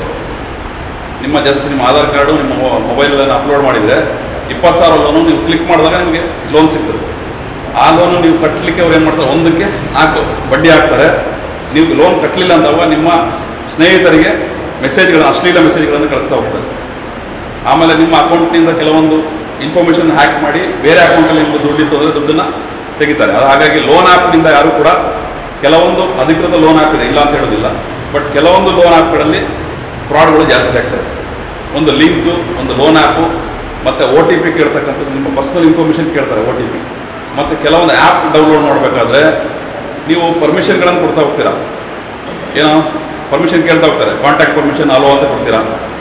ನಿಮ್ಮ ಜಸ್ಟ್ ನಿಮ್ಮ ಆಧಾರ್ ಕಾರ್ಡು ನಿಮ್ಮ ಮೊಬೈಲನ್ನು ಅಪ್ಲೋಡ್ ಮಾಡಿದರೆ ಇಪ್ಪತ್ತು ಸಾವಿರ ಲೋನು ನೀವು ಕ್ಲಿಕ್ ಮಾಡಿದಾಗ ನಿಮಗೆ ಲೋನ್ ಸಿಗ್ತದೆ ಆ ಲೋನು ನೀವು ಕಟ್ಟಲಿಕ್ಕೆ ಅವ್ರು ಏನು ಮಾಡ್ತಾರೆ ಒಂದಕ್ಕೆ ನಾಲ್ಕು ಬಡ್ಡಿ ಹಾಕ್ತಾರೆ ನೀವು ಲೋನ್ ಕಟ್ಟಲಿಲ್ಲ ಅಂದಾಗ ನಿಮ್ಮ ಸ್ನೇಹಿತರಿಗೆ ಮೆಸೇಜ್ಗಳನ್ನು ಅಶ್ಲೀಲ ಮೆಸೇಜ್ಗಳನ್ನು ಕಳಿಸ್ತಾ ಹೋಗ್ತಾರೆ ಆಮೇಲೆ ನಿಮ್ಮ ಅಕೌಂಟ್ನಿಂದ ಕೆಲವೊಂದು ಇನ್ಫಾರ್ಮೇಷನ್ ಹ್ಯಾಕ್ ಮಾಡಿ ಬೇರೆ ಅಕೌಂಟಲ್ಲಿ ನಿಮ್ಗೆ ದುಡ್ಡಿತ್ತು ಅಂದರೆ ದುಡ್ಡನ್ನು ತೆಗಿತಾರೆ ಅದು ಹಾಗಾಗಿ ಲೋನ್ ಆ್ಯಪ್ನಿಂದ ಯಾರು ಕೂಡ ಕೆಲವೊಂದು ಅಧಿಕೃತ ಲೋನ್ ಆ್ಯಪ್ ಇದೆ ಇಲ್ಲ ಅಂತ ಹೇಳೋದಿಲ್ಲ ಬಟ್ ಕೆಲವೊಂದು ಲೋನ್ ಆ್ಯಪ್ಗಳಲ್ಲಿ ಫ್ರಾಡ್ಗಳು ಜಾಸ್ತಿ ಆಗ್ತವೆ ಒಂದು ಲಿಂಕು ಒಂದು ಲೋನ್ ಆ್ಯಪು ಮತ್ತು ಒ ಟಿ ಪಿ ಕೇಳ್ತಕ್ಕಂಥದ್ದು ನಿಮ್ಮ ಪರ್ಸನಲ್ ಇನ್ಫಾರ್ಮೇಷನ್ ಕೇಳ್ತಾರೆ ಒ ಟಿ ಪಿ ಮತ್ತು ಕೆಲವೊಂದು ಆ್ಯಪ್ ಡೌನ್ಲೋಡ್ ಮಾಡಬೇಕಾದ್ರೆ ನೀವು ಪರ್ಮಿಷನ್ಗಳನ್ನು ಕೊಡ್ತಾ ಹೋಗ್ತೀರಾ ಏನೋ ಪರ್ಮಿಷನ್ ಕೇಳ್ತಾ ಹೋಗ್ತಾರೆ ಕಾಂಟ್ಯಾಕ್ಟ್ ಪರ್ಮಿಷನ್ ಅಲೋ ಅಂತ ಕೊಡ್ತೀರಾ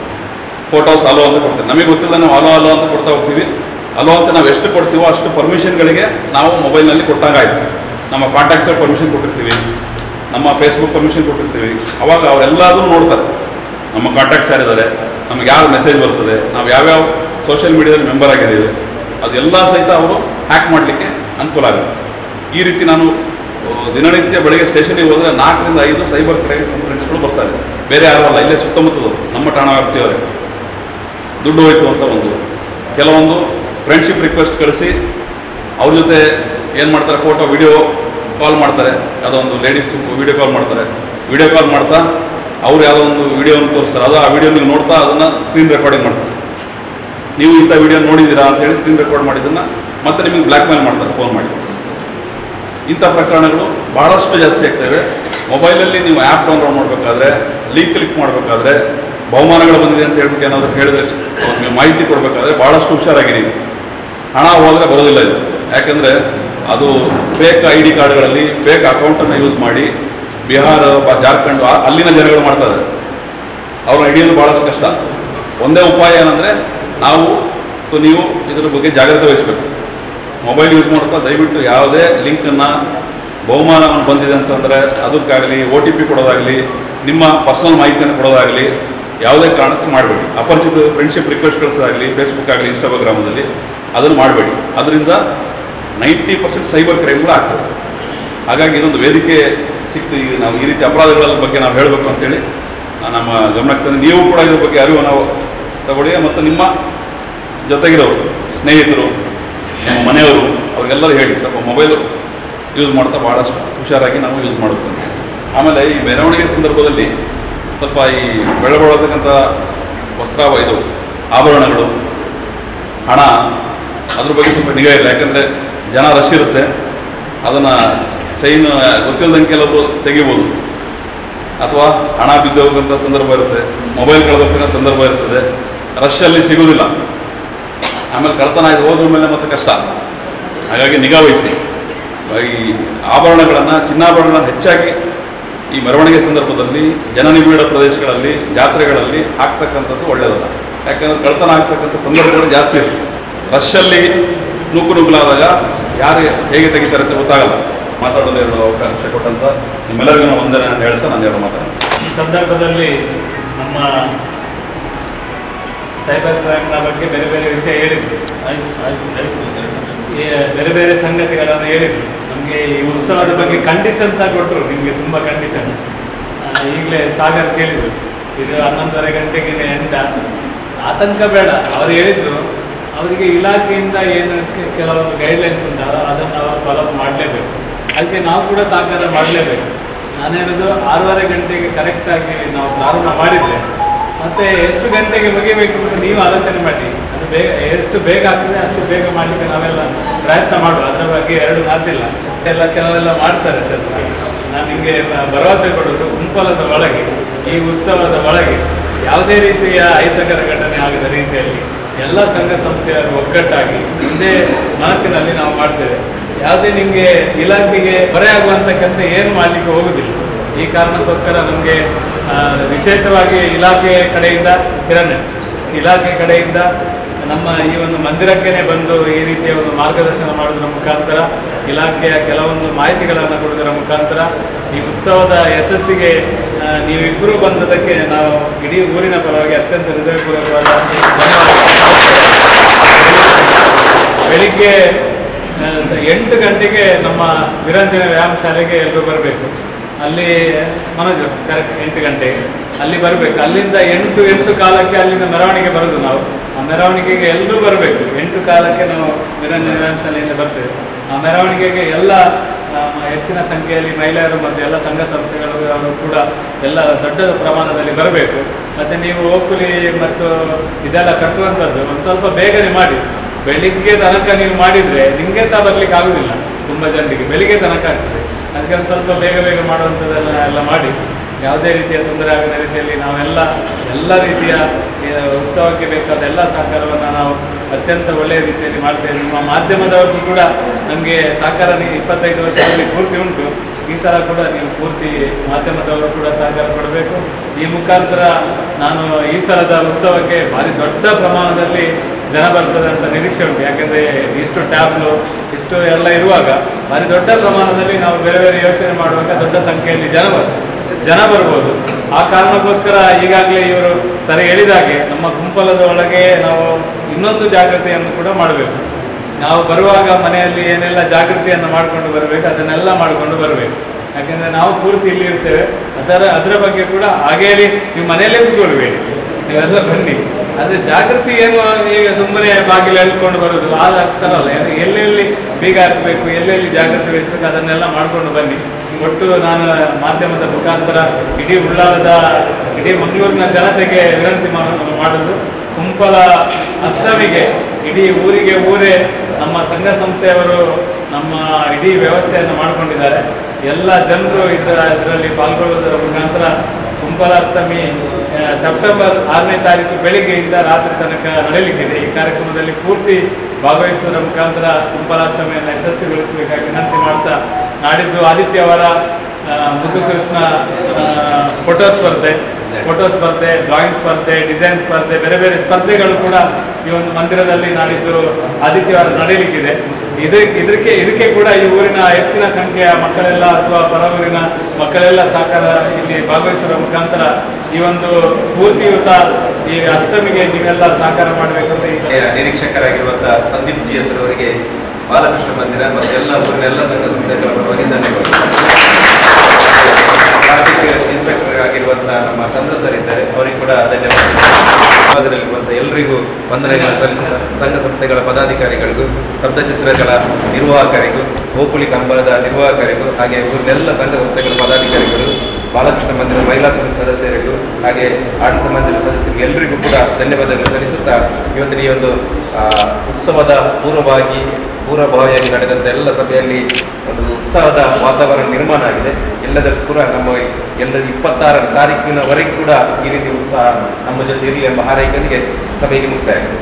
ಫೋಟೋಸ್ ಅಲೋ ಅಂತ ಕೊಡ್ತೀವಿ ನಮಗೆ ಗೊತ್ತಿಲ್ಲ ನಾವು ಅಲೋ ಅಲೋ ಅಂತ ಕೊಡ್ತಾ ಹೋಗ್ತೀವಿ ಅಲೋ ಅಂತ ನಾವು ಎಷ್ಟು ಕೊಡ್ತೀವೋ ಅಷ್ಟು ಪರ್ಮಿಷನ್ಗಳಿಗೆ ನಾವು ಮೊಬೈಲ್ನಲ್ಲಿ ಕೊಟ್ಟಂಗಾಯ್ತು ನಮ್ಮ ಕಾಂಟ್ಯಾಕ್ಟ್ಸಲ್ಲಿ ಪರ್ಮಿಷನ್ ಕೊಟ್ಟಿರ್ತೀವಿ ನಮ್ಮ ಫೇಸ್ಬುಕ್ ಪರ್ಮಿಷನ್ ಕೊಟ್ಟಿರ್ತೀವಿ ಅವಾಗ ಅವರೆಲ್ಲದೂ ನೋಡ್ತಾರೆ ನಮ್ಮ ಕಾಂಟ್ಯಾಕ್ಟ್ಸ್ ಯಾರಿದ್ದಾರೆ ನಮಗೆ ಯಾವ ಮೆಸೇಜ್ ಬರ್ತದೆ ನಾವು ಯಾವ್ಯಾವ ಸೋಷಿಯಲ್ ಮೀಡಿಯಾದಲ್ಲಿ ಮೆಂಬರ್ ಆಗಿದ್ದೀವಿ ಅದೆಲ್ಲ ಸಹಿತ ಅವರು ಹ್ಯಾಕ್ ಮಾಡಲಿಕ್ಕೆ ಅನುಕೂಲ ಆಗುತ್ತೆ ಈ ರೀತಿ ನಾನು ಆ, ದಿನನಿತ್ಯ ಬೆಳಗ್ಗೆ ಸ್ಟೇಷನ್ಗೆ ಹೋದರೆ ನಾಲ್ಕರಿಂದ ಐದು ಸೈಬರ್ ಕ್ರೈಮ್ ಕಂಪ್ಲೇಂಟ್ಸ್ಗಳು ಬರ್ತಾರೆ ಬೇರೆ ಯಾರು ಅಲ್ಲ ಇಲ್ಲೇ ಸುತ್ತಮುತ್ತದವರು ನಮ್ಮ ಠಾಣಾ ವ್ಯಾಪ್ತಿಯವರೇ ದುಡ್ಡು ಹೋಯ್ತು ಅಂತ ಒಂದು ಕೆಲವೊಂದು ಫ್ರೆಂಡ್ಶಿಪ್ ರಿಕ್ವೆಸ್ಟ್ ಕಳಿಸಿ ಅವ್ರ ಜೊತೆ ಏನು ಮಾಡ್ತಾರೆ ಫೋಟೋ ವಿಡಿಯೋ ಕಾಲ್ ಮಾಡ್ತಾರೆ ಯಾವುದೋ ಒಂದು ಲೇಡೀಸ್ ವಿಡಿಯೋ ಕಾಲ್ ಮಾಡ್ತಾರೆ ವಿಡಿಯೋ ಕಾಲ್ ಮಾಡ್ತಾ ಅವ್ರು ಯಾವುದೋ ಒಂದು ವಿಡಿಯೋನ ತೋರಿಸ್ತಾರೆ ಅದು ಆ ವಿಡಿಯೋ ನೀವು ನೋಡ್ತಾ ಅದನ್ನು ಸ್ಕ್ರೀನ್ ರೆಕಾರ್ಡಿಂಗ್ ಮಾಡ್ತಾರೆ ನೀವು ಇಂಥ ವಿಡಿಯೋ ನೋಡಿದ್ದೀರಾ ಅಂತ ಹೇಳಿ ಸ್ಕ್ರೀನ್ ರೆಕಾರ್ಡ್ ಮಾಡಿದ್ದನ್ನು ಮತ್ತೆ ನಿಮಗೆ ಬ್ಲ್ಯಾಕ್ ಮೇಲ್ ಮಾಡ್ತಾರೆ ಫೋನ್ ಮಾಡಿ ಇಂಥ ಪ್ರಕರಣಗಳು ಭಾಳಷ್ಟು ಜಾಸ್ತಿ ಆಗ್ತವೆ ಮೊಬೈಲಲ್ಲಿ ನೀವು ಆ್ಯಪ್ ಡೌನ್ಲೋಡ್ ಮಾಡಬೇಕಾದ್ರೆ ಲಿಂಕ್ ಕ್ಲಿಕ್ ಮಾಡಬೇಕಾದ್ರೆ ಬಹುಮಾನಗಳು ಬಂದಿದೆ ಅಂತ ಹೇಳ್ಬಿಟ್ಟು ಏನಾದರೂ ಹೇಳಿದ್ರೆ ನೀವು ಮಾಹಿತಿ ಕೊಡಬೇಕಾದ್ರೆ ಭಾಳಷ್ಟು ಹುಷಾರಾಗಿರಿ ಹಣ ಹೋದರೆ ಬರೋದಿಲ್ಲ ಇದು ಯಾಕಂದರೆ ಅದು ಫೇಕ್ ಐ ಡಿ ಕಾರ್ಡ್ಗಳಲ್ಲಿ ಫೇಕ್ ಅಕೌಂಟನ್ನು ಯೂಸ್ ಮಾಡಿ ಬಿಹಾರ ಬ- ಜಾರ್ಖಂಡ್ ಆ- ಅಲ್ಲಿನ ಜನಗಳು ಮಾಡ್ತಾರೆ ಅವ್ರನ್ನ ಹಿಡಿಯೋದು ಭಾಳಷ್ಟು ಕಷ್ಟ ಒಂದೇ ಉಪಾಯ ಏನಂದರೆ ನಾವು ಅಥವಾ ನೀವು ಇದರ ಬಗ್ಗೆ ಜಾಗ್ರತೆ ವಹಿಸಬೇಕು ಮೊಬೈಲ್ ಯೂಸ್ ಮಾಡ್ತಾ ದಯವಿಟ್ಟು ಯಾವುದೇ ಲಿಂಕನ್ನು ಬಹುಮಾನವನ್ನು ಬಂದಿದೆ ಅಂತಂದರೆ ಅದಕ್ಕಾಗಲಿ ಒ ಟಿ ಪಿ ಕೊಡೋದಾಗಲಿ ನಿಮ್ಮ ಪರ್ಸನಲ್ ಮಾಹಿತಿಯನ್ನು ಕೊಡೋದಾಗಲಿ ಯಾವುದೇ ಕಾರಣಕ್ಕೆ ಮಾಡಬೇಡಿ ಅಪರಿಚಿತ ಫ್ರೆಂಡ್ಶಿಪ್ ರಿಕ್ವೆಸ್ಟ್ ಕಳಿಸೋದಾಗಲಿ ಫೇಸ್ಬುಕ್ ಆಗಲಿ ಇನ್ಸ್ಟಾಗ್ರಾಮದಲ್ಲಿ ಅದನ್ನು ಮಾಡಬೇಡಿ ಅದರಿಂದ ನೈಂಟಿ ಪರ್ಸೆಂಟ್ ಸೈಬರ್ ಕ್ರೈಮ್ಗಳು ಆಗ್ತದೆ ಹಾಗಾಗಿ ಇದೊಂದು ವೇದಿಕೆ ಸಿಕ್ತು ಈಗ ನಾವು ಈ ರೀತಿ ಅಪರಾಧಗಳ ಬಗ್ಗೆ ನಾವು ಹೇಳಬೇಕು ಅಂತೇಳಿ ಆ, ನಮ್ಮ ಗಮನಕ್ಕೆ ತಂದು ನೀವು ಕೂಡ ಇದ್ರ ಬಗ್ಗೆ ಅರಿವು ನಾವು ತಗೊಳ್ಳಿ ಮತ್ತು ನಿಮ್ಮ ಜೊತೆಗಿರೋರು ಸ್ನೇಹಿತರು ನಿಮ್ಮ ಮನೆಯವರು ಅವ್ರಿಗೆಲ್ಲರೂ ಹೇಳಿ ಸ್ವಲ್ಪ ಮೊಬೈಲು ಯೂಸ್ ಮಾಡ್ತಾ ಭಾಳಷ್ಟು ಹುಷಾರಾಗಿ ನಾವು ಯೂಸ್ ಮಾಡಬೇಕು ಅಂತ ಆಮೇಲೆ ಈ ಮೆರವಣಿಗೆ ಸಂದರ್ಭದಲ್ಲಿ ಸ್ವಲ್ಪ ಈ ಬೆಳಗೊಳ್ಳತಕ್ಕಂಥ ವಸ್ತ್ರ ಇದು ಆಭರಣಗಳು ಹಣ ಅದ್ರ ಬಗ್ಗೆ ಸ್ವಲ್ಪ ನಿಗಾ ಇಲ್ಲ ಯಾಕಂದರೆ ಜನ ರಶ್ ಇರುತ್ತೆ ಅದನ್ನು ಚೈನ್ ಗೊತ್ತಿಲ್ಲದಂಗೆ ಕೆಲವರು ತೆಗಿಬೋದು ಅಥವಾ ಹಣ ಬಿದ್ದು ಹೋಗುವಂಥ ಸಂದರ್ಭ ಇರುತ್ತೆ ಮೊಬೈಲ್ ಕಳೆದೋಗ್ತಕ್ಕಂಥ ಸಂದರ್ಭ ಇರ್ತದೆ ರಶಲ್ಲಿ ಸಿಗೋದಿಲ್ಲ ಆಮೇಲೆ ಕಳ್ತನ ಆಯ್ತು ಹೋದ್ರ ಮೇಲೆ ಮತ್ತೆ ಕಷ್ಟ ಹಾಗಾಗಿ ನಿಗಾ ವಹಿಸಿ ಈ ಆಭರಣಗಳನ್ನು ಚಿನ್ನಾಭರಣಗಳನ್ನು ಹೆಚ್ಚಾಗಿ ಈ ಮೆರವಣಿಗೆ ಸಂದರ್ಭದಲ್ಲಿ ಜನನಿಬಿಡ ಪ್ರದೇಶಗಳಲ್ಲಿ ಜಾತ್ರೆಗಳಲ್ಲಿ ಹಾಕ್ತಕ್ಕಂಥದ್ದು ಒಳ್ಳೆಯದಲ್ಲ ಯಾಕಂದ್ರೆ ಕಳ್ತನ ಆಗ್ತಕ್ಕಂಥ ಸಂದರ್ಭಗಳು ಜಾಸ್ತಿ ಇರುತ್ತೆ ರಶಲ್ಲಿ ನೂಕು ನುಗ್ಗಲಾದಾಗ ಯಾರು ಹೇಗೆ ತೆಗಿತಾರೆ ಅಂತ ಗೊತ್ತಾಗಲ್ಲ ಮಾತಾಡೋದು ಎರಡು ಅವಕಾಶ ಕೊಟ್ಟಂತ ನಿಮ್ಮೆಲ್ಲರಿಗೂ ನಾನು ವಂದನೆ ಅಂತ ಹೇಳ್ತಾ ನಾನು ಎರಡು ಮಾತಾಡ್ತೀನಿ ಈ ಸಂದರ್ಭದಲ್ಲಿ ನಮ್ಮ ಸೈಬರ್ ಕ್ರೈಮ್ನ ಬಗ್ಗೆ ಬೇರೆ ಬೇರೆ ವಿಷಯ ಹೇಳಿದ್ರು ಈ ಬೇರೆ ಬೇರೆ ಸಂಗತಿಗಳನ್ನು ಹೇಳಿದ್ರು ನಮಗೆ ಈ ಉತ್ಸವದ ಬಗ್ಗೆ ಕಂಡೀಷನ್ಸ್ ಆಗಿ ಕೊಟ್ಟರು ನಿಮಗೆ ತುಂಬ ಕಂಡೀಷನ್ ಈಗಲೇ ಸಾಗರ್ ಕೇಳಿದ್ರು ಇದು ಹನ್ನೊಂದುವರೆ ಗಂಟೆಗೆ ಎಂಡ ಆತಂಕ ಬೇಡ ಅವರು ಹೇಳಿದ್ದು ಅವರಿಗೆ ಇಲಾಖೆಯಿಂದ ಏನು ಕೆ- ಕೆಲವೊಂದು ಗೈಡ್ಲೈನ್ಸ್ ಉಂಟು ಅದ- ಅದನ್ನು ಅವರು ಫಾಲೋ ಮಾಡಲೇಬೇಕು ಅದಕ್ಕೆ ನಾವು ಕೂಡ ಸಹಕಾರ ಮಾಡಲೇಬೇಕು ನಾನು ಹೇಳೋದು ಆರೂವರೆ ಗಂಟೆಗೆ ಕರೆಕ್ಟಾಗಿ ನಾವು ಪ್ರಾರಂಭ ಮಾಡಿದರೆ ಮತ್ತೆ ಎಷ್ಟು ಗಂಟೆಗೆ ಮುಗಿಬೇಕು ಅಂತ ನೀವು ಆಲೋಚನೆ ಮಾಡಿ ಅದು ಬೇಗ ಎಷ್ಟು ಬೇಗ ಆಗ್ತದೆ ಅಷ್ಟು ಬೇಗ ಮಾಡಲಿಕ್ಕೆ ನಾವೆಲ್ಲ ಪ್ರಯತ್ನ ಮಾಡುವ ಅದರ ಬಗ್ಗೆ ಎರಡು ಮಾತಿಲ್ಲ ಎಲ್ಲ ಕೆಲವೆಲ್ಲ ಮಾಡ್ತಾರೆ ಸರ್ ನಾನು ನಿಮಗೆ ಭರವಸೆ ಕೊಡೋದು ಕುಂಪಲದ ಒಳಗೆ ಈ ಉತ್ಸವದ ಒಳಗೆ ಯಾವುದೇ ರೀತಿಯ ಅಹಿತಕರ ಘಟನೆ ಆಗದ ರೀತಿಯಲ್ಲಿ ಎಲ್ಲ ಸಂಘ ಸಂಸ್ಥೆಯವರು ಒಗ್ಗಟ್ಟಾಗಿ ಒಂದೇ ಮನಸ್ಸಿನಲ್ಲಿ ನಾವು ಮಾಡ್ತೇವೆ ಯಾವುದೇ ನಿಮಗೆ ಇಲಾಖೆಗೆ ಹೊರೆಯಾಗುವಂಥ ಕೆಲಸ ಏನು ಮಾಡಲಿಕ್ಕೆ ಹೋಗುದಿಲ್ಲ ಈ ಕಾರಣಕ್ಕೋಸ್ಕರ ನಮಗೆ ವಿಶೇಷವಾಗಿ ಇಲಾಖೆ ಕಡೆಯಿಂದ ಕಿರಣ್ ಇಲಾಖೆ ಕಡೆಯಿಂದ ನಮ್ಮ ಈ ಒಂದು ಮಂದಿರಕ್ಕೇನೆ ಬಂದು ಈ ರೀತಿಯ ಒಂದು ಮಾರ್ಗದರ್ಶನ ಮಾಡೋದ್ರ ಮುಖಾಂತರ ಇಲಾಖೆಯ ಕೆಲವೊಂದು ಮಾಹಿತಿಗಳನ್ನು ಕೊಡೋದರ ಮುಖಾಂತರ ಈ ಉತ್ಸವದ ಯಶಸ್ಸಿಗೆ ಆ, ನೀವಿಬ್ಬರು ಬಂದದಕ್ಕೆ ನಾವು ಇಡೀ ಊರಿನ ಪರವಾಗಿ ಅತ್ಯಂತ ಹೃದಯಪೂರ್ವಕವಾದ ಧನ್ಯವಾದ. ಬೆಳಿಗ್ಗೆ ಆ, ಎಂಟು ಗಂಟೆಗೆ ನಮ್ಮ ವಿರಂಜನ ವ್ಯಾಯಾಮ ಶಾಲೆಗೆ ಎಲ್ಲರೂ ಬರಬೇಕು ಅಲ್ಲಿ ಮನೋಜ್ ಕರೆಕ್ಟ್ ಎಂಟು ಗಂಟೆಗೆ ಅಲ್ಲಿ ಬರಬೇಕು ಅಲ್ಲಿಂದ ಎಂಟು ಎಂಟು ಕಾಲಕ್ಕೆ ಅಲ್ಲಿಂದ ಮೆರವಣಿಗೆ ಬರೋದು ನಾವು ಆ ಮೆರವಣಿಗೆಗೆ ಎಲ್ಲರೂ ಬರಬೇಕು ಎಂಟು ಕಾಲಕ್ಕೆ ನಾವು ವಿರಂಜನ ವ್ಯಾಯಾಮ ಶಾಲೆಯಿಂದ ಬರ್ತೇವೆ ಆ ಮೆರವಣಿಗೆಗೆ ಎಲ್ಲ ಆ, ಹೆಚ್ಚಿನ ಸಂಖ್ಯೆಯಲ್ಲಿ ಮಹಿಳೆಯರು ಮತ್ತು ಎಲ್ಲ ಸಂಘ ಸಂಸ್ಥೆಗಳು ಅವರು ಕೂಡ ಎಲ್ಲ ದೊಡ್ಡ ಪ್ರಮಾಣದಲ್ಲಿ ಬರಬೇಕು ಮತ್ತು ನೀವು ಓಕುಲಿ ಮತ್ತು ಇದೆಲ್ಲ ಕಟ್ಟುವಂಥದ್ದು ಒಂದು ಸ್ವಲ್ಪ ಬೇಗನೆ ಮಾಡಿ ಬೆಳಿಗ್ಗೆ ತನಕ ನೀವು ಮಾಡಿದರೆ ನಿಮಗೆ ಸಹ ಬರ್ಲಿಕ್ಕೆ ಆಗುದಿಲ್ಲ ತುಂಬ ಜನರಿಗೆ ಬೆಳಿಗ್ಗೆ ತನಕ ಆಗ್ತದೆ ಅದಕ್ಕೆ ಒಂದು ಸ್ವಲ್ಪ ಬೇಗ ಬೇಗ ಮಾಡುವಂಥದ್ದೆಲ್ಲ ಎಲ್ಲ ಮಾಡಿ ಯಾವುದೇ ರೀತಿಯ ತೊಂದರೆ ಆಗದ ರೀತಿಯಲ್ಲಿ ನಾವೆಲ್ಲ ಎಲ್ಲ ರೀತಿಯ ಆ, ಉತ್ಸವಕ್ಕೆ ಬೇಕಾದ ಎಲ್ಲ ಸಹಕಾರವನ್ನು ನಾವು ಅತ್ಯಂತ ಒಳ್ಳೆಯ ರೀತಿಯಲ್ಲಿ ಮಾಡ್ತೇವೆ ನಿಮ್ಮ ಮಾಧ್ಯಮದವ್ರಿಗೂ ಕೂಡ ನಮಗೆ ಸಹಕಾರ ನೀವು ಇಪ್ಪತ್ತೈದು ವರ್ಷದಲ್ಲಿ ಪೂರ್ತಿ ಉಂಟು ಈ ಸಲ ಕೂಡ ನೀವು ಪೂರ್ತಿ ಮಾಧ್ಯಮದವರು ಕೂಡ ಸಹಕಾರ ಕೊಡಬೇಕು ಈ ಮುಖಾಂತರ ನಾನು ಈ ಸಲದ ಉತ್ಸವಕ್ಕೆ ಭಾರಿ ದೊಡ್ಡ ಪ್ರಮಾಣದಲ್ಲಿ ಜನ ಬರ್ತದೆ ಅಂತ ನಿರೀಕ್ಷೆ ಉಂಟು ಯಾಕಂದರೆ ಇಷ್ಟು ಟ್ಯಾಬ್ಲು ಇಷ್ಟು ಎಲ್ಲ ಇರುವಾಗ ಭಾರಿ ದೊಡ್ಡ ಪ್ರಮಾಣದಲ್ಲಿ ನಾವು ಬೇರೆ ಬೇರೆ ಯೋಚನೆ ಮಾಡುವಾಗ ದೊಡ್ಡ ಸಂಖ್ಯೆಯಲ್ಲಿ ಜನ ಬರ್ತದೆ ಜನ ಬರ್ಬೋದು ಆ ಕಾರಣಕ್ಕೋಸ್ಕರ ಈಗಾಗಲೇ ಇವರು ಸರಿ ಹೇಳಿದಾಗೆ ನಮ್ಮ ಗುಂಪಲದ ಒಳಗೆ ನಾವು ಇನ್ನೊಂದು ಜಾಗ್ರತೆಯನ್ನು ಕೂಡ ಮಾಡಬೇಕು ನಾವು ಬರುವಾಗ ಮನೆಯಲ್ಲಿ ಏನೆಲ್ಲ ಜಾಗೃತಿಯನ್ನು ಮಾಡಿಕೊಂಡು ಬರಬೇಕು ಅದನ್ನೆಲ್ಲ ಮಾಡಿಕೊಂಡು ಬರಬೇಕು ಯಾಕೆಂದರೆ ನಾವು ಪೂರ್ತಿ ಇಲ್ಲಿ ಇರ್ತೇವೆ ಅದರ ಅದರ ಬಗ್ಗೆ ಕೂಡ ಹಾಗೆ ಹೇಳಿ ನೀವು ಮನೆಯಲ್ಲೇ ಕೂತ್ಕೊಳ್ಬೇಡಿ ನೀವೆಲ್ಲ ಬನ್ನಿ ಆದರೆ ಜಾಗೃತಿ ಏನು ಈಗ ಸುಮ್ಮನೆ ಬಾಗಿಲು ಎಳ್ಕೊಂಡು ಬರೋದು ಆ ಥರಲ್ಲ ಯಾಕಂದ್ರೆ ಎಲ್ಲೆಲ್ಲಿ ಬೀಗ ಹಾಕಬೇಕು ಎಲ್ಲೆಲ್ಲಿ ಜಾಗೃತಿ ವಹಿಸ್ಬೇಕು ಅದನ್ನೆಲ್ಲ ಮಾಡ್ಕೊಂಡು ಬನ್ನಿ ಒಟ್ಟು ನಾನು ಮಾಧ್ಯಮದ ಮುಖಾಂತರ ಇಡೀ ಉಳ್ಳಾಲದ ಇಡೀ ಮಂಗಳೂರಿನ ಜನತೆಗೆ ವಿನಂತಿ ಮಾ- ಮಾಡೋದು ಕುಂಪಲ ಅಷ್ಟಮಿಗೆ ಇಡೀ ಊರಿಗೆ ಊರೇ ನಮ್ಮ ಸಂಘ ಸಂಸ್ಥೆಯವರು ನಮ್ಮ ಇಡೀ ವ್ಯವಸ್ಥೆಯನ್ನು ಮಾಡಿಕೊಂಡಿದ್ದಾರೆ ಎಲ್ಲ ಜನರು ಇದರ ಇದರಲ್ಲಿ ಪಾಲ್ಗೊಳ್ಳುವುದರ ಮುಖಾಂತರ ಕುಂಪಲಾಷ್ಟಮಿ ಆ, ಸೆಪ್ಟೆಂಬರ್ ಆರನೇ ತಾರೀಕು ಬೆಳಿಗ್ಗೆಯಿಂದ ರಾತ್ರಿ ತನಕ ನಡೆಯಲಿಕ್ಕಿದೆ ಈ ಕಾರ್ಯಕ್ರಮದಲ್ಲಿ ಪೂರ್ತಿ ಭಾಗವಹಿಸುವುದರ ಮುಖಾಂತರ ಕುಂಪಲಾಷ್ಟಮಿಯನ್ನು ಯಶಸ್ವಿಗೊಳಿಸಬೇಕಾಗಿ ವಿನಂತಿ ಮಾಡ್ತಾ ನಾಡಿದ್ದು ಆದಿತ್ಯವಾರ ಆ, ಮುದ್ದುಕೃಷ್ಣ ಆ, ಫೋಟೋ ಸ್ಪರ್ಧೆ ಫೋಟೋ ಸ್ಪರ್ಧೆ ಡ್ರಾಯಿಂಗ್ ಸ್ಪರ್ಧೆ ಡಿಸೈನ್ ಸ್ಪರ್ಧೆ ಬೇರೆ ಬೇರೆ ಸ್ಪರ್ಧೆಗಳು ಕೂಡ ಈ ಒಂದು ಮಂದಿರದಲ್ಲಿ ನಾಡಿದ್ದು ಆದಿತ್ಯವಾರ ನಡೆಯಲಿಕ್ಕಿದೆ ಇದು ಇದಕ್ಕೆ ಇದಕ್ಕೆ ಕೂಡ ಈ ಊರಿನ ಹೆಚ್ಚಿನ ಸಂಖ್ಯೆಯ ಮಕ್ಕಳೆಲ್ಲ ಅಥವಾ ಪರ ಊರಿನ ಮಕ್ಕಳೆಲ್ಲ ಸಹಕಾರ ಇಲ್ಲಿ ಭಾಗವಹಿಸುವ ಮುಖಾಂತರ ಈ ಒಂದು ಸ್ಫೂರ್ತಿಯುತ ಈ ಅಷ್ಟಮಿಗೆ ನೀವೆಲ್ಲ ಸಹಕಾರ ಮಾಡಬೇಕು ಅಂತ ಈ ನಿರೀಕ್ಷಕರಾಗಿರುವಂತಹ ಸಂದೀಪ್ ಜಿ ಎಸ್ ಅವರಿಗೆ ಬಾಲಕೃಷ್ಣ ಮಂದಿರ ಮತ್ತು ಎಲ್ಲ ಊರಿನ ಎಲ್ಲ ಸಂಘ ಸಂಸ್ಥೆಗಳ ಪರವಾಗಿ ಧನ್ಯವಾದ ಟ್ರಾಫಿಕ್ ಇನ್ಸ್ಪೆಕ್ಟರ್ ಆಗಿರುವಂತಹ ನಮ್ಮ ಚಂದ್ರ ಸರ್ ಇದ್ದಾರೆ ಅವರಿಗೆ ಕೂಡ ಧನ್ಯವಾದ ಭಾಗದಲ್ಲಿರುವಂತಹ ಎಲ್ಲರಿಗೂ ವಂದನೆಗಳನ್ನು ಸಲ್ಲಿಸಿದ ಸಂಘ ಸಂಸ್ಥೆಗಳ ಪದಾಧಿಕಾರಿಗಳಿಗೂ ಸ್ತಬ್ಧಚಿತ್ರಗಳ ನಿರ್ವಾಹಕರಿಗೂ ಗೋಕುಳಿ ಕಂಬಳದ ನಿರ್ವಾಹಕರಿಗೂ ಹಾಗೆ ಊರಿನೆಲ್ಲ ಸಂಘ ಸಂಸ್ಥೆಗಳ ಪದಾಧಿಕಾರಿಗಳು ಬಾಲಕೃಷ್ಣ ಮಂದಿರ ಮಹಿಳಾ ಸಮಿತಿ ಸದಸ್ಯರಿಗೂ ಹಾಗೆ ಆಡಳಿತ ಮಂದಿರ ಸದಸ್ಯರಿಗೂ ಎಲ್ಲರಿಗೂ ಕೂಡ ಧನ್ಯವಾದಗಳು ಸಲ್ಲಿಸುತ್ತಾ ಇವತ್ತಿನ ಈ ಒಂದು ಆ, ಉತ್ಸವದ ಪೂರ್ವವಾಗಿ ಪೂರ್ವಭಾವಿಯಾಗಿ ನಡೆದಂಥ ಎಲ್ಲ ಸಭೆಯಲ್ಲಿ ಒಂದು ಉತ್ಸಾಹದ ವಾತಾವರಣ ನಿರ್ಮಾಣ ಆಗಿದೆ ಎಲ್ಲದಕ್ಕೂ ಕೂಡ ನಮ್ಮ ಎಲ್ಲ ಇಪ್ಪತ್ತಾರ ತಾರೀಕಿನವರೆಗೂ ಕೂಡ ಈ ರೀತಿ ಉತ್ಸಾಹ ನಮ್ಮ ಜೊತೆ ಇರಲಿ ಎಂಬ ಹಾರೈಕೆಯೊಂದಿಗೆ ಸಭೆಗೆ ಮುಕ್ತಾಯ ಆಗಿದೆ